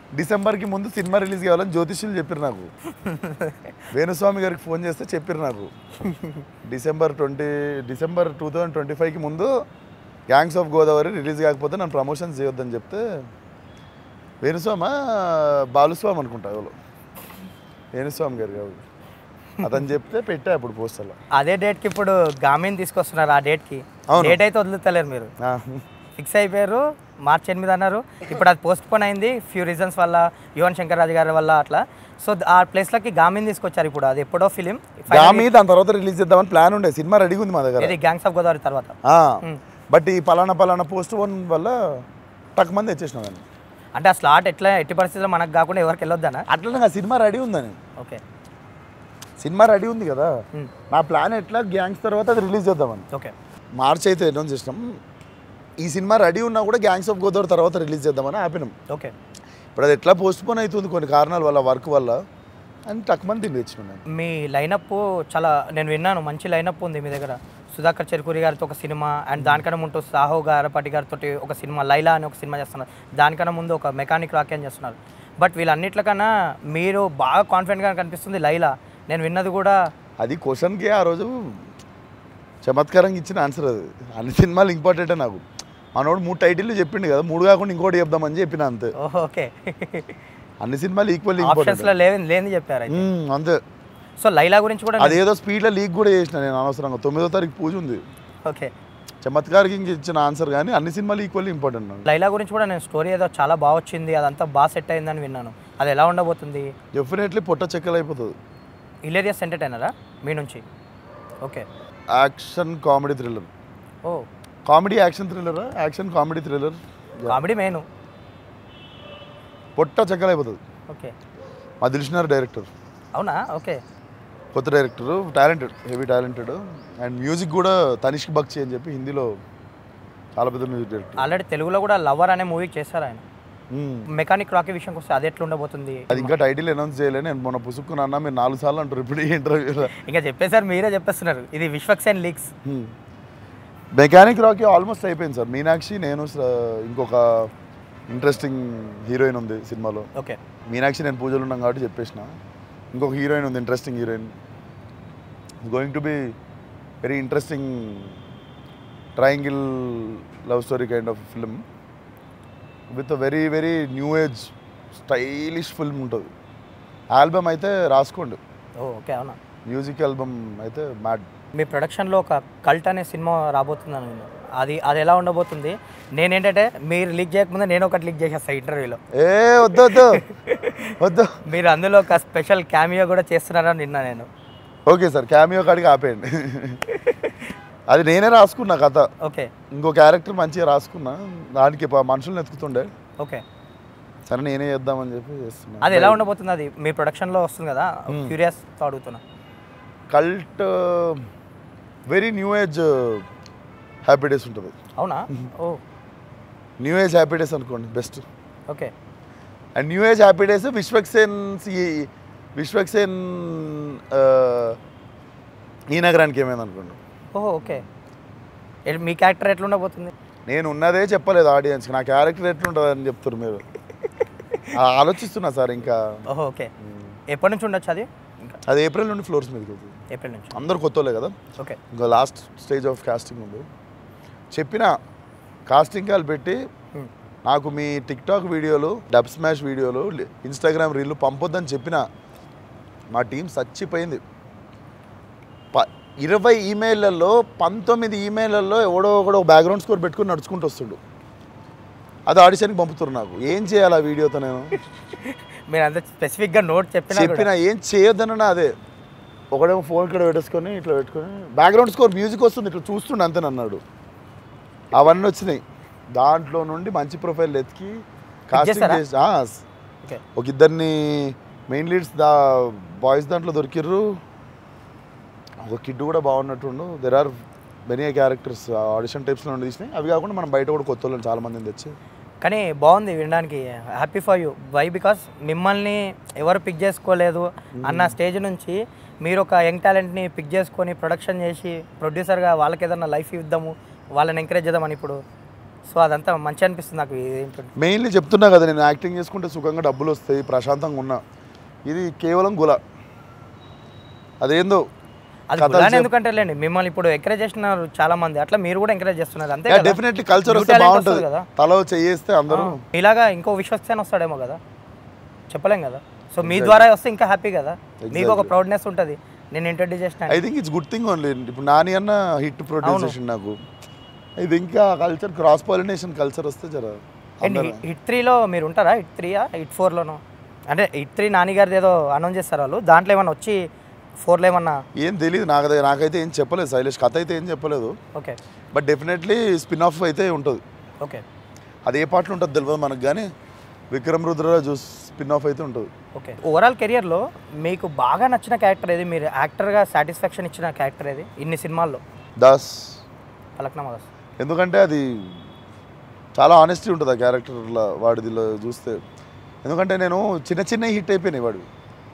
డిసెంబర్కి ముందు సినిమా రిలీజ్ కావాలని జ్యోతిష్యులు చెప్పారు నాకు వేణుస్వామి గారికి ఫోన్ చేస్తే చెప్పారు నాకు December twenty December two thousand twenty ఫైవ్కి ముందు గ్యాంగ్స్ ఆఫ్ గోదావరి రిలీజ్ కాకపోతే నన్ను ప్రమోషన్స్ చేయొద్దని చెప్తే వేణుస్వామ బాలుస్వామి అనుకుంటా ఎవరు వేణుస్వామి గారు కాదు అతను చెప్తే పెట్టా ఇప్పుడు పోస్టర్లో అదే డేట్కి ఇప్పుడు గామిని తీసుకొస్తున్నారు ఆ డేట్కి అవును. డేట్ అయితే వదులుతలేరు మీరు ఫిక్స్ అయిపోయారు మార్చ్ ఎనిమిది అన్నారు ఇప్పుడు అది పోస్ట్ పోన్ అయింది ఫ్యూ రీజన్స్ వల్ల యువన్ శంకర్ రాజు గారి వల్ల అట్లా సో ఆ ప్లేస్లకి గామిని తీసుకొచ్చారు ఇప్పుడు అది ఎప్పుడో ఫిలిం గామి దాని తర్వాత రిలీజ్ చేద్దామని ప్లాన్ ఉండే సినిమా రెడీగా ఉంది మా దగ్గర ఇది గ్యాంగ్స్ ఆఫ్ గోదావరి తర్వాత ఆ, మ్. బట్ ఈ పలానా పలానా పోస్ట్ వన్ వల్ల తక్కువ మంది తెచ్చేసినాం కానీ అంటే ఆ స్లాట్ ఎట్లా ఎట్టి పరిస్థితుల్లో మనకు కాకుండా ఎవరికి వెళ్ళొద్దనా అట్లనే నా సినిమా రెడీ ఉందని ఓకే సినిమా రెడీ ఉంది కదా మ్. నా ప్లాన్ ఎట్లా గ్యాంగ్స్ తర్వాత అది రిలీజ్ చేద్దామని ఓకే మార్చ్ అయితే అనౌన్స్ చేసినాం ఈ సినిమా రెడీ ఉన్నా కూడా గ్యాంగ్స్ ఆఫ్ గోదావరి తర్వాత రిలీజ్ చేద్దామని ఆపినాం ఓకే ఇప్పుడు అది ఎట్లా పోస్ట్ పోన్ అవుతుంది కొన్ని కారణాల వల్ల వర్క్ వల్ల అని తక్కువ మంది దీన్ని తెచ్చినాం నేను మీ లైనప్ చాలా నేను విన్నాను మంచి లైనప్ ఉంది మీ దగ్గర సుధాకర్ చెరుకూరి గారితో ఒక సినిమా అండ్ దానికన్నా ముందు సాహో గారపాటి గారితో ఒక సినిమా లైలా అని ఒక సినిమా చేస్తున్నారు దానికన్నా ముందు ఒక మెకానిక్ రాక్యం చేస్తున్నారు బట్ వీళ్ళన్నిట్లకన్నా మీరు బాగా కాన్ఫిడెంట్గా కనిపిస్తుంది లైలా నేను విన్నది కూడా అది క్వశ్చన్కి ఆ రోజు చమత్కారంగా ఇచ్చిన ఆన్సర్ అది అన్ని సినిమాలు ఇంపార్టెంటే నాకు మనోడు మూడు టైటిల్ చెప్పిండు కదా మూడు కాకుండా ఇంకోటి చెప్దామని చెప్పిన అంతే ఓహో ఓకే అన్ని సినిమాలు ఈక్వల్ ఇంపార్టెంట్ ఆప్షన్స్లో లేని లేని చెప్పారు అయితే అంతే సో లైలా గురించి కూడా అదేదో స్పీడ్లో లీక్ కూడా చేసిన నేను అనవసరంగా తొమ్మిదో తారీఖు పూజ ఉంది ఓకే చమత్కారికి ఇంక ఇచ్చిన ఆన్సర్ కానీ అన్ని సినిమాలు ఈక్వల్ ఇంపార్టెంట్ నాకు లైలా గురించి కూడా నేను స్టోరీ ఏదో చాలా బాగా వచ్చింది అదంతా బాగా సెట్ అయిందని విన్నాను అది ఎలా ఉండబోతుంది డెఫినెట్లీ పొట్ట చెక్కలు అయిపోతుంది హిలేరియస్ ఎంటర్టైనరా మీ నుంచి ఓకే యాక్షన్ కామెడీ థ్రిల్లర్ ఓ comedy action thriller action comedy thriller comedy main పొట్ట చెక్కలు అయిపోతుంది ఓకే మా దిల్షునార్ డైరెక్టర్ అవునా ఓకే కొత్త director talented heavy talented and music కూడా తనిష్క్ బక్చి అని చెప్పి హిందీలో చాలా పెద్ద మ్యూజిక్ డైరెక్టర్ ఆల్రెడీ తెలుగులో కూడా లవర్ అనే మూవీ చేశారు ఆయన మెకానిక్ రాకీ విషయంకి వస్తే అది ఎట్లా ఉండబోతుంది అది ఇంకా టైటిల్ అనౌన్స్ చేయలే నేను మొన్న పుసుక్కున్నా అన్న మీరు నాలుగు సార్లు అంటారు ఇప్పుడు ఇంటర్వ్యూలో ఇంకా చెప్పేసారు మీరే చెప్పేస్తున్నారు ఇది Vishwaksen leaks mechanic Rocky almost అయిపోయింది సార్ మీనాక్షి నేను స- ఇంకొక ఇంట్రెస్టింగ్ హీరోయిన్ ఉంది సినిమాలో ఓకే మీనాక్షి నేను పూజలు ఉన్నాం కాబట్టి చెప్పేసిన ఇంకొక హీరోయిన్ ఉంది interesting heroine going to be very interesting triangle love story kind of film with very very new age stylish film ఉంటుంది ఆల్బమ్ అయితే రాసుకోండి ఓ ఓకే అవునా మ్యూజిక్ ఆల్బమ్ అయితే మ్యాడ్ మీ ప్రొడక్షన్లో ఒక కల్ట్ అనే సినిమా రాబోతుందని నేను అది అది ఎలా ఉండబోతుంది నేనేంటంటే మీరు లీక్ చేయకముందే నేను ఒకటి లీక్ చేసేస్తాను ఇంటర్వ్యూలో ఏ వద్దు వద్దు వద్దు మీరు అందులో ఒక స్పెషల్ క్యామియో కూడా చేస్తున్నారని నిన్నా నేను ఓకే సార్ క్యామియో కాడికి ఆపేయండి అది నేనే రాసుకున్నా కథ ఓకే ఇంకో క్యారెక్టర్ మంచిగా రాసుకున్నా దానికి ప- మనుషులను ఎత్తుకుతుండే ఓకే సరే నేనే చేద్దామని చెప్పి చేస్తున్నా అది ఎలా ఉండబోతుంది అది మీ ప్రొడక్షన్లో వస్తుంది కదా క్యూరియస్ అడుగుతున్నా cult very new age happy days ఉంటుంది అవునా ఓ న్యూ ఏజ్ హ్యాపీ డేస్ అనుకోండి best okay and new age happy days Vishwaksen సి- విశ్వక్సేన్ ఆ, ఈ నగరానికి ఏమైంది అనుకోండి ఓహో ఓకే ఏ- మీ క్యారెక్టర్ ఎట్లా ఉండబోతుంది నేను ఉన్నదే చెప్పలేదు ఆడియన్స్కి నా క్యారెక్టర్ ఎట్లుంటుంది అని చెప్తారు మీరు ఆ, ఆలోచిస్తున్నా సార్ ఇంకా ఓహో ఓకే ఎప్పటి నుంచి ఉండొచ్చు అది ఇంకా అది ఏప్రిల్ నుండి ఫ్లోర్స్ మీదకి అవుతుంది ఏప్రిల్ నుంచి అందరు కొత్తలే కదా ఓకే ఇంకా లాస్ట్ స్టేజ్ ఆఫ్ కాస్టింగ్ ఉంది చెప్పిన కాస్టింగ్ కాల్ పెట్టి Hmm. నాకు మీ టిక్ టాక్ వీడియోలు డబ్ స్మాష్ వీడియోలు ఇన్స్టాగ్రామ్ రీళ్ళు పంపొద్దని చెప్పిన మా టీం చచ్చిపోయింది ప ఇరవై ఈమెయిల్లలో పంతొమ్మిది ఈమెయిల్లలో ఎవడో ఒకడో బ్యాక్గ్రౌండ్ స్కోర్ పెట్టుకుని నడుచుకుంటూ వస్తుండు అది ఆడిషన్కి పంపుతున్నారు నాకు ఏం చేయాలి ఆ వీడియోతో నేను మీరు అంత స్పెసిఫిక్గా నోట్ చెప్పినా చెప్పిన ఏం చేయొద్దనన్నా అదే ఒకడేమో ఫోన్ ఇక్కడ పెట్టేసుకొని ఇట్లా పెట్టుకొని బ్యాక్గ్రౌండ్ స్కోర్ మ్యూజిక్ వస్తుంది ఇట్లా చూస్తుండే అంతే అన్నాడు అవన్నీ వచ్చినాయి దాంట్లో నుండి మంచి ప్రొఫైల్ ఎతికి కాస్టింగ్ చేశారా? చేసి ఆ, ఓకే ఒక ఇద్దరిని మెయిన్ లీడ్స్ దా బాయ్స్ దాంట్లో దొరికిర్రు ఒక కిడ్ కూడా బాగున్నట్టుండు there are many characters audition టైప్స్లో ఉండి తీసినాయి అవి కాకుండా మనం బయట కూడా కొత్త వాళ్ళని చాలా మందిని తెచ్చి కానీ బాగుంది వినడానికి happy for you why because మిమ్మల్ని ఎవరు పిక్ చేసుకోలేదు అన్న స్టేజ్ నుంచి మీరు ఒక యంగ్ టాలెంట్ని పిక్ చేసుకొని ప్రొడక్షన్ చేసి ప్రొడ్యూసర్గా వాళ్ళకి ఏదైనా లైఫ్ ఇద్దాము వాళ్ళని ఎంకరేజ్ చేద్దామని ఇప్పుడు సో అదంతా మంచి అనిపిస్తుంది నాకు ఏంటంటే మెయిన్లీ చెప్తున్నా కదా నేను యాక్టింగ్ చేసుకుంటే సుఖంగా డబ్బులు వస్తాయి ప్రశాంతంగా ఉన్నా ఇది కేవలం గుల అదేందో అది కథలు గులాని చెప్- ఎందుకంటే లేండి మిమ్మల్ని ఇప్పుడు ఎంకరేజ్ చేస్తున్నారు చాలా మంది అట్లా మీరు కూడా ఎంకరేజ్ చేస్తున్నారు అంతే కదా డెఫినెట్లీ కల్చర్ New వస్తే talent బాగుంటుంది వస్తుంది కదా. తల చేస్తే అందరూ ఇలాగా ఇంకో విశ్వసేన వస్తాడేమో కదా చెప్పలేం కదా సో మీ ద్వారా వస్తే ఇంకా హ్యాపీ కదా మీకు ఒక ప్రౌడ్నెస్ ఉంటుంది నేను ఇంట్రడ్యూస్ చేసిన I think it's good thing only ఇప్పుడు నాని అన్న హిట్ ప్రొడ్యూస్ చేసిండు నాకు ఇది ఇంకా కల్చర్ క్రాస్ పాలినేషన్ కల్చర్ వస్తే జర అండ్ హిట్ త్రీలో మీరు ఉంటారా హిట్ త్రీయా హిట్ ఫోర్లోనో అంటే హిట్ త్రీ నానిగారిది ఏదో అనౌన్స్ చేస్తారు వాళ్ళు దాంట్లో ఏమన్నా వచ్చి ఫోర్లో ఏమన్నా ఏం తెలియదు నాకు అదే- నాకైతే ఏం చెప్పలేదు శైలేష్ కథ అయితే ఏం చెప్పలేదు okay but definitely spin off అయితే ఉంటుంది ఓకే అది ఏ పాటలో ఉంటుంది తెలియదు మనకు కానీ విక్రమ్ రుద్రరాజు స్పిన్ ఆఫ్ అయితే ఉంటుంది ఓకే ఓవరాల్ కెరియర్లో మీకు బాగా నచ్చిన క్యారెక్టర్ ఏది మీరు యాక్టర్గా సాటిస్ఫాక్షన్ ఇచ్చిన క్యారెక్టర్ ఏది ఇన్ని సినిమాల్లో దాస్ పలక్నామా దాస్ ఎందుకంటే అది చాలా ఆనెస్టీ ఉంటుంది ఆ క్యారెక్టర్లో వాడిదిలో చూస్తే ఎందుకంటే నేను చిన్న చిన్న హిట్ అయిపోయినాయి వాడు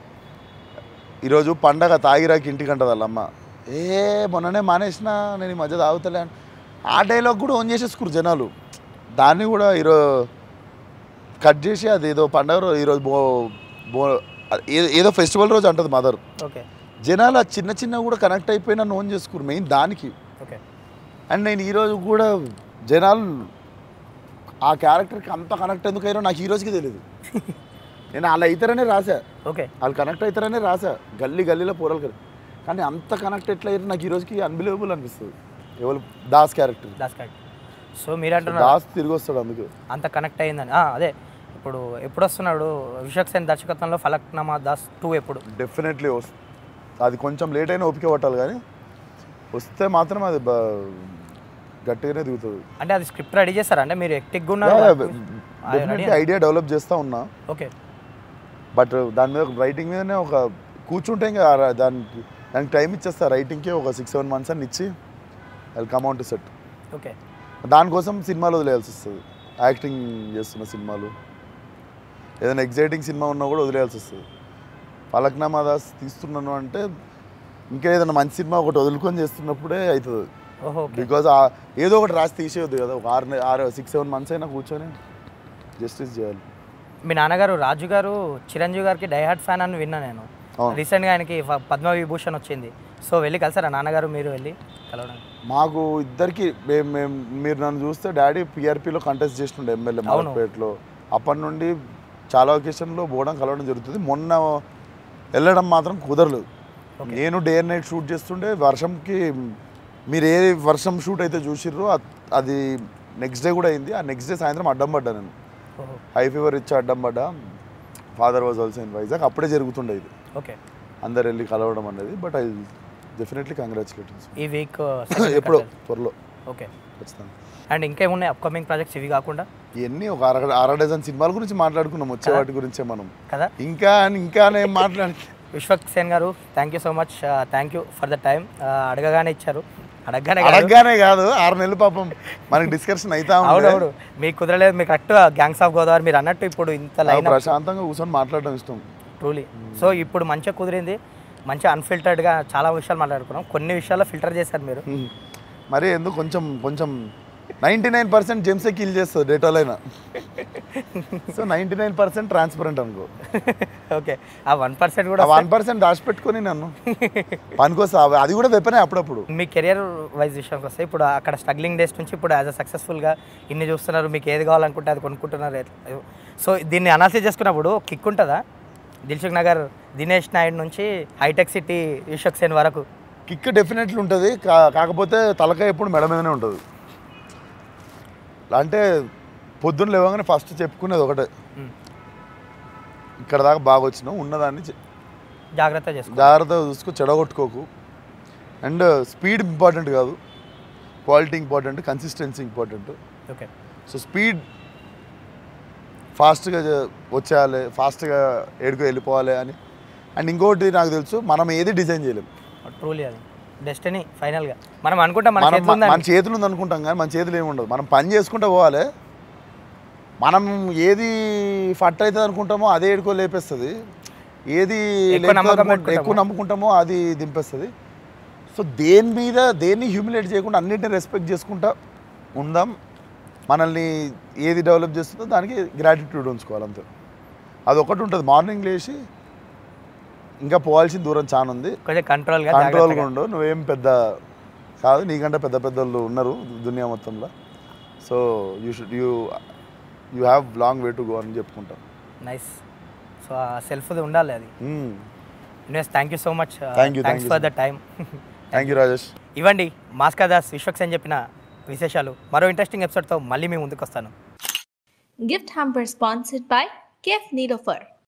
ఈరోజు పండగ తాగిరాకి ఇంటికి అంటది వాళ్ళ అమ్మ ఏ మొన్ననే మానేసిన నేను ఈ మధ్య తాగుతలే అని ఆ డైలాగ్ కూడా ఓన్ చేసేసుకురు జనాలు దాన్ని కూడా ఈరోజు కట్ చేసి అది ఏదో పండగ రోజు ఈరోజు బో బో ఏ- ఏదో ఫెస్టివల్ రోజు అంటది మదర్ ఓకే జనాలు ఆ చిన్న చిన్న కూడా కనెక్ట్ అయిపోయినా ఓన్ చేసుకురు మెయిన్ దానికి ఓకే అండ్ నేను ఈరోజు కూడా జనాలు ఆ క్యారెక్టర్కి అంత కనెక్ట్ ఎందుకు అయ్యారో నాకు ఈ రోజుకి తెలియదు నేను అలా అవుతారనే రాసా ఓకే వాళ్ళు కనెక్ట్ అవుతారనే రాసా గల్లీ గల్లీలో పోరాలు కదా కానీ అంత కనెక్ట్ ఎట్లా అయ్యారు నాకు ఈ రోజుకి అన్బిలీవబుల్ అనిపిస్తుంది ఎవరు Das character Das correct so మీరు అంటున్నారు దాస్ తిరిగి వస్తాడు అందుకు అంత కనెక్ట్ అయ్యిందని ఆ, అదే ఇప్పుడు ఎప్పుడు వస్తున్నాడు విశాఖ సేన్ దర్శకత్వంలో ఫలక్నామా దాస్ టూ ఎప్పుడు డెఫినెట్లీ వస్తుంది అది కొంచెం లేట్ అయినా ఓపిక పట్టాలి కానీ వస్తే మాత్రం అది బా- గట్టిగానే దిగుతుంది అంటే అది స్క్రిప్ట్ రెడీ చేస్తారా అంటే మీరు ఎక్టిక్గా ఉన్నారు డెఫినెట్లీ ఐడియా డెవలప్ చేస్తూ ఉన్నా ఓకే బట్ దాని మీద రైటింగ్ మీదనే ఒక కూర్చుంటే ఇంకా ఆ ర- దానికి దానికి టైం ఇచ్చేస్తా రైటింగ్కి ఒక సిక్స్ సెవెన్ మంత్స్ అని ఇచ్చి అది కమ్ అవుట్ సెట్ ఓకే దానికోసం సినిమాలు వదిలేయాల్సి వస్తుంది యాక్టింగ్ చేస్తున్న సినిమాలు ఏదైనా ఎగ్జైటింగ్ సినిమా ఉన్నా కూడా వదిలేయాల్సి వస్తుంది పలక్నామా దాస్ తీస్తున్నాను అంటే ఇంకా ఏదైనా మంచి సినిమా ఒకటి వదులుకొని చేస్తున్నప్పుడే అవుతుంది ఓహో ఓకే బికాజ్ ఏదో ఒకటి రాసి తీసేయొద్దు కదా ఒక ఆరు నె- ఆరు సిక్స్ సెవెన్ మంత్స్ అయినా కూర్చొని జస్టిస్ చేయాలి మీ నాన్నగారు రాజు గారు చిరంజీవి గారికి డైహార్డ్ ఫ్యాన్ అని విన్నా నేను అవును. రీసెంట్గా ఆయనకి ప- పద్మ విభూషణ్ వచ్చింది సో వెళ్ళి కలిసారా నాన్నగారు మీరు వెళ్ళి కలవడానికి మాకు ఇద్దరికి మేము మేము మీరు నన్ను చూస్తే డాడీ పిఆర్పిలో కంటెస్ట్ చేస్తుండే ఎమ్మెల్యే అవును. మార్పేటలో అప్పటి నుండి చాలా ఒకేషన్లో పోవడం కలవడం జరుగుతుంది మొన్న వెళ్ళడం మాత్రం కుదరలేదు Okay. నేను డే అండ్ నైట్ షూట్ చేస్తుండే వర్షంకి మీరు ఏ వర్షం షూట్ అయితే చూసిర్రో అద్- అది నెక్స్ట్ డే కూడా అయింది ఆ నెక్స్ట్ డే సాయంత్రం అడ్డం పడ్డా నేను ఓహో హై ఫీవర్ ఇచ్చి అడ్డం పడ్డా father was also in Vizag అప్పుడే జరుగుతుండే ఇది ఓకే అందరు వెళ్ళి కలవడం అనేది బట్ ఐ డెఫినెట్లీ కంగ్రాచులేషన్స్ ఈ వీక్ ఎప్పుడో త్వరలో ఓకే ఖచ్చితంగా అండ్ ఇంకేమున్నాయి అప్కమింగ్ ప్రాజెక్ట్స్ ఇవి కాకుండా ఇవన్నీ ఒక అర అర డజన్ సినిమాల గురించి మాట్లాడుకున్నాం వచ్చే వాటి గురించే మనం కదా ఇంకా ఇంకా నేను మాట్లాడి Vishwak Sen garu thank you so much thank you for the time అడగగానే ఇచ్చారు అడగగానే కాదు. అడగగానే కాదు ఆరు నెలలు పాపం మనకి డిస్కషన్ అవుతా ఉంది అవునవును మీకు కుదరలేదు మీకు కరెక్ట్ గ్యాంగ్స్ ఆఫ్ గోదావరి మీరు అన్నట్టు ఇప్పుడు ఇంత నాకు లైన్ ప్రశాంతంగా కూర్చొని మాట్లాడడం ఇష్టం ట్రూలీ సో ఇప్పుడు మంచిగా కుదిరింది మంచిగా అన్ఫిల్టర్డ్గా చాలా విషయాలు మాట్లాడుకున్నాం కొన్ని విషయాల్లో ఫిల్టర్ చేశారు మీరు హ్మ్. మరి ఎందుకు కొంచెం కొంచెం నైంటీ నైన్ పర్సెంట్ జెమ్సే కిల్ చేస్తుంది డేటాలో అయినా so ninety nine percent transparent అనుకో ఓకే ఆ వన్ పర్సెంట్ కూడా వన్ పర్సెంట్ దాచిపెట్టుకొని నన్ను పనికొస్తా అది కూడా వెపనే అప్పుడప్పుడు మీ కెరియర్ వైజ్ విషయానికి వస్తే ఇప్పుడు అక్కడ స్ట్రగ్లింగ్ డేస్ నుంచి ఇప్పుడు యాజ్ అ సక్సెస్ఫుల్గా ఇన్ని చూస్తున్నారు మీకు ఏది కావాలనుకుంటే అది కొనుక్కుంటున్నారు సో దీన్ని అనాలిసిస్ చేసుకున్నప్పుడు కిక్ ఉంటుందా దిల్సుఖ్ నగర్ దినేష్ నాయుడు నుంచి హైటెక్ సిటీ విశ్వక్ సేన్ వరకు కిక్ డెఫినెట్లీ ఉంటుంది కా- కాకపోతే తలకాయ ఎప్పుడు మెడ మీదనే ఉంటుంది అంటే పొద్దున్న లేవగానే ఫస్ట్ చెప్పుకునేది ఒకటే మ్. ఇక్కడ దాకా బాగా వచ్చినావు ఉన్నదాన్ని చె- జాగ్రత్త చేసుకో జాగ్రత్తగా చూసుకో చెడగొట్టుకోకు అండ్ స్పీడ్ ఇంపార్టెంట్ కాదు quality important consistency important okay so speed ఫాస్ట్గా వచ్చేయాలి ఫాస్ట్గా ఏడుకు వెళ్ళిపోవాలి అని అండ్ ఇంకోటి నాకు తెలుసు మనం ఏది డిజైన్ చేయలేం ట్రూలీ అది డెస్టినీ ఫైనల్గా మనం అనుకుంటాం మన మనం చేతిలో ఉందని. మన చేతులు ఉంది అనుకుంటాం కానీ మన చేతులు ఏమి ఉండదు మనం పని చేసుకుంటూ పోవాలి మనం ఏది ఫట్ అవుతుంది అనుకుంటామో అదే ఏడుకో లేపేస్తుంది ఏది ఎక్కువ లేపుతుంది నమ్మకం అనుకుంటే- ఎక్కువ పెట్టుకుంటామో. నమ్ముకుంటామో అది దింపేస్తుంది సో దేని మీద దేన్ని హ్యూమిలేట్ చేయకుండా అన్నిటిని రెస్పెక్ట్ చేసుకుంటా ఉందాం మనల్ని ఏది డెవలప్ చేస్తుందో దానికి గ్రాటిట్యూడ్ ఉంచుకోవాలి అంతే అది ఒకటి ఉంటుంది మార్నింగ్ లేచి ఇంకా పోవాల్సిన దూరం చాలా ఉంది కొంచెం కంట్రోల్గా కంట్రోల్గా ఉండు నువ్వేం పెద్ద కాదు నీకంటే పెద్ద పెద్ద వాళ్ళు ఉన్నారు దునియా మొత్తంలో so you should you you have long way to go అని చెప్పుకుంటాం నైస్ సో ఆ సెల్ఫ్ది ఉండాలి అది మ్మ్. Invest thank you so much Thank you, thank thanks you, for sir. The time thank you Rajesh ఇవ్వండి మాస్కా దాస్ విశ్వక్సేన్ చెప్పిన విశేషాలు మరో ఇంట్రెస్టింగ్ ఎపిసోడ్తో మళ్ళీ మేము ముందుకు వస్తాను Gift hamper sponsored by Kef Nilofer.